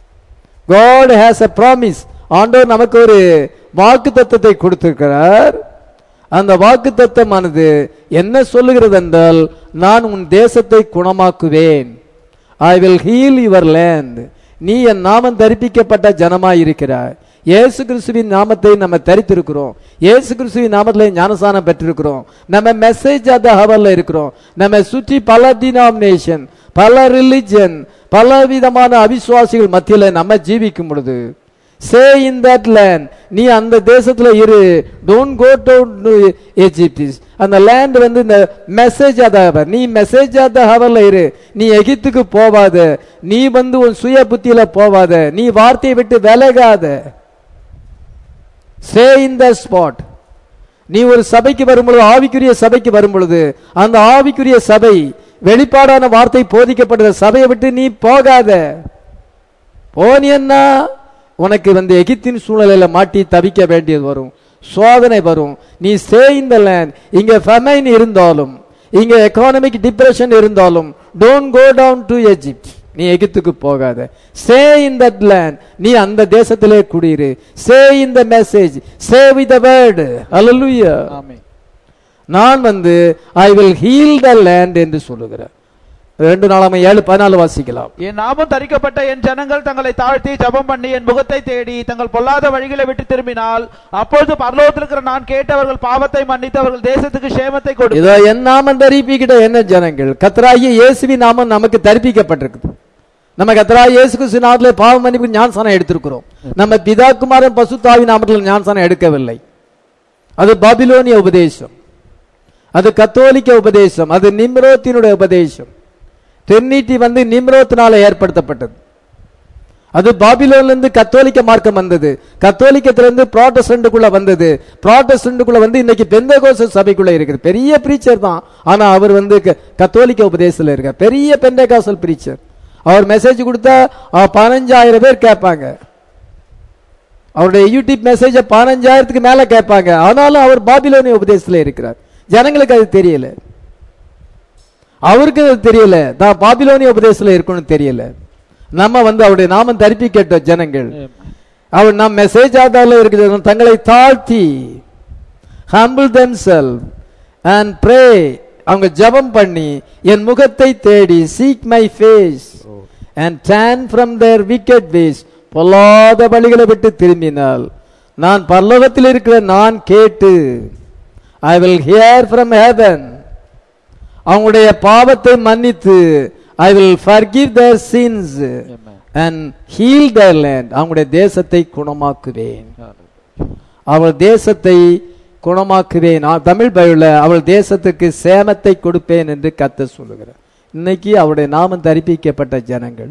[SPEAKER 1] God has a promise ஆண்டவர் நமக்கு ஒரு வாக்கு தத்தத்தை கொடுத்திருக்கிறார் அந்த வாக்கு தத்தமானது என்ன சொல்லுகிறது என்றால் நான் உன் தேசத்தை குணமாக்குவேன் I will heal your land நீ என் நாமம் தரிப்பிக்கப்பட்ட ஜனமாய் இருக்கிறாய் இயேசு கிறிஸ்துவின் நாமத்தை நம்ம தரித்திருக்கிறோம் இயேசு கிறிஸ்துவின் நாமத்தில் ஞானசானம் பெற்றிருக்கிறோம் நம்ம மெசேஜ் அந்த ஹவர்ல இருக்கிறோம் நம்ம சுற்றி பல டினாமினேஷன் பல ரிலிஜன் பல விதமான அவிசுவாசிகள் மத்தியில நம்ம ஜீவிக்கும் பொழுது சே இன் தட் லேண்ட் நீ அந்த தேசத்துல இரு டோன்ட் கோ டு எஜிப்டிஸ் அந்த லேண்ட் வந்து இந்த மெசேஜ் அத ஹவர் நீ மெசேஜ் அத ஹவர்ல இரு நீ எகிப்துக்கு போவாத நீ வந்து உன் சுய புத்தியில போவாத நீ வார்த்தையை விட்டு விலகாத சே இன் த ஸ்பாட் நீ ஒரு சபைக்கு வரும் பொழுது ஆவிக்குரிய சபைக்கு வரும் பொழுது அந்த ஆவிக்குரிய சபை வெளிப்பாடான வார்த்தை போதிக்கப்படுற சபையை விட்டு நீ போகாத போனியன்னா உனக்கு வந்து எகிப்தின் சூழ்நிலையில மாட்டி தவிக்க வேண்டியது வரும் சோதனை வரும் நீ ஸ்டே இந்த லேண்ட் இங்க ஃபெமைன் இருந்தாலும் இங்க எக்கானமிக் டிப்ரெஷன் இருந்தாலும் don't go down to Egypt நீ எகிப்துக்கு போகாத சே இன் தட் லேண்ட் நீ அந்த தேசத்திலே குடியிரு stay in the message stay with the word hallelujah
[SPEAKER 2] amen
[SPEAKER 1] நான் வந்து I will heal the land என்று சொல்லுகிறேன் ரெண்டு நாளாம ஏழு பதினாலு வாசிக்கலாம்
[SPEAKER 2] என் நாமம் தரிக்கப்பட்ட என் ஜனங்கள் தங்களை தாழ்த்தி ஜெபம் பண்ணி என் முகத்தை தேடி தங்கள் பொல்லாத வழிகளை விட்டு திரும்பினால் அப்பொழுது பரலோகத்தில் இருக்கிற நான் கேட்டவர்கள் பாவத்தை மன்னித்து அவர்கள் தேசத்துக்கு சேமத்தை கொடு
[SPEAKER 1] இதோ என் நாமம் தரிப்பிக்கிட்ட என்ன ஜனங்கள் கத்தராகிய இயேசுவின் நாமம் நமக்கு தரிப்பிக்கப்பட்டிருக்குது நம்ம கத்தராகிய இயேசு கிறிஸ்து நாமத்திலே பாவ மன்னிப்பு ஞானசானம் எடுத்திருக்கிறோம் நம்ம பிதாக்குமாரன் பசுத்தாவி நாமத்தில் ஞானசானம் எடுக்கவில்லை அது பாபிலோனிய உபதேசம் அது கத்தோலிக்க உபதேசம் அது நிம்ரோத்தினுடைய உபதேசம் தென்னீட்டி வந்து நிம்ரோத்தினால ஏற்படுத்தப்பட்டது அது பாபிலோன்ல இருந்து கத்தோலிக்க மார்க்கம் வந்தது கத்தோலிக்கத்திலிருந்து ப்ராட்டஸ்டன்ட்டுக்குள்ள வந்தது ப்ராட்டஸ்டன்ட்டுக்குள்ள வந்து இன்னைக்கு பெந்தகோச சபைக்குள்ள இருக்குது பெரிய பிரீச்சர் தான் ஆனா அவர் வந்து க- கத்தோலிக்க உபதேசத்துல இருக்கார் பெரிய பெந்தகாசல் பிரீச்சர் அவர் மெசேஜ் கொடுத்தா அஹ், பதினஞ்சாயிரம் பேர் கேட்பாங்க அவருடைய யூடியூப் மெசேஜ பதினஞ்சாயிரத்துக்கு மேல கேட்பாங்க ஆனாலும் அவர் பாபிலோனிய உபதேசத்துல இருக்கிறார் ஜனங்களுக்கு அது தெரியல அவருக்கு அது தெரியல தான் பாபிலோனிய உபதேசத்துல இருக்கணும்னு தெரியல நம்ம வந்து அவருடைய நாமம் தரிப்பி கேட்ட ஜனங்கள் அவர் நம் மெசேஜ் ஆதாரில் இருக்கிற தங்களை தாழ்த்தி ஹம்பிள் தெம்செல் அண்ட் ப்ரே அவங்க ஜெபம் பண்ணி என் முகத்தை தேடி seek my face and turn from their wicked ways பொல்லாத வழிகளை விட்டு திரும்பினால் நான் பரலோகத்தில் இருக்கிற நான் கேட்டு I will hear from heaven அவங்களுடைய பாவத்தை மன்னித்து I will forgive their sins and heal their land அவங்களுடைய தேசத்தை குணமாக்குவேன் அவள் தேசத்தை குணமாக்குவேன் நான் தமிழ் பைபிள்ல அவள் தேசத்துக்கு சேமத்தை கொடுப்பேன் என்று கத்த சொல்லுகிறார் இன்னைக்கு அவருடைய நாமம் தரிப்பிக்கப்பட்ட ஜனங்கள்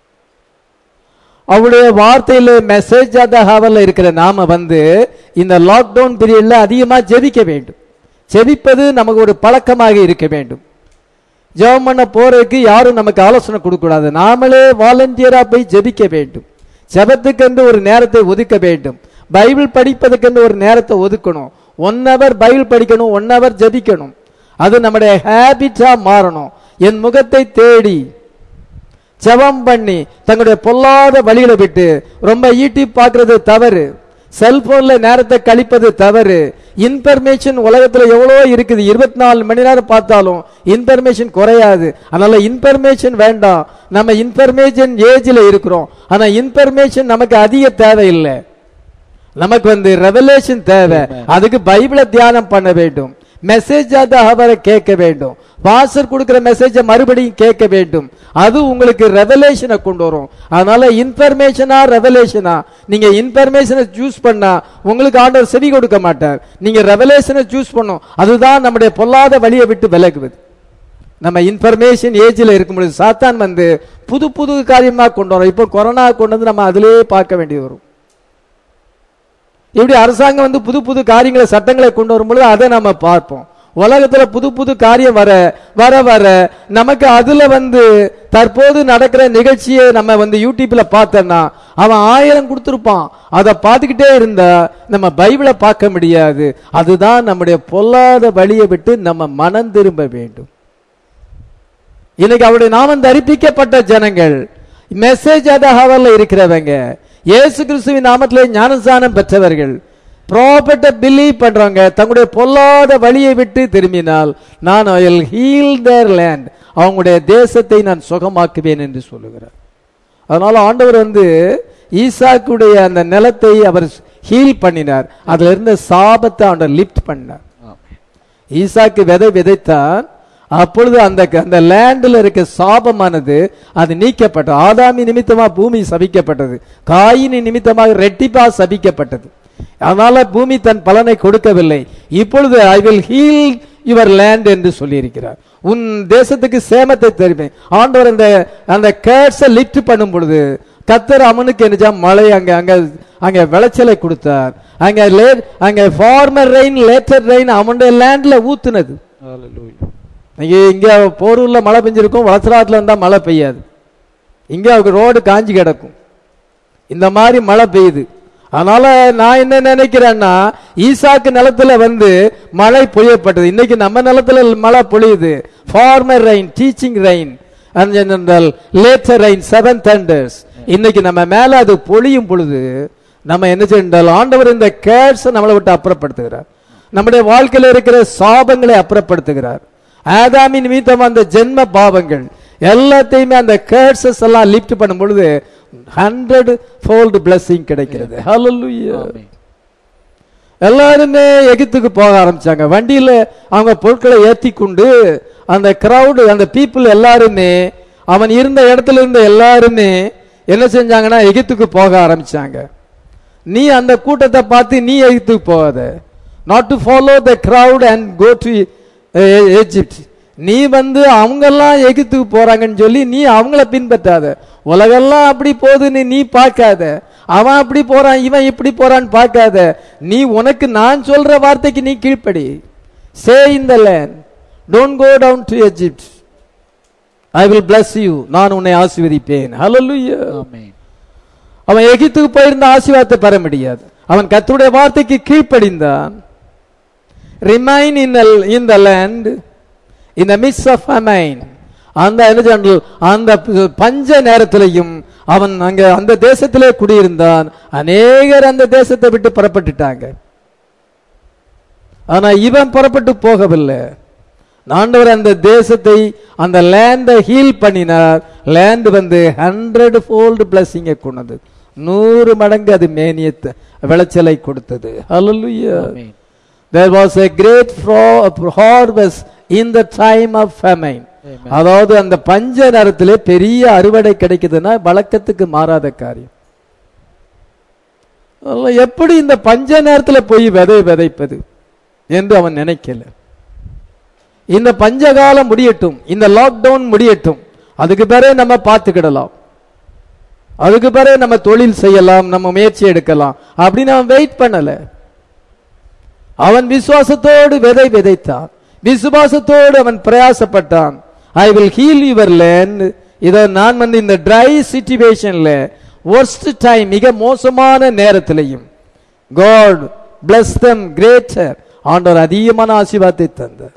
[SPEAKER 1] அவருடைய வார்த்தையில மெசேஜ் ஹவர்ல இருக்கிற நாம வந்து இந்த லாக்டவுன் பீரியட்ல அதிகமா ஜெபிக்க வேண்டும் ஜெபிப்பது நமக்கு ஒரு பழக்கமாக இருக்க வேண்டும் ஜெபம் பண்ண போறதுக்கு யாரும் நமக்கு ஆலோசனை கொடுக்க கூடாது நாமளே வாலண்டியரா போய் ஜெபிக்க வேண்டும் ஜெபத்துக்கென்று ஒரு நேரத்தை ஒதுக்க வேண்டும் பைபிள் படிப்பதுக்கென்று ஒரு நேரத்தை ஒதுக்கணும் ஒன் ஹவர் பைபிள் படிக்கணும் ஒன் ஹவர் ஜெபிக்கணும் அது நம்முடைய ஹேபிட்டா மாறணும் என் முகத்தை தேடி ஜெபம் பண்ணி தங்களுடைய பொல்லாத வழிகளை விட்டு ரொம்ப யூடியூப் பார்க்கிறது தவறு செல்போன்ல நேரத்தை கழிப்பது தவறு இன்ஃபர்மேஷன் உலகத்துல எவ்வளோ இருக்குது இருபத்தி நாலு மணி நேரம் பார்த்தாலும் இன்ஃபர்மேஷன் குறையாது அதனால இன்ஃபர்மேஷன் வேண்டாம் நம்ம இன்ஃபர்மேஷன் ஏஜ்ல இருக்கிறோம் ஆனா இன்ஃபர்மேஷன் நமக்கு அதிக தேவையில்லை நமக்கு வந்து ரெவலேஷன் தேவை அதுக்கு பைபிளை தியானம் பண்ண வேண்டும் மெசேஜ் அவரை கேட்க வேண்டும் பாஸ்டர் கொடுக்கிற மெசேஜை மறுபடியும் கேட்க வேண்டும் அது உங்களுக்கு ரெவலேஷனை கொண்டு வரும் அதனால இன்ஃபர்மேஷனா ரெவலேஷனா நீங்க இன்ஃபர்மேஷனை சூஸ் பண்ணா உங்களுக்கு ஆண்டவர் செவி கொடுக்க மாட்டார் நீங்க ரெவலேஷனை சூஸ் பண்ணும் அதுதான் நம்முடைய பொல்லாத வழியை விட்டு விலகுவது நம்ம இன்ஃபர்மேஷன் ஏஜ்ல இருக்கும் பொழுது சாத்தான் வந்து புது புது காரியமா கொண்டு வரோம் இப்போ கொரோனா கொண்டு வந்து நம்ம அதிலேயே பார்க்க வேண்டியது வரும் இப்படி அரசாங்கம் வந்து புது புது காரியங்களை சட்டங்களை கொண்டு வரும்பொழுது அதை நம்ம பார்ப்போம் உலகத்துல புது புது காரியம் வர வர வர நமக்கு அதுல வந்து தற்போது நடக்கிற நிகழ்ச்சியை நம்ம வந்து யூடியூப்ல பார்த்தோம்னா அவன் ஆயிரம் கொடுத்துருப்பான் அதை பார்த்துக்கிட்டே இருந்தா நம்ம பைபிளை பார்க்க முடியாது அதுதான் நம்முடைய பொல்லாத வழியை விட்டு நம்ம மனம் திரும்ப வேண்டும் இன்னைக்கு அவருடைய நாமம் தரிப்பிக்கப்பட்ட ஜனங்கள் மெசேஜ் ஹவர்ல இருக்கிறவங்க இயேசு கிறிஸ்துவின் நாமத்திலே ஞானஸ்தானம் பெற்றவர்கள் ப்ராப்பர்ட்ட பிலீவ் பண்றவங்க தங்களுடைய பொல்லாத வழியை விட்டு திரும்பினால் நான் ஐல் ஹீல் தேர் லேண்ட் அவங்களுடைய தேசத்தை நான் சுகமாக்குவேன் என்று சொல்லுகிறார் அதனால ஆண்டவர் வந்து ஈசாக்குடைய அந்த நிலத்தை அவர் ஹீல் பண்ணினார் அதுல இருந்த சாபத்தை ஆண்டவர் லிஃப்ட் பண்ணார் ஈசாக்கு விதை விதைத்தான் அப்பொழுது அந்த அந்த லேண்டில் இருக்க சாபமானது அது நீக்கப்பட்டது ஆதாமி நிமித்தமா பூமி சபிக்கப்பட்டது காயினி நிமித்தமாக ரெட்டிப்பா சபிக்கப்பட்டது அதனால பூமி தன் பலனை கொடுக்கவில்லை இப்பொழுது I will heal your land என்று சொல்லியிருக்கிறார் உன் தேசத்துக்கு சேமத்தை தருவேன் ஆண்டவர் அந்த அந்த கேர்ஸை லிஃப்ட் பண்ணும் பொழுது கத்தர் அவனுக்கு என்னச்சா மழை அங்க அங்க அங்க விளைச்சலை கொடுத்தார் அங்க லே அங்க ஃபார்மர் ரெயின் லேட்டர் ரெயின் அவனுடைய லேண்ட்ல ஊத்துனது இங்க இங்க போரூர்ல மழை பெஞ்சிருக்கும் வளசராத்துல இருந்தா மழை பெய்யாது இங்க அவங்க ரோடு காஞ்சி கிடக்கும் இந்த மாதிரி மழை பெய்யுது அதனால நான் என்ன நினைக்கிறேன்னா ஈசாக்கு நிலத்துல வந்து மழை பொழியப்பட்டது இன்னைக்கு நம்ம நிலத்துல மழை பொழியுது former rain teaching rain latter rain seven thunders இன்னைக்கு நம்ம மேல அது பொழியும் பொழுது நம்ம என்ன செய்யணும் ஆண்டவர் இந்த கேர்ஸ் நம்மளை விட்டு அப்புறப்படுத்துகிறார் நம்முடைய வாழ்க்கையில இருக்கிற சாபங்களை அப்புறப்படுத்துகிறார் ஆதாமின் நிமித்தம் அந்த ஜென்ம பாவங்கள் எல்லாத்தையுமே அந்த கேர்சஸ் எல்லாம் லிஃப்ட் பண்ணும் பொழுது ஹண்ட்ரட் ஃபோல்டு blessing கிடைக்கிறது Hallelujah. எல்லாருமே எகிப்துக்கு போக ஆரம்பிச்சாங்க வண்டியில அவங்க பொருட்களை ஏத்தி கொண்டு அந்த கிரவுடு அந்த பீப்புள் எல்லாருமே அவன் இருந்த இடத்துல இருந்த எல்லாருமே என்ன செஞ்சாங்கன்னா எகிப்துக்கு போக ஆரம்பிச்சாங்க நீ அந்த கூட்டத்தை பார்த்து நீ எகிப்துக்கு போகாத not to follow the crowd and go to Egypt நீ வந்து அவங்கெல்லாம் எகிப்துக்கு போறாங்கன்னு சொல்லி நீ அவங்கள பின்பற்றாத உலகெல்லாம் அப்படி போகுதுன்னு நீ பார்க்காத அவன் அப்படி போறான் இவன் இப்படி போறான்னு பார்க்காத நீ உனக்கு நான் சொல்ற வார்த்தைக்கு நீ கீழ்ப்படி stay in the land don't go down to Egypt I will bless you நான் உன்னை ஆசீர்வதிப்பேன் ஹalleluya அவன் எகிப்துக்கு போயிருந்த ஆசீர்வாதத்தை பெற முடியாது அவன் கர்த்தருடைய வார்த்தைக்கு கீழ்ப்படிந்தான் remain in in the land in the midst of famine அந்த என்ன சொன்னால், அந்த பஞ்ச நேரத்திலையும் அவன் அங்க அந்த தேசத்திலே குடியிருந்தான் அநேகர் அந்த தேசத்தை விட்டு புறப்பட்டுட்டாங்க ஆனா இவன் புறப்பட்டு போகவில்லை ஆண்டவர் அந்த தேசத்தை அந்த லேண்டை ஹீல் பண்ணினார் லேண்ட் வந்து ஹண்ட்ரட் ஃபோல்டு பிளஸிங்க கொண்டது நூறு மடங்கு அது மேனியத்தை விளைச்சலை கொடுத்தது Hallelujah. There was a great fro- harvest in the time of famine.
[SPEAKER 2] Amen.
[SPEAKER 1] அதாவது அந்த பஞ்ச நேரத்திலே பெரிய அறுவடை கிடைக்குதுன்னா வழக்கத்துக்கு மாறாத காரியம் அதனால எப்படி இந்த பஞ்ச நேரத்துல போய் விதை விதைப்பது என்று அவன் நினைக்கல இந்த பஞ்சகாலம் முடியட்டும் இந்த லாக்டவுன் முடியட்டும் அதுக்கு பிறகு நம்ம பார்த்துக்கிடலாம் அதுக்கு பிறகு நம்ம தொழில் செய்யலாம் நம்ம முயற்சி எடுக்கலாம் அப்படின்னு அவன் வெயிட் பண்ணல அவன் விசுவாசத்தோடு விதை விதைத்தான் விசுவாசத்தோடு அவன் பிரயாசப்பட்டான் I will heal your land இதை நான் வந்து இந்த ட்ரை சிச்சுவேஷன்ல worst டைம் மிக மோசமான நேரத்திலையும் காட் bless them greater ஆண்டவர் அதிகமான ஆசீர்வாதத்தை தந்தார்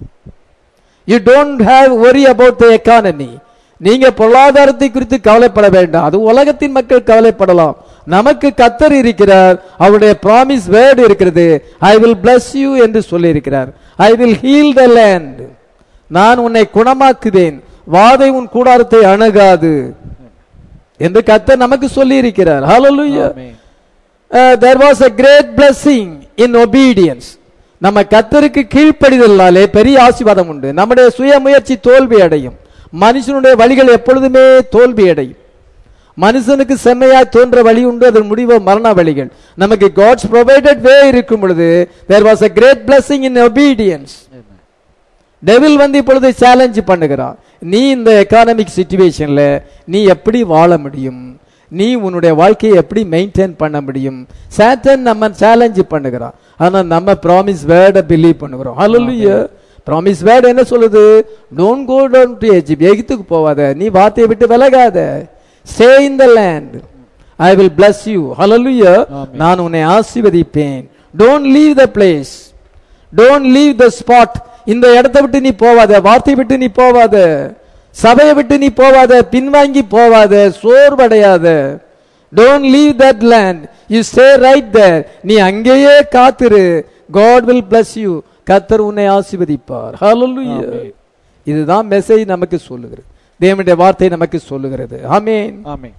[SPEAKER 1] you don't have worry about the economy நீங்க பொருளாதாரத்தை குறித்து கவலைப்பட வேண்டாம் அது உலகத்தின் மக்கள் கவலைப்படலாம் நமக்கு கத்தர் இருக்கிறார் அவருடைய ப்ராமிஸ் வேர்டு இருக்கிறது ஐ வில் bless யூ என்று சொல்லி இருக்கிறார் I will heal the land நான் உன்னை குணமாக்குவேன் வாதை உன் கூடாரத்தை அணுகாது என்று கத்தர் நமக்கு சொல்லி இருக்கிறார் hallelujah there was a great blessing in obedience நம்ம கத்தருக்கு கீழ்ப்படிதலாலே பெரிய ஆசீர்வாதம் உண்டு நம்முடைய சுய முயற்சி தோல்வி அடையும் மனுஷனுடைய வழிகள் எப்பொழுதுமே தோல்வி அடையும் மனுஷனுக்கு செம்மையாய் தோன்ற வழி உண்டு அதன் முடிவு மரண வழிகள் நமக்கு காட்ஸ் ப்ரொவைடட் வே இருக்கும் பொழுது there was a great blessing in obedience devil வந்து இப்பொழுது சேலஞ்ச் பண்ணுகிறான் நீ இந்த எக்கானமிக் சுச்சுவேஷன்ல நீ எப்படி வாழ முடியும் நீ உன்னுடைய வாழ்க்கையை எப்படி மெயின்டைன் பண்ண முடியும் சாட்டன் நம்ம சேலஞ்ச் பண்ணுகிறான் ஆனா நம்ம ப்ராமிஸ் வேர்டை பிலீவ் பண்ணுகிறோம் ஹalleluya ப்ராமிஸ் வேர்டு என்ன சொல்லுது don't go down to Egypt எகிப்துக்கு போவாத நீ வார்த்தையை விட்டு விலகாத stay in the land I will bless you hallelujah
[SPEAKER 2] Amen.
[SPEAKER 1] நான் உன்னை ஆசீர்வதிப்பேன் don't leave the place don't leave the spot இந்த இடத்தை விட்டு நீ போவாத வார்த்தை விட்டு நீ போவாத சபையை விட்டு நீ போவாத பின்வாங்கி போவாத சோர்வடையாத don't leave that land you stay right there நீ அங்கேயே காத்திரு காட் வில் bless யூ கத்தர் உன்னை ஆசீர்வதிப்பார் ஹalleluya
[SPEAKER 2] Amen.
[SPEAKER 1] இதுதான் மெசேஜ் நமக்கு சொல்லுகிறது தேவனுடைய வார்த்தை நமக்கு சொல்லுகிறது ஆமென்
[SPEAKER 2] ஆமென்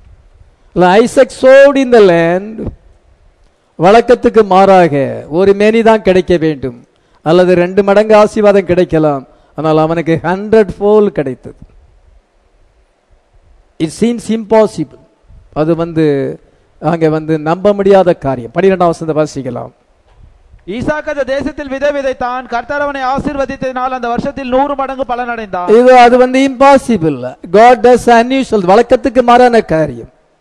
[SPEAKER 1] Isaac sowed in the land வழக்கத்துக்கு மாறாக ஒரு மேனி தான் கிடைக்க வேண்டும் அல்லது ரெண்டு மடங்கு ஆசீர்வாதம் கிடைக்கலாம் ஆனால் அவனுக்கு ஹண்ட்ரட் ஃபோல் கிடைத்தது இட் சீன்ஸ் இம்பாசிபிள் அது வந்து அங்க வந்து நம்ப முடியாத காரியம் பன்னிரெண்டாம் வசந்த வாசிக்கலாம்
[SPEAKER 2] ஈசாக்கு அந்த தேசத்தில் விதை விதைத்தான் கர்த்தர் அவனை ஆசீர்வதித்ததினால் அந்த வருஷத்தில் நூறு மடங்கு பலன் அடைந்தான்
[SPEAKER 1] இது அது வந்து இம்பாசிபிள் காட் டஸ் அன்யூஷுவல் வழக்கத்துக்கு மாறான காரியம்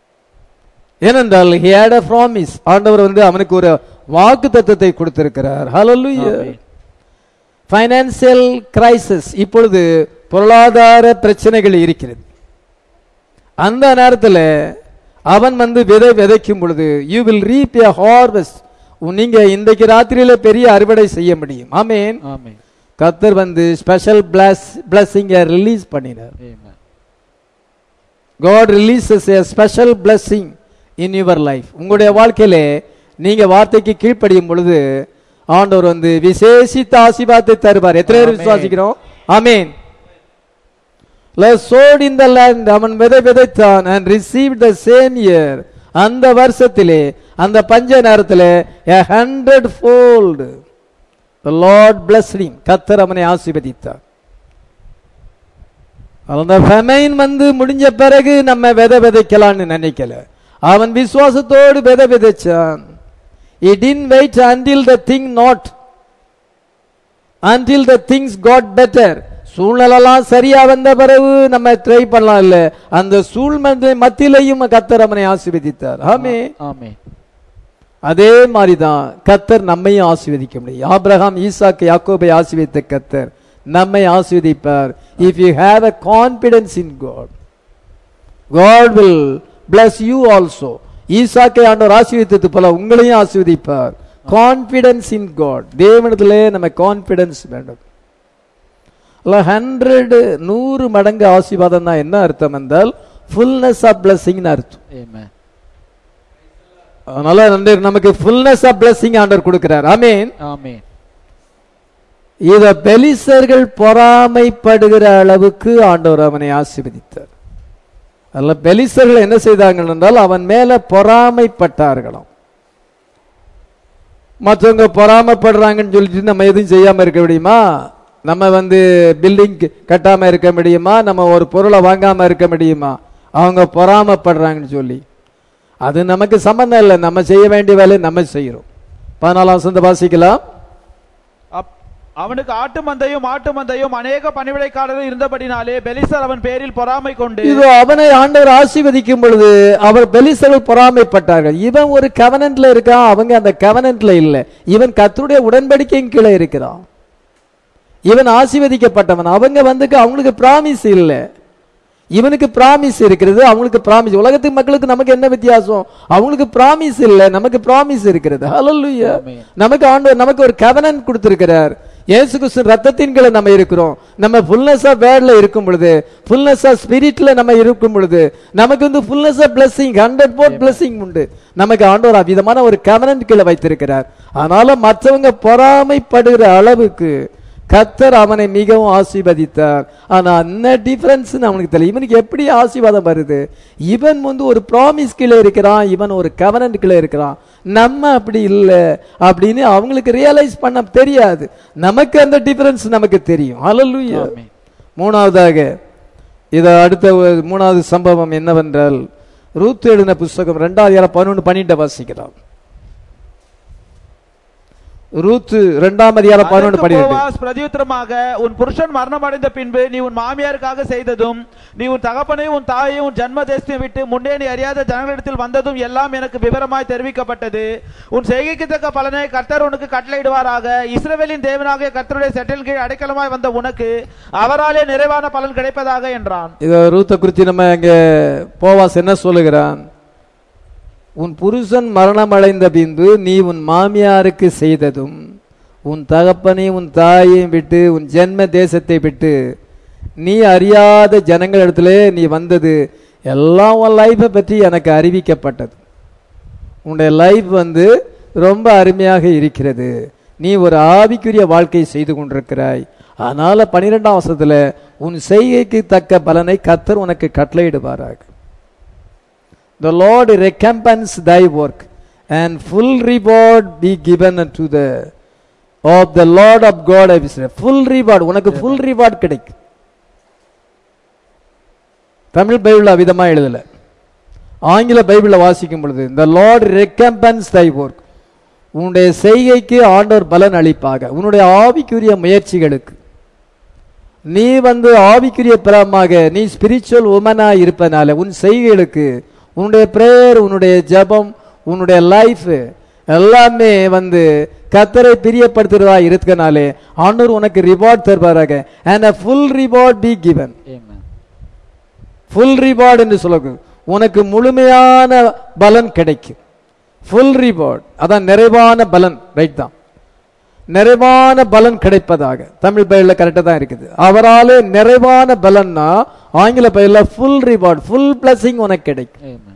[SPEAKER 1] ஏனென்றால் he had a promise ஆண்டவர் வந்து அவனுக்கு ஒரு வாக்கு தத்துவத்தை கொடுத்திருக்கிறார் ஹalleluya
[SPEAKER 2] ஆமென்.
[SPEAKER 1] ஃபைனான்சியல் கிரைசிஸ் இப்பொழுது பொருளாதார பிரச்சனைகள் இருக்கிறது அந்த நேரத்தில் அவன் வந்து விதை விதைக்கும் பொழுது you will reap a harvest நீங்க இன்றைக்கு ராத்திரியில பெரிய அறுவடை செய்ய முடியும் ஆமேன்
[SPEAKER 2] ஆமென்.
[SPEAKER 1] கத்தர் வந்து ஸ்பெஷல் பிளஸ் பிளஸ்ஸிங்கை ரிலீஸ் பண்ணினார்
[SPEAKER 2] Amen.
[SPEAKER 1] God releases a special blessing in your life உங்களுடைய வாழ்க்கையிலே நீங்க வார்த்தைக்கு கீழ்ப்படியும் பொழுது ஆண்டவர் வந்து விசேஷித்த ஆசீர்வாதத்தை தருவார் எத்தனை பேர்
[SPEAKER 2] ஆமென்.
[SPEAKER 1] விசுவாசிக்கிறோம் ஆமீன் சோட் இன் த லேண்ட் அவன் விதை விதைத்தான் and receive the same year அந்த வருஷத்திலே அந்த பஞ்ச நேரத்திலே a hundredfold Lord blessed கத்தர் அவனை ஆசீர்வதித்தார் அந்த ஃபெமைன் வந்து முடிஞ்ச பிறகு நம்ம விதை விதைக்கலாம்னு நினைக்கல அவன் விசுவாசத்தோடு விதை விதைச்சான் he didn't wait until the thing not until the things got better சூழ்நிலாம் சரியா வந்த பிறகு நம்ம ட்ரை பண்ணலாம் இல்ல அந்த சூழ்நிலை மத்தியிலையும் கத்தர் அவனை ஆசீர்வதித்தார் ஆமே
[SPEAKER 2] ஆமென்.
[SPEAKER 1] அதே மாதிரிதான் கத்தர் நம்மையும் ஆசீர்வதிக்க முடியும் ஆபிரகாம் ஈசாக்கு யாக்கோபை ஆசீர்வதித்த கத்தர் நம்மை ஆசீர்வதிப்பார் if you have a confidence in God God will bless you also ஈசாக்கை ஆண்டவர் ஆசீர்வதித்தது போல உங்களையும் ஆசீர்வதிப்பார் கான்பிடன்ஸ் இன் காட் தேவனத்திலே நம்ம கான்பிடன்ஸ் வேண்டும் ஹண்ட்ரட் நூறு மடங்கு ஆசீர்வாதம் தான் என்ன அர்த்தம் என்றால் ஃபுல்னஸ் ஆஃப் பிளஸிங்னு அர்த்தம்
[SPEAKER 2] Amen.
[SPEAKER 1] அதனால நன்றி நமக்கு ஃபுல்னஸ் ஆஃப் பிளஸிங் ஆண்டவர் கொடுக்கிறார் ஆமீன்
[SPEAKER 2] ஆமென்.
[SPEAKER 1] இத பெலிசர்கள் பொறாமைப்படுகிற அளவுக்கு ஆண்டவர் அவனை ஆசீர்வதித்தார் அதில் பெலிசர்கள் என்ன செய்தார்கள் என்றால் அவன் மேல பொறாமைப்பட்டார்களாம் மற்றவங்க பொறாமைப்படுறாங்கன்னு சொல்லிட்டு நம்ம எதுவும் செய்யாம இருக்க முடியுமா நம்ம வந்து பில்டிங் கட்டாம இருக்க முடியுமா நம்ம ஒரு பொருளை வாங்காம இருக்க முடியுமா அவங்க பொறாமைப்படுறாங்கன்னு சொல்லி அது நமக்கு சம்பந்தம் இல்லை நம்ம செய்ய வேண்டிய வேலையை நம்ம செய்யறோம் பதினாலாம் வசந்த வாசிக்கலாம்
[SPEAKER 2] அப்- அவனுக்கு ஆட்டு மந்தையும் ஆட்டு மந்தையும் அநேக பணிவிடைக்காரர்கள் இருந்தபடினாலே பெலிசர் அவன் பேரில் பொறாமை கொண்டு
[SPEAKER 1] இதோ அவனை ஆண்டவர் ஆசீர்வதிக்கும் பொழுது அவர் பெலிசர்கள் பொறாமைப்பட்டார்கள் இவன் ஒரு கவனன்ட்ல இருக்கான் அவங்க அந்த கவனன்ட்ல இல்ல இவன் கர்த்தருடைய உடன்படிக்கையின் கீழே இருக்கிறான் இவன் ஆசீர்வதிக்கப்பட்டவன் அவங்க வந்து அவங்களுக்கு பிராமிஸ் இல்ல இவனுக்கு பிராமிஸ் இருக்கிறது அவங்களுக்கு பிராமிஸ் உலகத்து மக்களுக்கு நமக்கு என்ன வித்தியாசம் அவங்களுக்கு பிராமிஸ் இல்ல நமக்கு பிராமிஸ் இருக்கிறது ஹalleluya
[SPEAKER 2] ஆமென்.
[SPEAKER 1] நமக்கு ஆண்டவர் நமக்கு ஒரு கவனன் கொடுத்திருக்கிறார் இயேசு கிறிஸ்து ரத்தத்தின் கீழே நம்ம இருக்கிறோம் நம்ம ஃபுல்னஸ் ஆஃப் வேர்ட்ல இருக்கும் பொழுது ஃபுல்னஸ் ஆஃப் ஸ்பிரிட்ல நம்ம இருக்கும் பொழுது நமக்கு வந்து fullness of blessing hundredfold blessing உண்டு நமக்கு ஆண்டவர் அவ்விதமான ஒரு கவனன் கீழே வைத்திருக்கிறார் அதனால மற்றவங்க பொறாமைப்படுகிற அளவுக்கு கத்தர் அவனை மிகவும் ஆசீர்வதித்தார் ஆனா என்ன டிஃபரன்ஸ் அவனுக்கு தெரியல இவனுக்கு எப்படி ஆசீர்வாதம் வருது இவன் வந்து ஒரு ப்ராமிஸ் கீழே இருக்கிறான் இவன் ஒரு கவனன் கீழே இருக்கிறான் நம்ம அப்படி இல்லை அப்படின்னு அவங்களுக்கு ரியலைஸ் பண்ண தெரியாது நமக்கு அந்த டிஃபரன்ஸ் நமக்கு தெரியும் ஹalleluya
[SPEAKER 2] ஆமென்.
[SPEAKER 1] மூணாவதாக இத அடுத்த ஒரு மூணாவது சம்பவம் என்னவென்றால் ரூத் எழுதின புஸ்தகம் ரெண்டாவது ஏழை பதினொன்று பன்னிட்ட வாசிக்கலாம் ரூத்து ரெண்டாம் அதிகாரம் பதினொன்று
[SPEAKER 2] அதற்கு
[SPEAKER 1] பன்னிரெண்டு
[SPEAKER 2] போவாஸ் பிரதியுத்தரமாக உன் புருஷன் மரணமடைந்த பின்பு நீ உன் மாமியாருக்காக செய்ததும் நீ உன் தகப்பனையும் உன் தாயையும் உன் ஜன்ம தேசத்தையும் விட்டு முன்னே நீ அறியாத ஜனங்களிடத்தில் வந்ததும் எல்லாம் எனக்கு விவரமாய் தெரிவிக்கப்பட்டது உன் செய்கைக்கு தக்க பலனை கர்த்தர் உனக்கு கட்டளையிடுவாராக இஸ்ரவேலின் தேவனாகிய கர்த்தருடைய செட்டில் கீழ் அடைக்கலமாய் வந்த உனக்கு அவராலே நிறைவான பலன் கிடைப்பதாக என்றான்
[SPEAKER 1] இத ரூத்தை குறித்து நம்ம இங்க போவாஸ் என்ன சொல்லுகிறான் உன் புருஷன் மரணம் அடைந்த பின்பு நீ உன் மாமியாருக்கு செய்ததும் உன் தகப்பனையும் உன் தாயையும் விட்டு உன் ஜென்ம தேசத்தை விட்டு நீ அறியாத ஜனங்களிடத்திலே நீ வந்தது எல்லாம் உன் லைஃபை பற்றி எனக்கு அறிவிக்கப்பட்டது உன்னுடைய லைஃப் வந்து ரொம்ப அருமையாக இருக்கிறது நீ ஒரு ஆவிக்குரிய வாழ்க்கை செய்து கொண்டிருக்கிறாய் அதனால பனிரெண்டாம் வருஷத்துல உன் செய்கைக்கு தக்க பலனை கத்தர் உனக்கு கட்டளையிடுவாராக The Lord recompense thy work and full reward be given unto the of the Lord of God of Israel. Full reward உனக்கு full reward கிடைக்கும் தமிழ் பைபிள் அவிதமா எழுதல ஆங்கில பைபிள வாசிக்கும் பொழுது the Lord recompense thy work உன்னுடைய செய்கைக்கு ஆண்டவர் பலன் அளிப்பாக உன்னுடைய ஆவிக்குரிய முயற்சிகளுக்கு நீ வந்து ஆவிக்குரிய பிறமாக நீ ஸ்பிரிச்சுவல் உமனா இருப்பனால உன் செய்கைகளுக்கு உன்னுடைய பிரேயர் உன்னுடைய ஜெபம் உன்னுடைய லைஃப் எல்லாமே வந்து கத்தரை பிரியப்படுத்துறதா இருக்கனாலே ஆண்டவர் உனக்கு ரிவார்ட் தருவாராக and a full reward be given
[SPEAKER 2] Amen.
[SPEAKER 1] Full reward என்று சொல்லுங்க உனக்கு முழுமையான பலன் கிடைக்கும் ஃபுல் ரிவார்ட் அதான் நிறைவான பலன் ரைட் தான் நிறைவான பலன் கிடைப்பதாக தமிழ் பயில கரெக்டா தான் இருக்குது அவராலே நிறைவான பலன்னா ஆங்கில பயில ஃபுல் ரிவார்ட் ஃபுல் blessing உனக்கு கிடைக்கும்
[SPEAKER 2] Amen.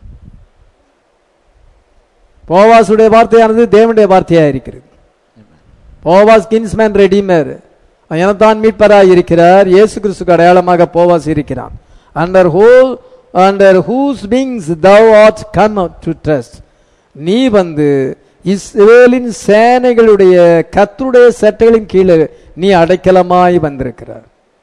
[SPEAKER 1] போவாசுடைய வார்த்தையானது தேவனுடைய வார்த்தையா இருக்கிறது போவாஸ் கின்ஸ்மேன் ரெடிமேர் எனத்தான் மீட்பராய் இருக்கிறார் இயேசு கிறிஸ்துக்கு அடையாளமாக போவாஸ் இருக்கிறான் under who under whose wings thou art come to trust நீ வந்து இஸ்ரேலின் சேனைகளுடைய கத்தருடைய சட்டைகளின் கீழே நீ அடைக்கலமாய் வந்திருக்கிறார்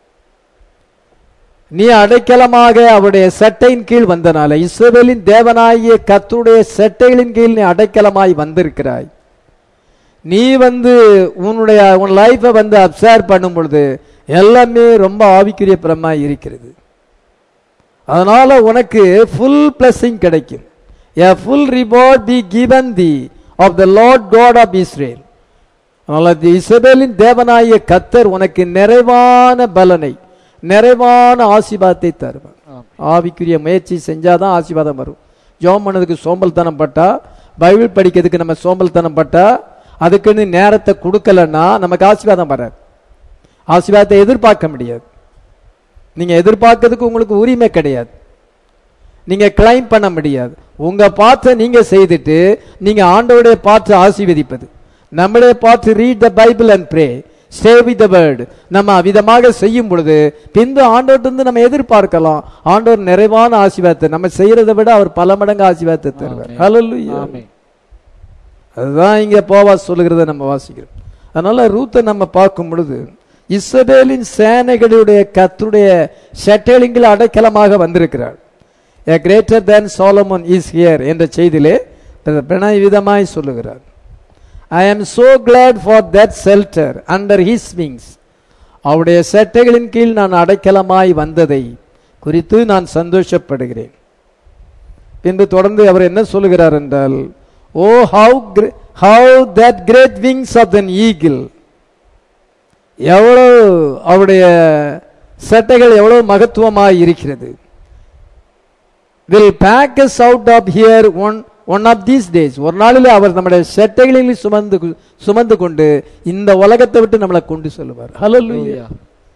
[SPEAKER 1] நீ அடைக்கலமாக அவருடைய சட்டையின் கீழ் வந்தனால இஸ்ரவேலின் தேவனாகிய கர்த்தருடைய சட்டைகளின் கீழ் நீ அடைக்கலமாய் வந்திருக்கிறாய் நீ வந்து உன்னுடைய உன் லைஃபை வந்து அப்சர்வ் பண்ணும் பொழுது எல்லாமே ரொம்ப ஆவிக்குரிய பிரமாய் இருக்கிறது அதனால உனக்கு ஃபுல் blessing கிடைக்கும் a full reward be given thee of the lord god of israel அதனால தி- இஸ்ரவேலின் தேவனாகிய கத்தர் உனக்கு நிறைவான பலனை நிறைவான ஆசீர்வாதத்தை தருவார்
[SPEAKER 2] Amen.
[SPEAKER 1] ஆவிக்குரிய முயற்சி செஞ்சாதான் ஆசீர்வாதம் வரும் ஜோம் பண்ணதுக்கு சோம்பல்தனம் பட்டா பைபிள் படிக்கிறதுக்கு நம்ம சோம்பல்தனம் பட்டா அதுக்குன்னு நேரத்தை கொடுக்கலன்னா நமக்கு ஆசீர்வாதம் வராது ஆசீர்வாதத்தை எதிர்பார்க்க முடியாது நீங்க எதிர்பார்க்கறதுக்கு உங்களுக்கு உரிமை கிடையாது நீங்க கிளைம் பண்ண முடியாது உங்க பாத்தை நீங்க செய்துட்டு நீங்க ஆண்டவருடைய பாற்று ஆசீர்வதிப்பது நம்முடைய பாற்று read the Bible and pray stay with the word நம்ம அவ்விதமாக செய்யும் பொழுது பின்பு ஆண்டவர்கிட்ட நம்ம எதிர்பார்க்கலாம் ஆண்டவர் நிறைவான ஆசீர்வாதத்தை நம்ம செய்யறதை விட அவர் பல மடங்கு ஆசீர்வாதத்தை தருவார்
[SPEAKER 2] Amen.
[SPEAKER 1] ஹalleluya
[SPEAKER 2] Amen.
[SPEAKER 1] அதுதான் இங்க போவா சொல்லுகிறத நம்ம வாசிக்கிறோம் அதனால ரூத்தை நம்ம பார்க்கும் பொழுது இஸ்ரவேலின் சேனைகளுடைய கத்துடைய ஷட்டலிங்கில் அடைக்கலமாக வந்திருக்கிறார் a greater than solomon is here என்ற செய்தியிலே பிரணய விதமாய் சொல்லுகிறார் ஐ am so glad for that shelter under his wings அவருடைய செட்டைகளின் கீழ் நான் அடைக்கலமாய் வந்ததை குறித்து நான் சந்தோஷப்படுகிறேன் பின்பு தொடர்ந்து அவர் என்ன சொல்லுகிறார் என்றால் oh how how that great wings of the eagle எவ்வளவு அவருடைய சட்டைகள் எவ்வளவு மகத்துவமாய் இருக்கிறது will pack us out of here one one of these days ஒரு நாளில் அவர் நம்முடைய சட்டைகளில் சுமந்து சுமந்து கொண்டு இந்த உலகத்தை விட்டு நம்மளை கொண்டு செல்வார் hello
[SPEAKER 2] Hallelujah.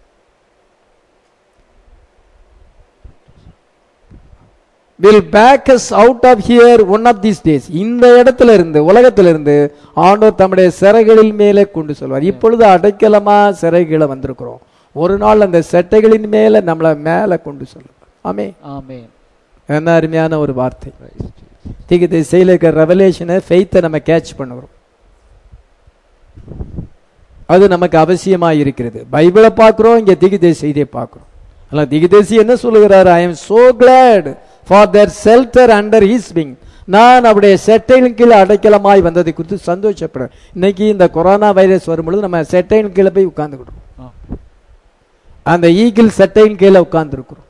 [SPEAKER 1] Will pack us out of here one of these days இந்த இடத்துல இருந்து உலகத்துல இருந்து ஆண்டவர் தம்முடைய சிறைகளின் மேலே கொண்டு செல்வார் இப்பொழுது அடைக்கலமா சிறைகளை வந்திருக்கிறோம் ஒரு நாள் அந்த செட்டைகளின் மேல நம்மளை மேல கொண்டு செல்வார் ஆமே
[SPEAKER 2] Amen.
[SPEAKER 1] என்ன அருமையான ஒரு வார்த்தை
[SPEAKER 2] Praise Jesus.
[SPEAKER 1] திகு திசையில் இருக்கிற ரெவலேஷனை ஃபெய்த்தை நம்ம கேட்ச் பண்ணுகிறோம் அது நமக்கு அவசியமாக இருக்கிறது பைபிளை பார்க்குறோம் இங்கே திகுதே செய்தியை பார்க்குறோம் ஆனால் திகுதேசி என்ன சொல்லுகிறார் I am so glad for the shelter under his wing நான் அவருடைய செட்டையின் கீழே அடைக்கலமாய் வந்ததை குறித்து சந்தோஷப்படுறேன் இன்னைக்கு இந்த கொரோனா வைரஸ் வரும்பொழுது நம்ம செட்டையின் கீழே போய் உட்கார்ந்துக்கிட்டோம்
[SPEAKER 2] Amen.
[SPEAKER 1] அந்த ஈகிள் சட்டையின் கீழே உட்கார்ந்துருக்கிறோம்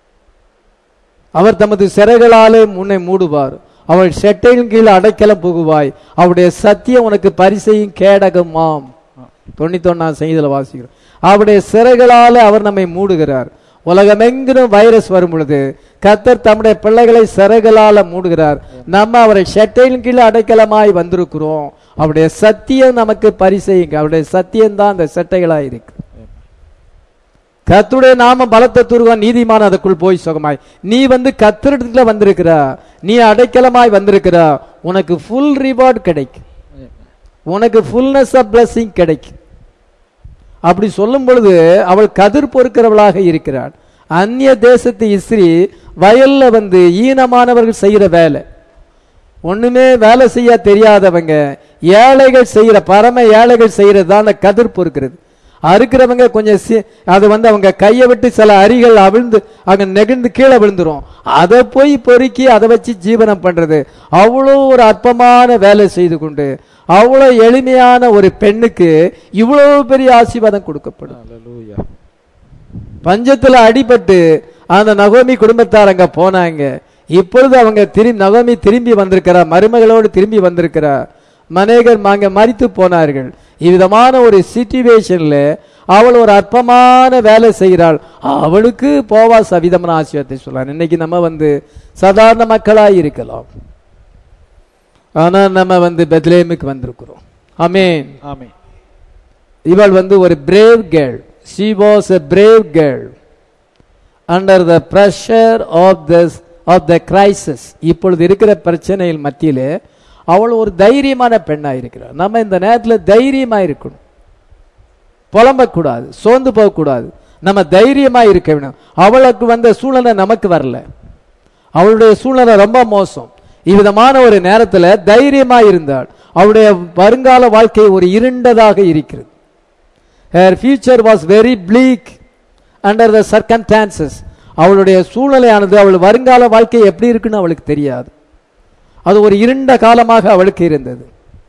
[SPEAKER 1] அவர் தமது சிறைகளாலே முன்னை மூடுவார் அவள் செட்டையின் கீழ் அடைக்கலம் புகுவாய் அவருடைய சத்தியம் உனக்கு பரிசையும் கேடகமாம் தொண்ணூத்தொன்னாம் செய்தியில் வாசிக்கிறோம் அவருடைய சிறைகளாலே அவர் நம்மை மூடுகிறார் உலகமெங்கிலும் வைரஸ் வரும் பொழுது கத்தர் தம்முடைய பிள்ளைகளை சிறைகளால மூடுகிறார் நம்ம அவரை செட்டையின் கீழ் அடைக்கலமாய் வந்திருக்கிறோம் அவருடைய சத்தியம் நமக்கு பரிசெய்யுங்க அவருடைய சத்தியம் தான் அந்த செட்டைகளாய் இருக்கு கத்துடைய நாம பலத்த துருவம் நீதிமான அதுக்குள் போய் சுகமாய் நீ வந்து கத்திரத்துல வந்திருக்கிறா நீ அடைக்கலமாய் வந்திருக்கிறா உனக்கு ஃபுல் ரிவார்ட் கிடைக்கும்
[SPEAKER 2] Amen.
[SPEAKER 1] உனக்கு ஃபுல்னஸ் ஆஃப் blessing கிடைக்கும் அப்படி சொல்லும் பொழுது அவள் கதிர் பொறுக்கிறவளாக இருக்கிறாள் அந்நிய தேசத்து இஸ்ரீ வயல்ல வந்து ஈனமானவர்கள் செய்யற வேலை ஒண்ணுமே வேலை செய்ய தெரியாதவங்க ஏழைகள் செய்யற பரம ஏழைகள் செய்யறது தான் அந்த கதிர் பொறுக்கிறது அறுக்கிறவங்க கொஞ்சம் சி- அது வந்து அவங்க கையை விட்டு சில அரிகள் அவிழ்ந்து அங்க நெகிழ்ந்து கீழே விழுந்துரும் அதை போய் பொறுக்கி அதை வச்சு ஜீவனம் பண்றது அவ்வளோ ஒரு அற்பமான வேலை செய்து கொண்டு அவ்வளோ எளிமையான ஒரு பெண்ணுக்கு இவ்வளவு பெரிய ஆசீர்வாதம் கொடுக்கப்படும்
[SPEAKER 2] Hallelujah.
[SPEAKER 1] பஞ்சத்துல அடிபட்டு அந்த நகோமி குடும்பத்தார் அங்க போனாங்க இப்பொழுது அவங்க திரும்பி நவமி திரும்பி வந்திருக்கிறார் மருமகளோடு திரும்பி வந்திருக்கிறார் மனேகர் அங்க மறித்து போனார்கள் இவ்விதமான ஒரு சிச்சுவேஷன்ல அவள் ஒரு அற்பமான வேலை செய்கிறாள் அவளுக்கு போவா சவிதமான ஆசிரியத்தை சொல்றான் இன்னைக்கு நம்ம வந்து சாதாரண மக்களாய் இருக்கலாம் ஆனா நம்ம வந்து பெத்லேமுக்கு வந்திருக்கிறோம் ஆமென்
[SPEAKER 2] ஆமென்
[SPEAKER 1] இவள் வந்து ஒரு brave girl she was a brave girl under the pressure of the of the crisis இப்பொழுது இருக்கிற பிரச்சனையில் மத்தியிலே அவள் ஒரு தைரியமான பெண்ணா இருக்கிறார் நம்ம இந்த நேரத்தில் தைரியமா இருக்கணும் புலம்பக்கூடாது சோர்ந்து போகக்கூடாது நம்ம தைரியமா இருக்க வேணும் அவளுக்கு வந்த சூழ்நிலை நமக்கு வரல அவளுடைய சூழ்நிலை ரொம்ப மோசம் இவ்விதமான ஒரு நேரத்துல தைரியமா இருந்தாள் அவளுடைய வருங்கால வாழ்க்கை ஒரு இருண்டதாக இருக்கிறது her future was very bleak under the circumstances அவளுடைய சூழ்நிலையானது அவள் வருங்கால வாழ்க்கை எப்படி இருக்குன்னு அவளுக்கு தெரியாது அது ஒரு இருண்ட காலமாக அவளுக்கு இருந்தது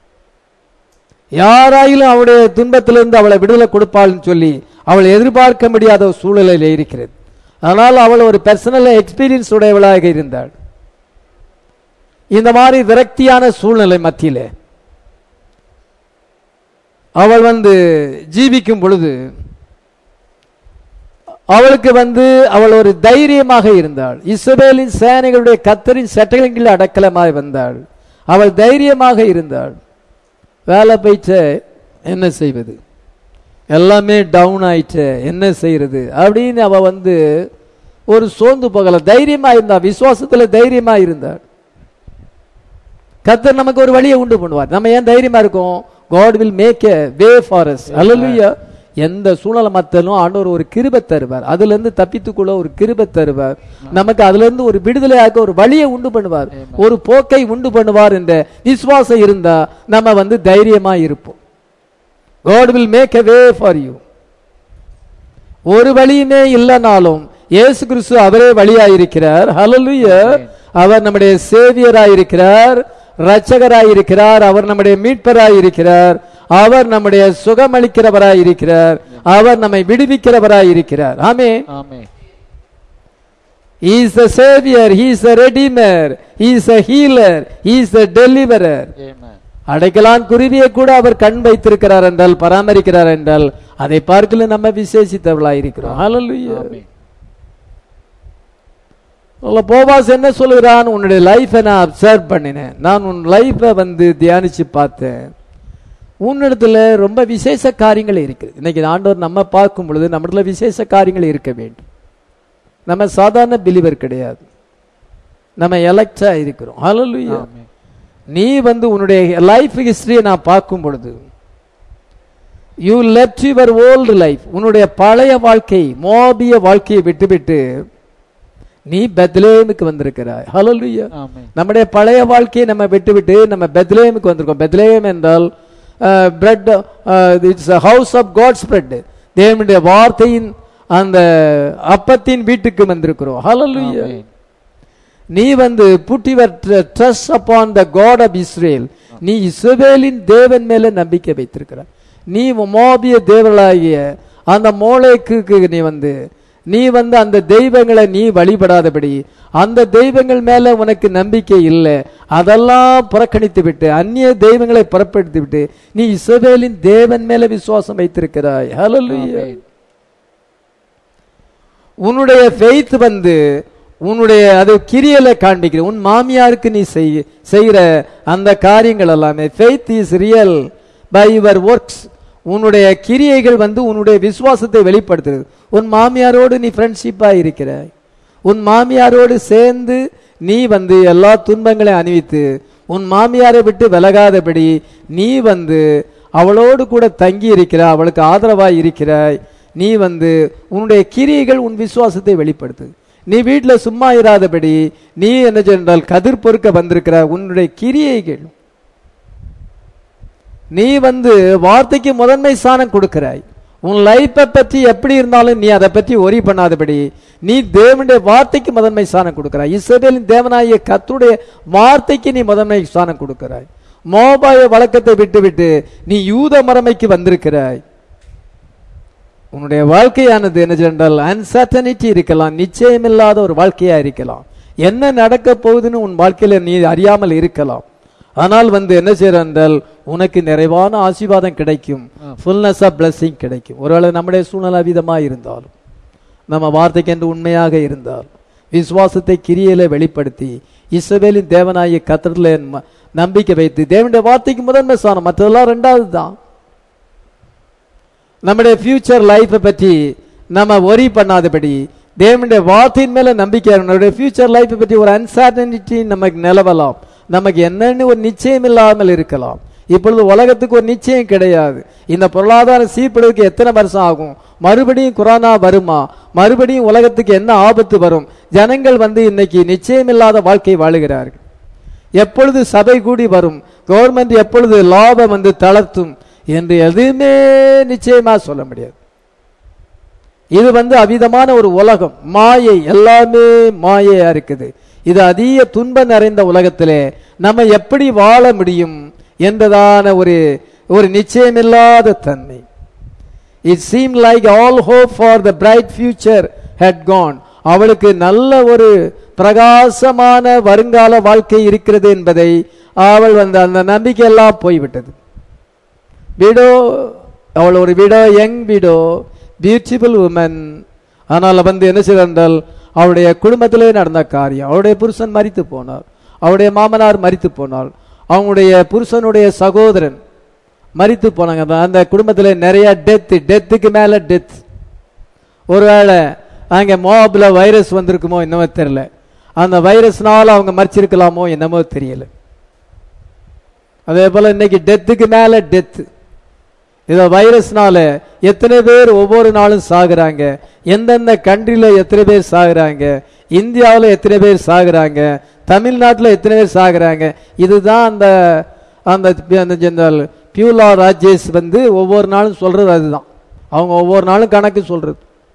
[SPEAKER 1] யாராயிலும் அவளுடைய துன்பத்திலிருந்து அவளை விடுதலை கொடுப்பாள்னு சொல்லி அவள் எதிர்பார்க்க முடியாத ஒரு சூழ்நிலையில் இருக்கிறது ஆனால் அவள் ஒரு பர்சனல் எக்ஸ்பீரியன்ஸ் உடையவளாக இருந்தாள் இந்த மாதிரி விரக்தியான சூழ்நிலை மத்தியிலே அவள் வந்து ஜீவிக்கும் பொழுது அவளுக்கு வந்து அவள் ஒரு தைரியமாக இருந்தாள் இஸ்ரவேலின் சேனைகளுடைய கத்தரின் சட்டங்களில் அடக்கலமாய் வந்தாள் அவள் தைரியமாக இருந்தாள் வேலை போயிட்டு என்ன செய்வது எல்லாமே டவுன் ஆயிட்டு என்ன செய்யறது அப்படின்னு அவ வந்து ஒரு சோர்ந்து போகல தைரியமா இருந்தா விசுவாசத்துல தைரியமா இருந்தாள் கத்தர் நமக்கு ஒரு வழியை உண்டு பண்ணுவார் நம்ம ஏன் தைரியமா இருக்கோம் God will make a way for us hallelujah எந்த சூழலை மத்தலும் ஆண்டவர் ஒரு கிருபை தருவார் அதுல இருந்து தப்பித்துக்குள்ள ஒரு கிருபை தருவார் நமக்கு அதுல இருந்து ஒரு விடுதலையாக ஒரு வழியை உண்டு பண்ணுவார் ஒரு போக்கை உண்டு பண்ணுவார் என்ற விசுவாசம் இருந்தா நம்ம வந்து தைரியமா இருப்போம் God will make a way for you ஒரு வழியுமே இல்லைனாலும் இயேசு கிறிஸ்து அவரே வழியாயிருக்கிறார் ஹalleluya அவர் நம்முடைய சேவியராய் இருக்கிறார் இரட்சகராய் இருக்கிறார் அவர் நம்முடைய மீட்பராய் இருக்கிறார் அவர் நம்முடைய சுகமளிக்கிறவராய் இருக்கிறார் அவர் நம்மை விடுவிக்கிறவராய் இருக்கிறார் ஆமே
[SPEAKER 2] ஆமென்
[SPEAKER 1] He is the savior, he is the redeemer, he is the healer, he is the deliverer.
[SPEAKER 2] ஆமென்
[SPEAKER 1] அடைக்கலான் குருவியை கூட அவர் கண் வைத்திருக்கிறார் என்றால் பராமரிக்கிறார் என்றால் அதை பார்க்கல நம்ம விசேஷித்தவர்களாய் இருக்கிறோம் ஹalleluya
[SPEAKER 2] ஆமென்
[SPEAKER 1] அல்ல போவாஸ் என்ன சொல்லுகிறான் உன்னுடைய லைஃபை நான் அப்சர்வ் பண்ணினேன் நான் உன் லைஃபை வந்து தியானிச்சு பார்த்தேன் உன்னிடத்துல ரொம்ப விசேஷ காரியங்கள் இருக்குது இன்னைக்கு ஆண்டவர் நம்ம பார்க்கும் பொழுது நம்மிடத்துல விசேஷ காரியங்கள் இருக்க வேண்டும் நம்ம சாதாரண பிலிவர் கிடையாது நம்ம எலக்டா இருக்கிறோம் ஹalleluya
[SPEAKER 2] ஆமென்
[SPEAKER 1] நீ வந்து உன்னுடைய லைஃப் ஹிஸ்டரியை நான் பார்க்கும் பொழுது you left your old life உன்னுடைய பழைய வாழ்க்கை மோபிய வாழ்க்கையை விட்டுவிட்டு நீ பெத்லேமுக்கு வந்திருக்கிறாய் ஹalleluya
[SPEAKER 2] ஆமென்
[SPEAKER 1] நம்முடைய பழைய வாழ்க்கையை நம்ம விட்டுவிட்டு நம்ம பெத்லேமுக்கு வந்திருக்கோம் பெத்லேம் என்றால் bread it's house of God's bread தேவனுடைய வார்த்தையின் அந்த அப்பத்தின் வீட்டுக்கு வந்திருக்கிறோம் ஹalleluya
[SPEAKER 2] ஆமென்
[SPEAKER 1] நீ வந்து put your trust upon the God of Israel நீ இஸ்ரவேலின் தேவன் மேல நம்பிக்கை வைத்திருக்கிறாய் நீ மோபிய தேவர்களாகிய அந்த மோளைக்கு நீ வந்து நீ வந்து அந்த தெய்வங்களை நீ வழிபடாதபடி அந்த தெய்வங்கள் மேல உனக்கு நம்பிக்கை இல்லை அதெல்லாம் புறக்கணித்து விட்டு அந்நிய தெய்வங்களை புறப்படுத்தி விட்டு நீ இஸ்ரவேலின் தேவன் மேல விசுவாசம் வைத்திருக்கிறாய் ஹalleluya
[SPEAKER 2] ஆமென்
[SPEAKER 1] உன்னுடைய ஃபெய்த் வந்து உன்னுடைய அது கிரியல காண்பிக்கிற உன் மாமியாருக்கு நீ செய் செய்கிற அந்த காரியங்கள் எல்லாமே faith is real by your works உன்னுடைய கிரியைகள் வந்து உன்னுடைய விசுவாசத்தை வெளிப்படுத்துறது உன் மாமியாரோடு நீ ஃப்ரெண்ட்ஷிப்பா இருக்கிறாய் உன் மாமியாரோடு சேர்ந்து நீ வந்து எல்லா துன்பங்களையும் அணிவித்து உன் மாமியாரை விட்டு விலகாதபடி நீ வந்து அவளோடு கூட தங்கி இருக்கிறாய் அவளுக்கு ஆதரவாய் இருக்கிறாய் நீ வந்து உன்னுடைய கிரியைகள் உன் விசுவாசத்தை வெளிப்படுத்து நீ வீட்டுல சும்மா இராதபடி நீ என்ன சொன்னால் கதிர் பொறுக்க வந்திருக்கிற உன்னுடைய கிரியைகள் நீ வந்து வார்த்தைக்கு முதன்மை ஸ்தானம் கொடுக்கிறாய் உன் லைஃப்பை பற்றி எப்படி இருந்தாலும் நீ அதை பற்றி ஒரி பண்ணாதபடி நீ தேவனுடைய வார்த்தைக்கு முதன்மை ஸ்தானம் கொடுக்கிறாய் இஸ்ரவேலின் தேவனாகிய கத்துடைய வார்த்தைக்கு நீ முதன்மை ஸ்தானம் கொடுக்கிறாய் மோபாய வழக்கத்தை விட்டுவிட்டு நீ யூத மரமைக்கு வந்திருக்கிறாய் உன்னுடைய வாழ்க்கையானது என்ன என்றால் அன்சர்டனிட்டி இருக்கலாம் நிச்சயமில்லாத ஒரு வாழ்க்கையா இருக்கலாம் என்ன நடக்க போகுதுன்னு உன் வாழ்க்கையில நீ அறியாமல் இருக்கலாம் ஆனால் வந்து என்ன செய்யற என்றால் உனக்கு நிறைவான ஆசீர்வாதம் கிடைக்கும் ஃபுல்னஸ் ஆஃப் blessing கிடைக்கும் ஒருவேளை நம்முடைய சூழ்நிலை விதமா இருந்தாலும் நம்ம வார்த்தைக்கென்று உண்மையாக இருந்தால் விசுவாசத்தை கிரியையில வெளிப்படுத்தி இஸ்ரவேலின் தேவனாகிய கத்திரத்தில் நம்பிக்கை வைத்து தேவனுடைய வார்த்தைக்கு முதன்மை சாணம் மற்றதெல்லாம் ரெண்டாவது தான் நம்முடைய ஃபியூச்சர் லைஃப்பை பற்றி நம்ம ஒரி பண்ணாதபடி தேவனுடைய வார்த்தையின் மேல நம்பிக்கை நம்மளுடைய ஃபியூச்சர் லைஃப்பை பற்றி ஒரு அன்சர்டனிட்டி நமக்கு நிலவலாம் நமக்கு என்னன்னு ஒரு நிச்சயம் இல்லாமல் இருக்கலாம் இப்பொழுது உலகத்துக்கு ஒரு நிச்சயம் கிடையாது இந்த பொருளாதார சீர்படுவதற்கு எத்தனை வருஷம் ஆகும் மறுபடியும் குரானா வருமா மறுபடியும் உலகத்துக்கு என்ன ஆபத்து வரும் ஜனங்கள் வந்து இன்னைக்கு நிச்சயமில்லாத வாழ்க்கை வாழுகிறார்கள் எப்பொழுது சபை கூடி வரும் கவர்மெண்ட் எப்பொழுது லாபம் வந்து தளர்த்தும் என்று எதுவுமே நிச்சயமா சொல்ல முடியாது இது வந்து அவிதமான ஒரு உலகம் மாயை எல்லாமே மாயையா இருக்குது இது அதிக துன்பம் நிறைந்த உலகத்திலே நம்ம எப்படி வாழ முடியும் என்பதான ஒரு ஒரு நிச்சயமில்லாத தன்மை it seem like all hope for the bright future had gone அவளுக்கு நல்ல ஒரு பிரகாசமான வருங்கால வாழ்க்கை இருக்கிறது என்பதை அவள் வந்து அந்த நம்பிக்கை எல்லாம் போய்விட்டது விடோ அவள் ஒரு widow young widow beautiful woman ஆனால் வந்து என்ன செய்தால் அவளுடைய குடும்பத்திலே நடந்த காரியம் அவளுடைய புருஷன் மரித்து போனார் அவருடைய மாமனார் மரித்து போனாள் அவங்களுடைய புருஷனுடைய சகோதரன் மரித்து போனாங்க அந்த- அந்த குடும்பத்தில் நிறைய டெத்து டெத்துக்கு மேல டெத் ஒருவேளை அங்கே மோபில் வைரஸ் வந்திருக்குமோ என்னமோ தெரியல அந்த வைரஸ்னால அவங்க மறிச்சிருக்கலாமோ என்னமோ தெரியல அதே போல இன்னைக்கு டெத்துக்கு மேல டெத் இத வைரஸ்னால எத்தனை பேர் ஒவ்வொரு நாளும் சாகுறாங்க எந்தெந்த கண்ட்ரில எத்தனை பேர் சாகுறாங்க இந்தியாவில் எத்தனை பேர் சாகுறாங்க தமிழ்நாட்டில் எத்தனை பேர் சாகுறாங்க இதுதான் அந்த அந்த அந்த ஜெனரல் பியூலா ராஜேஷ் வந்து ஒவ்வொரு நாளும் சொல்றது அதுதான் அவங்க ஒவ்வொரு நாளும் கணக்கு சொல்றது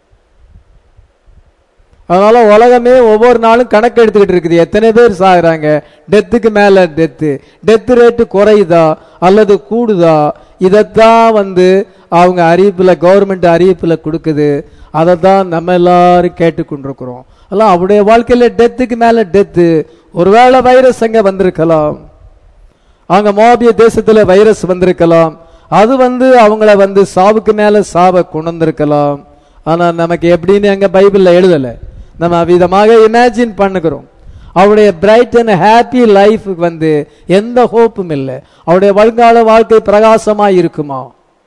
[SPEAKER 1] அதனால உலகமே ஒவ்வொரு நாளும் கணக்கு எடுத்துக்கிட்டு இருக்குது எத்தனை பேர் சாகுறாங்க டெத்துக்கு மேல டெத்து டெத் ரேட்டு குறையுதா அல்லது கூடுதா இதைத்தான் வந்து அவங்க அறிவிப்புல கவர்மெண்ட் அறிவிப்புல கொடுக்குது அதை தான் நம்ம எல்லாரும் கேட்டுக்கொண்டிருக்கிறோம் அதெல்லாம் அவருடைய வாழ்க்கையில டெத்துக்கு மேல டெத்து ஒருவேளை வைரஸ் அங்க வந்திருக்கலாம் அங்க மோபிய தேசத்துல வைரஸ் வந்திருக்கலாம் அது வந்து அவங்கள வந்து சாவுக்கு மேல சாவை கொண்டு வந்திருக்கலாம் ஆனா நமக்கு எப்படின்னு அங்க பைபிள்ல எழுதல நம்ம அவ்விதமாக இமேஜின் பண்ணுகிறோம் அவருடைய பிரைட் அண்ட் ஹாப்பி லைஃப் வந்து எந்த ஹோப்பும் இல்லை அவருடைய வருங்கால வாழ்க்கை பிரகாசமா இருக்குமா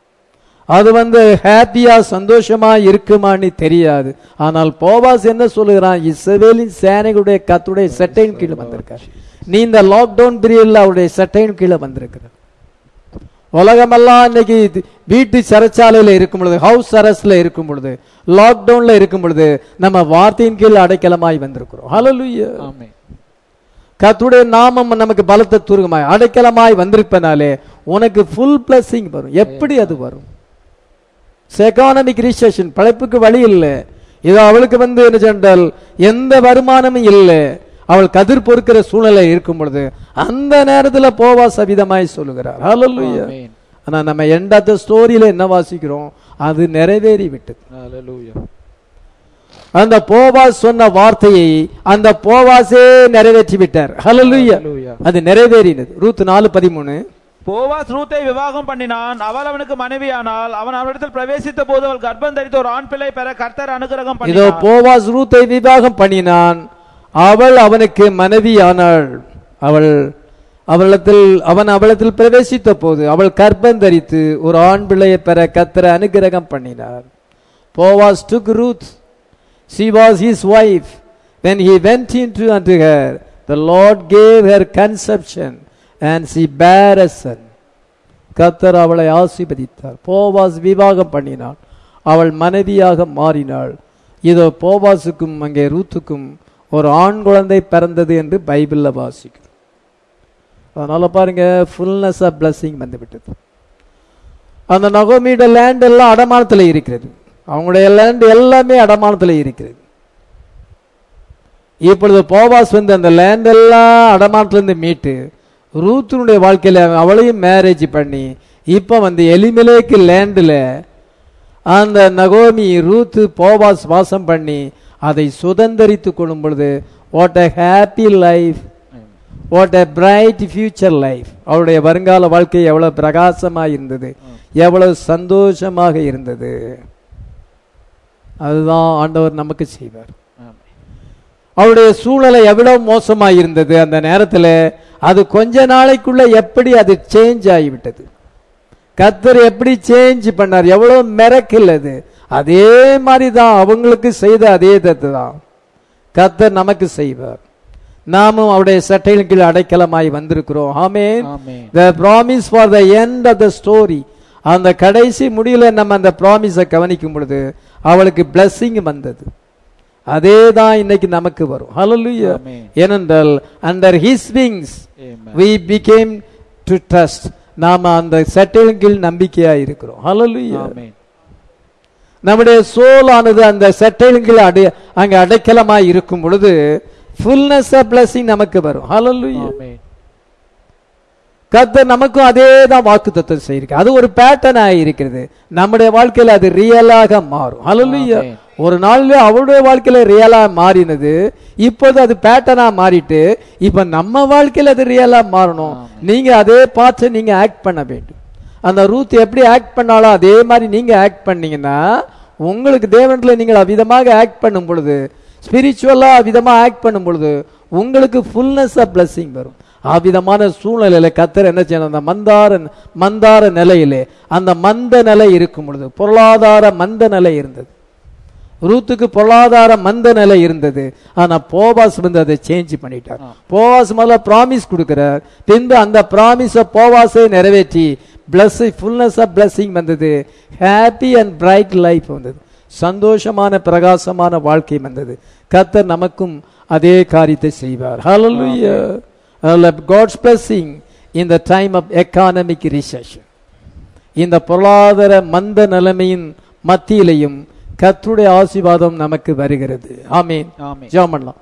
[SPEAKER 1] அது வந்து ஹாப்பியா சந்தோஷமா இருக்குமான்னு தெரியாது ஆனால் போவாஸ் என்ன சொல்லுகிறான் இஸ்ரவேலின் சேனைகளுடைய கத்துடைய சட்டையின் கீழே வந்திருக்கார் நீ இந்த லாக்டவுன் பீரியட்ல அவருடைய சட்டையின் கீழே வந்திருக்கிற உலகமெல்லாம் இன்னைக்கு இது வீட்டு சிறைச்சாலையில இருக்கும் பொழுது ஹவுஸ் அரஸ்ட்ல இருக்கும் பொழுது லாக்டவுன்ல இருக்கும் பொழுது நம்ம வார்த்தையின் கீழ் அடைக்கலமாய் வந்திருக்கிறோம் ஹalleluya
[SPEAKER 2] ஆமென்
[SPEAKER 1] கர்த்தருடைய நாமம் நமக்கு பலத்த துருகமாய் அடைக்கலமாய் வந்திருப்பனாலே உனக்கு ஃபுல் பிளஸிங் வரும் எப்படி அது வரும் எக்கானமிக் ரிசெஷன் பழைப்புக்கு வழி இல்லை இது அவளுக்கு வந்து என்ன சொன்னால் எந்த வருமானமும் இல்லை அவள் கதிர் பொறுக்கிற சூழ்நிலை இருக்கும் பொழுது அந்த நேரத்துல போவா சபிதமாய் சொல்லுகிறார் ஹalleluya
[SPEAKER 2] ஆமென்
[SPEAKER 1] ஆனா நம்ம எண்ட் ஆஃப் த ஸ்டோரியில என்ன வாசிக்கிறோம் அது நிறைவேறி விட்டது
[SPEAKER 2] ஹalleluya
[SPEAKER 1] அந்த போவாஸ் சொன்ன வார்த்தையை அந்த போவாஸே நிறைவேற்றி விட்டார் ஹalleluya
[SPEAKER 2] ஹalleluya
[SPEAKER 1] அது நிறைவேறினது ரூத் நாலு பதிமூணு
[SPEAKER 2] போவாஸ் ரூத்தை விவாகம் பண்ணினான் அவள் அவனுக்கு மனைவியானால் அவன் அவனிடத்தில் பிரவேசித்த போது அவள் கர்ப்பம் தரித்த ஒரு ஆண் பிள்ளை பெற கர்த்தர் அனுகிரகம்
[SPEAKER 1] இதோ
[SPEAKER 2] பண்ணினார்
[SPEAKER 1] போவாஸ் ரூத்தை விவாகம் பண்ணினான் அவள் அவனுக்கு மனைவியானாள் அவள் அவளிடத்தில் அவன் அவளத்தில் பிரவேசித்த போது அவள் கர்ப்பம் தரித்து ஒரு ஆண் பிள்ளையை பெற கத்தர அனுகிரகம் பண்ணினார் Boaz took Ruth she was his wife when he went into unto her the lord gave her conception and she bare a son கத்தர் அவளை ஆசீர்வதித்தார் போவாஸ் விவாகம் பண்ணினாள் அவள் மனைவியாக மாறினாள் இதோ போவாசுக்கும் அங்கே ரூத்துக்கும் ஒரு ஆண் குழந்தை பிறந்தது என்று பைபிள்ல வாசிக்கிறோம் அதனால பாருங்க ஃபுல்னஸ் ஆஃப் blessing வந்து விட்டது அந்த நகோமியோட லேண்ட் எல்லாம் அடமானத்துல இருக்கிறது அவங்களுடைய லேண்ட் எல்லாமே அடமானத்துல இருக்கிறது இப்பொழுது போவாஸ் வந்து அந்த லேண்ட் எல்லாம் அடமானத்துல இருந்து மீட்டு ரூத்தினுடைய வாழ்க்கையில அவளையும் மேரேஜ் பண்ணி இப்ப வந்து எலிமிலேக்கு லேண்டில் அந்த நகோமி ரூத்து போவாஸ் வாசம் பண்ணி அதை சுதந்தரித்து கொள்ளும் பொழுது what a happy life what a bright future life அவருடைய வருங்கால வாழ்க்கை எவ்வளவு பிரகாசமாக இருந்தது எவ்வளவு சந்தோஷமாக இருந்தது அதுதான் ஆண்டவர் நமக்கு செய்வார் அவருடைய சூழலை எவ்வளவு மோசமா இருந்தது அந்த நேரத்தில் அது கொஞ்ச நாளைக்குள்ள எப்படி அது சேஞ்ச் ஆகிவிட்டது கத்தர் எப்படி சேஞ்ச் பண்ணார் எவ்வளவு மிரக்கல் அது அதே மாதிரி தான் அவங்களுக்கு செய்த அதே தத்து தான் கத்தர் நமக்கு செய்வார் நாமும் அவருடைய சட்டையின் கீழ் அடைக்கலமாய் வந்திருக்கிறோம் ஆமென்
[SPEAKER 2] ஆமென்.
[SPEAKER 1] the promise for the end of the story அந்த கடைசி முடியல நம்ம அந்த ப்ராமிஸை கவனிக்கும் பொழுது அவளுக்கு blessing வந்தது அதே தான் இன்னைக்கு நமக்கு வரும் ஹalleluya
[SPEAKER 2] Amen.
[SPEAKER 1] ஏனென்றால் under his wings
[SPEAKER 2] Amen.
[SPEAKER 1] we became to trust நாம அந்த சட்டையின் கீழ் நம்பிக்கையா இருக்கிறோம் ஹalleluya
[SPEAKER 2] ஆமென்.
[SPEAKER 1] நம்முடைய சோலானது அந்த சட்டையின் கீழ் அடை அங்க அடைக்கலமாய் இருக்கும் பொழுது ஃபுல்னஸ் ஆஃப் blessing நமக்கு வரும் ஹalleluya
[SPEAKER 2] ஆமென்.
[SPEAKER 1] கர்த்தர் நமக்கும் அதே தான் வாக்கு தத்துவம் செய்யிருக்கு அது ஒரு பேட்டர்ன் இருக்கிறது நம்முடைய வாழ்க்கையில அது ரியலாக மாறும் ஹalleluya
[SPEAKER 2] Amen.
[SPEAKER 1] ஒரு நாள்ல அவருடைய வாழ்க்கையில ரியலா மாறினது இப்போது அது பேட்டர்னா மாறிட்டு இப்ப நம்ம வாழ்க்கையில அது ரியலா மாறணும் நீங்க அதே பார்த்து நீங்க ஆக்ட் பண்ண வேண்டும் அந்த ரூத் எப்படி ஆக்ட் பண்ணாலும் அதே மாதிரி நீங்க ஆக்ட் பண்ணீங்கன்னா உங்களுக்கு தேவன்ல நீங்கள் அவ்விதமாக ஆக்ட் பண்ணும் பொழுது ஸ்பிரிச்சுவலா அவ்விதமா ஆக்ட் பண்ணும் பொழுது உங்களுக்கு ஃபுல்னஸ் ஆஃப் blessing வரும் அவ்விதமான சூழ்நிலையில கத்தர் என்ன செய்யணும் அந்த மந்தார மந்தார நிலையிலே அந்த மந்த நிலை இருக்கும் பொழுது பொருளாதார மந்த நிலை இருந்தது ரூத்துக்கு பொருளாதார மந்த நிலை இருந்தது ஆனா போவாஸ் வந்து அதை சேஞ்ச் பண்ணிட்டார் போவாஸ் முதல்ல ப்ராமிஸ் கொடுக்கிறார் பின்பு அந்த ப்ராமிஸ போவாஸை நிறைவேற்றி பிளஸ் ஃபுல்னஸ் ஆஃப் blessing வந்தது ஹாப்பி அண்ட் பிரைட் லைஃப் வந்தது சந்தோஷமான பிரகாசமான வாழ்க்கை வந்தது கர்த்தர் நமக்கும் அதே காரியத்தை செய்வார் hallelujah God's blessing in the time of economic recession இந்த பொருளாதார மந்த நிலைமையின் மத்தியிலையும் கர்த்தருடைய ஆசீர்வாதம் நமக்கு வருகிறது ஆமீன்
[SPEAKER 2] ஆமென்.
[SPEAKER 1] ஜெபம் பண்ணலாம்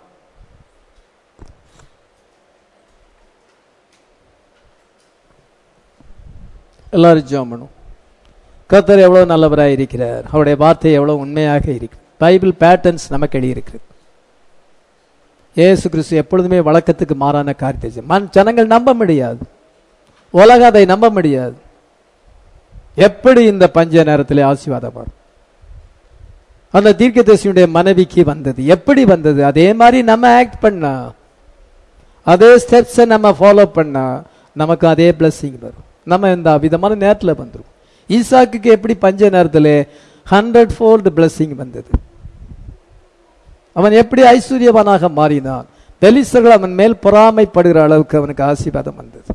[SPEAKER 1] எல்லாரும் ஜெபம் பண்ணும் கர்த்தர் எவ்வளவு நல்லவராய் இருக்கிறார் அவருடைய வார்த்தை எவ்வளவு உண்மையாக இருக்கு பைபிள் பேட்டர்ன்ஸ் நமக்கு எழுதியிருக்கிறது இயேசு கிறிஸ்து எப்பொழுதுமே வழக்கத்துக்கு மாறான காரியத்தை செய்யும். மன் ஜனங்கள் நம்ப முடியாது உலகம் அதை நம்ப முடியாது எப்படி இந்த பஞ்ச நேரத்திலே ஆசீர்வாதம் வரும் அந்த தீர்க்கதரிசியுடைய மனைவிக்கு வந்தது எப்படி வந்தது அதே மாதிரி நம்ம ஆக்ட் பண்ணா அதே ஸ்டெப்ஸை நம்ம ஃபாலோ பண்ணா நமக்கு அதே பிளஸ்ஸிங் வரும் நம்ம இந்த விதமான நேரத்தில் வந்துடும் ஈசாக்குக்கு எப்படி பஞ்ச நேரத்தில் ஹண்ட்ரட் ஃபோல்டு பிளஸ்ஸிங் வந்தது அவன் எப்படி ஐஸ்வர்யவானாக மாறினான் பெலிஸ்தர்கள் அவன் மேல் பொறாமைப்படுகிற அளவுக்கு அவனுக்கு ஆசீர்வாதம் வந்தது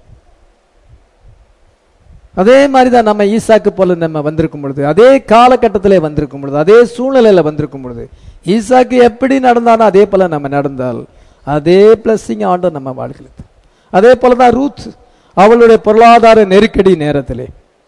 [SPEAKER 1] அதே மாதிரி தான் நம்ம ஈசாக்கு போல நம்ம வந்திருக்கும் பொழுது அதே காலகட்டத்திலே வந்திருக்கும் பொழுது அதே சூழ்நிலையில வந்திருக்கும் பொழுது ஈசாக்கு எப்படி நடந்தானோ அதே போல நம்ம நடந்தால் அதே பிளஸ்ஸிங் ஆண்டு நம்ம வாழ்கிறது அதே போல தான் ரூத் அவளுடைய பொருளாதார நெருக்கடி நேரத்திலே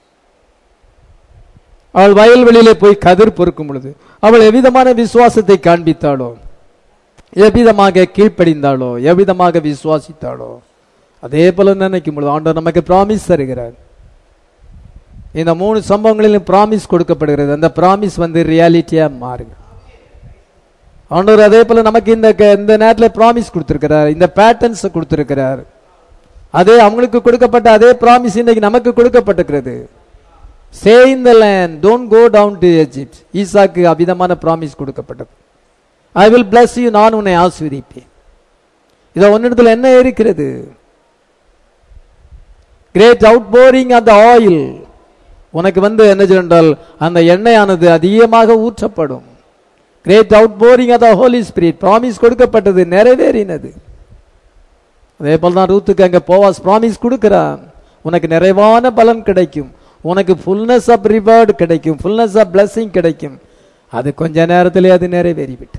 [SPEAKER 1] அவள் வயல்வெளியிலே போய் கதிர் பொறுக்கும் பொழுது அவள் எவ்விதமான விசுவாசத்தை காண்பித்தாளோ எவ்விதமாக கீழ்ப்படிந்தாளோ எவ்விதமாக விசுவாசித்தாளோ அதே போல நினைக்கும் பொழுது ஆண்டவர் நமக்கு பிராமிஸ் தருகிறார் இந்த மூணு சம்பவங்களிலும் பிராமிஸ் கொடுக்கப்படுகிறது அந்த பிராமிஸ் வந்து ரியாலிட்டியா மாறுங்க ஆண்டவர் அதே போல நமக்கு இந்த க- இந்த நேரத்தில் பிராமிஸ் கொடுத்திருக்கிறார் இந்த பேட்டர்ன்ஸ் கொடுத்திருக்கிறார் அதே அவங்களுக்கு கொடுக்கப்பட்ட அதே பிராமிஸ் இன்னைக்கு நமக்கு கொடுக்கப்பட்டிருக்கிறது stay in the land don't go down to Egypt Isaac அவிதமான பிராமிஸ் கொடுக்கப்பட்டது ஐ வில் bless யூ நான் உன்னை ஆசீர்வதிப்பேன் இதை ஒன்னிடத்தில் என்ன இருக்கிறது கிரேட் அவுட் போரிங் அந்த ஆயில் உனக்கு வந்து என்ன என்றால் அந்த எண்ணெயானது அதிகமாக ஊற்றப்படும் கிரேட் அவுட் போரிங் அந்த ஹோலி ஸ்பிரிட் ப்ராமிஸ் கொடுக்கப்பட்டது நிறைவேறினது அதே போல தான் ரூத்துக்கு அங்க போவாஸ் ப்ராமிஸ் கொடுக்கிறான் உனக்கு நிறைவான பலன் கிடைக்கும் உனக்கு ஃபுல்னஸ் ஆஃப் ரிவார்டு கிடைக்கும் ஃபுல்னஸ் ஆஃப் blessing கிடைக்கும் அது கொஞ்ச நேரத்திலே அது நிறைவேறிவிட்டது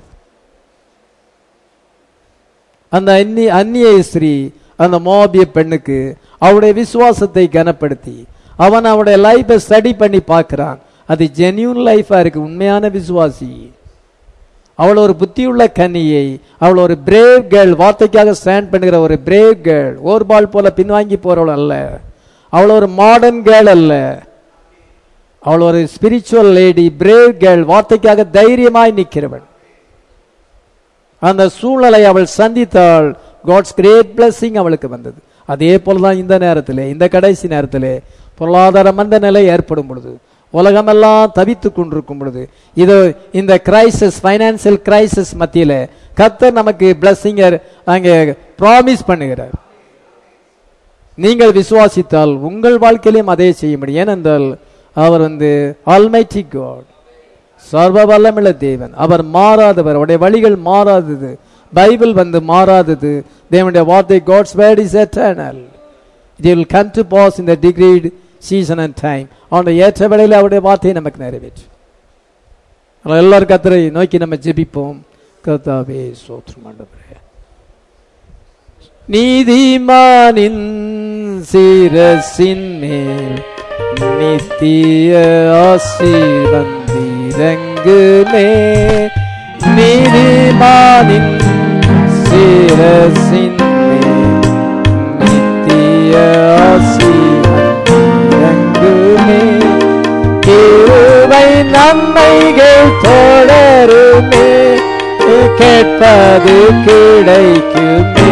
[SPEAKER 1] அந்த அந்நிய அந்நிய ஸ்திரீ அந்த மோபிய பெண்ணுக்கு அவருடைய விசுவாசத்தை கனப்படுத்தி அவன் அவருடைய லைஃபை ஸ்டடி பண்ணி பார்க்கிறான் அது ஜென்யூன் லைஃபா இருக்கு உண்மையான விசுவாசி அவள் ஒரு புத்தியுள்ள கன்னியை அவள் ஒரு பிரேவ் கேர்ள் வார்த்தைக்காக ஸ்டாண்ட் பண்ணுகிற ஒரு பிரேவ் கேர்ள் ஒரு பால் போல பின்வாங்கி போறவள் அல்ல அவள் ஒரு மாடர்ன் கேர்ள் அல்ல அவள் ஒரு ஸ்பிரிச்சுவல் லேடி பிரேவ் கேர்ள் வார்த்தைக்காக தைரியமாய் நிற்கிறவள் அந்த சூழ்நிலை அவள் சந்தித்தாள் காட்ஸ் கிரேட் blessing அவளுக்கு வந்தது அதே போலதான் இந்த நேரத்திலே இந்த கடைசி நேரத்திலே பொருளாதார மந்த நிலை ஏற்படும் பொழுது உலகமெல்லாம் தவித்துக் கொண்டிருக்கும் பொழுது இது இந்த கிரைசிஸ் ஃபைனான்சியல் கிரைசிஸ் மத்தியில கர்த்தர் நமக்கு பிளஸ்ஸிங்கர் அங்கே ப்ராமிஸ் பண்ணுகிறார் நீங்கள் விசுவாசித்தால் உங்கள் வாழ்க்கையிலும் அதே செய்ய முடியும் ஏனென்றால் அவர் வந்து ஆல்மைட்டி காட் சர்வ வல்லமுள்ள தேவன் அவர் மாறாதவர் அவருடைய வழிகள் மாறாதது பைபிள் வந்து மாறாதது தேவனுடைய வார்த்தை God's word is eternal it will come to pass in the decreed season and time அவனுடைய ஏற்ற வேளையில் அவருடைய வார்த்தையை நமக்கு நிறைவேற்று அதனால எல்லாரும் கத்தரை நோக்கி நம்ம ஜெபிப்போம் கர்த்தாவே சோத்ரம் ஆண்டவரே நீதிமானின் சிரசின் மேல் நித்திய ஆசி வந்திரங்குமே நீதிமானின் சிரசின் மேல் நித்திய ஆசி வந்திரங்குமே கிருபை நன்மைகள் தொடருமே கேட்பது கிடைக்குமே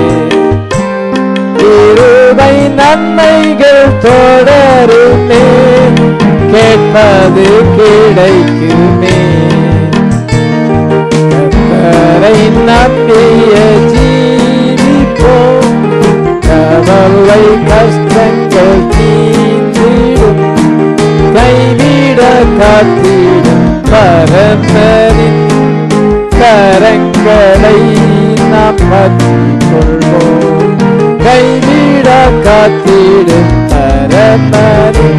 [SPEAKER 1] கிருபை நன்மைகள் தொடருமே கேட்பது கிடைக்குமே கர்த்தரை நம்பிய ஜீவிப்போம் கவலை கஷ்டங்கள் தீந்திடும் கைவிட காத்திடும் பரமரின் கரங்களை நாம் பற்றிக் கொள்வோம் கைவிட காத்திடும் பரமரின்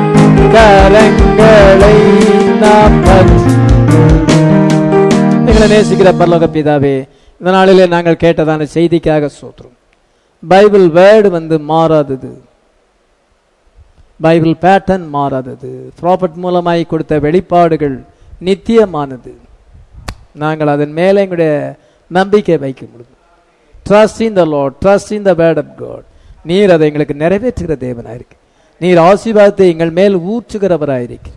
[SPEAKER 1] கரங்களை நாம் பற்றிக் எங்களை நேசிக்கிற பரலோக பிதாவே இந்த நாளிலே நாங்கள் கேட்டதான செய்திக்காக சோத்துறோம் பைபிள் வேர்டு வந்து மாறாதது பைபிள் பேட்டர்ன் மாறாதது ப்ராஃபட் மூலமாய் கொடுத்த வெளிப்பாடுகள் நித்தியமானது நாங்கள் அதன் மேலே எங்களுடைய நம்பிக்கை வைக்க முடியும் trust in the Lord trust in the word of God நீர் அதை எங்களுக்கு நிறைவேற்றுகிற தேவனாயிருக்கு நீர் ஆசீர்வாதத்தை எங்கள் மேல் ஊற்றுகிறவராயிருக்கு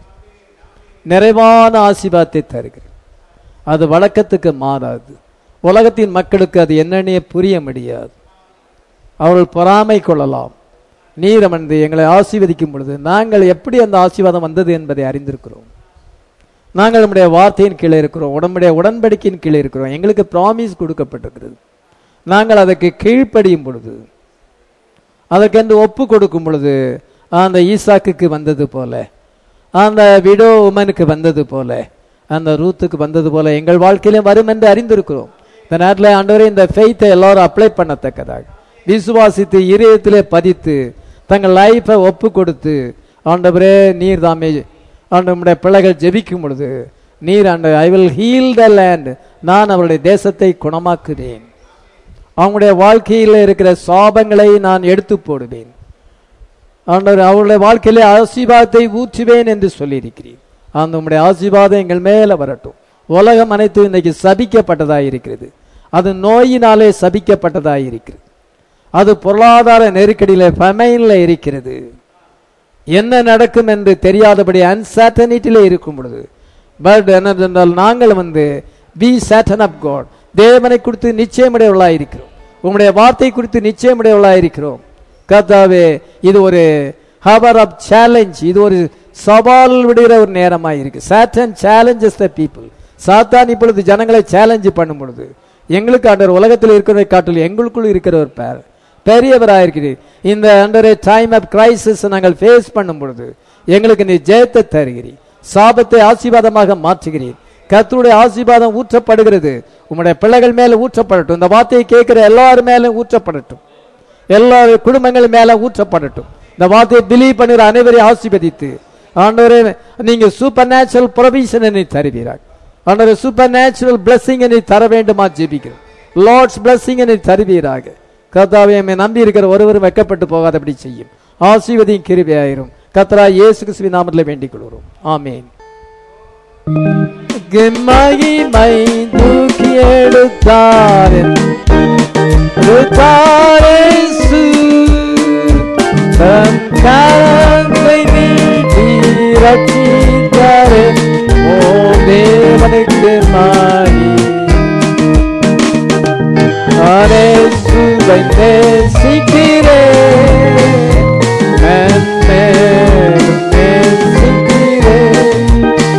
[SPEAKER 1] நிறைவான ஆசீர்வாதத்தை தருகிறேன் அது வழக்கத்துக்கு மாறாது உலகத்தின் மக்களுக்கு அது என்னன்னே புரிய முடியாது அவர்கள் பொறாமை கொள்ளலாம் நீர் அமர்ந்து எங்களை ஆசீர்வதிக்கும் பொழுது நாங்கள் எப்படி அந்த ஆசீர்வாதம் வந்தது என்பதை அறிந்திருக்கிறோம் நாங்கள் நம்முடைய வார்த்தையின் கீழே இருக்கிறோம் உடம்புடைய உடன்படிக்கையின் கீழே இருக்கிறோம் எங்களுக்கு ப்ராமிஸ் கொடுக்கப்பட்டிருக்கிறது நாங்கள் அதற்கு கீழ்ப்படியும் பொழுது அதற்கென்று ஒப்பு கொடுக்கும் பொழுது அந்த ஈசாக்குக்கு வந்தது போல அந்த விடோ உமனுக்கு வந்தது போல அந்த ரூத்துக்கு வந்தது போல எங்கள் வாழ்க்கையிலும் வரும் என்று அறிந்திருக்கிறோம் இந்த நேரத்தில் ஆண்டவரே இந்த ஃபெய்த்தை எல்லாரும் அப்ளை பண்ணத்தக்கதாக விசுவாசித்து இதயத்திலே பதித்து தங்கள் லைஃபை ஒப்பு கொடுத்து ஆண்டவரே நீர் தாமே ஆண்டவருடைய பிள்ளைகள் ஜெபிக்கும் பொழுது நீர் ஆண்ட I will heal the land நான் அவருடைய தேசத்தை குணமாக்குவேன் அவங்களுடைய வாழ்க்கையில் இருக்கிற சாபங்களை நான் எடுத்து போடுவேன் ஆண்டவர் அவருடைய வாழ்க்கையிலே ஆசீர்வாதத்தை ஊற்றுவேன் என்று சொல்லியிருக்கிறேன் அந்த உம்முடைய ஆசீர்வாதம் எங்கள் மேல வரட்டும் உலகம் அனைத்தும் இன்னைக்கு சபிக்கப்பட்டதாக இருக்கிறது அது நோயினாலே சபிக்கப்பட்டதாக இருக்கிறது அது பொருளாதார நெருக்கடியில ஃபமைன்ல இருக்கிறது என்ன நடக்கும் என்று தெரியாதபடி அன்சர்டனிட்டியில இருக்கும் பொழுது பட் என்னதென்றால் நாங்கள் வந்து பி சேட்டன் ஆஃப் காட் தேவனை குறித்து நிச்சயமுடையவர்களாக இருக்கிறோம் உங்களுடைய வார்த்தை குறித்து நிச்சயமுடையவர்களாக இருக்கிறோம் கர்த்தாவே இது ஒரு ஹவர் ஆஃப் சேலஞ்ச் இது ஒரு சவால் விடுகிற ஒரு நேரமாக இருக்கு சாட்டன் சேலஞ்சஸ் த பீப்புள் சாத்தான் இப்பொழுது ஜனங்களை சேலஞ்சு பண்ணும் பொழுது எங்களுக்கு அண்டர் உலகத்தில் இருக்கிறதை காட்டில் எங்களுக்குள் இருக்கிற ஒரு பேர் பெரியவராக இருக்கிறது இந்த அண்டர் டைம் ஆஃப் கிரைசிஸ் நாங்கள் ஃபேஸ் பண்ணும் பொழுது எங்களுக்கு நீ ஜெயத்தை தருகிறீர் சாபத்தை ஆசீர்வாதமாக மாற்றுகிறீர் கர்த்தருடைய ஆசீர்வாதம் ஊற்றப்படுகிறது உம்முடைய பிள்ளைகள் மேல ஊற்றப்படட்டும் இந்த வார்த்தையை கேட்கிற எல்லாரும் மேலும் ஊற்றப்படட்டும் எல்லா குடும்பங்கள் மேல ஊற்றப்படட்டும் இந்த வார்த்தையை பிலீவ் பண்ணுகிற அனைவரையும் ஆசீர்வதித்து ஆண்டவரே நீங்க சூப்பர் நேச்சுரல் ப்ரொவிஷன் என்னை தருவீராக ஆண்டவரே சூப்பர் நேச்சுரல் பிளஸிங் என்னை தர வேண்டுமா ஜெபிக்கிறேன் லார்ட்ஸ் பிளஸிங் என்னை தருவீராக கர்த்தாவை எம்மை நம்பி இருக்கிற ஒருவரும் வெக்கப்பட்டு போகாதபடி செய்யும் ஆசீர்வதியும் கிருபையாயிரும் கர்த்தரா இயேசு கிறிஸ்துவின் நாமத்தில் வேண்டிக் கொள்கிறோம் ஆமேன் மகிமை தூக்கி எடுத்தார் எடுத்தாரேசு தம் கரங்களை நீட்டி ரட்சித்தாரே ஓ தேவனுக்கு மாறி உம்மை நேசிக்கிறேன் மென்மேலும் நேசிக்கிறேன்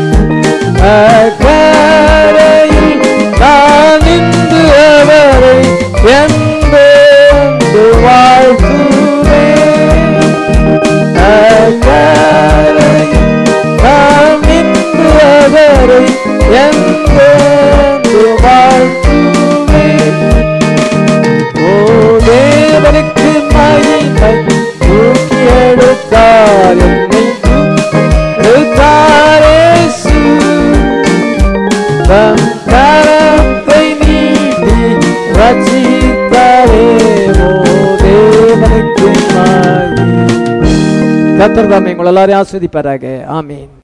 [SPEAKER 1] அக்கரையில் நான் நின்று அவரை என்பது வாழ்த்துவேன் அக்கரையில் நான் நின்று அவரை என்பது வாழ்த்துவேன் ஓ தேவனுக்கு மகிமை தூக்கி எடுத்தார் என்னை எடுத்தாரேசு தம் கரத்தை நீட்டி ரசித்தாரே ஓ தேவனுக்கு மகிமை கத்தர் தாமே உங்கள் எல்லாரையும் ஆஸ்வதிப்பாராக ஆமீன்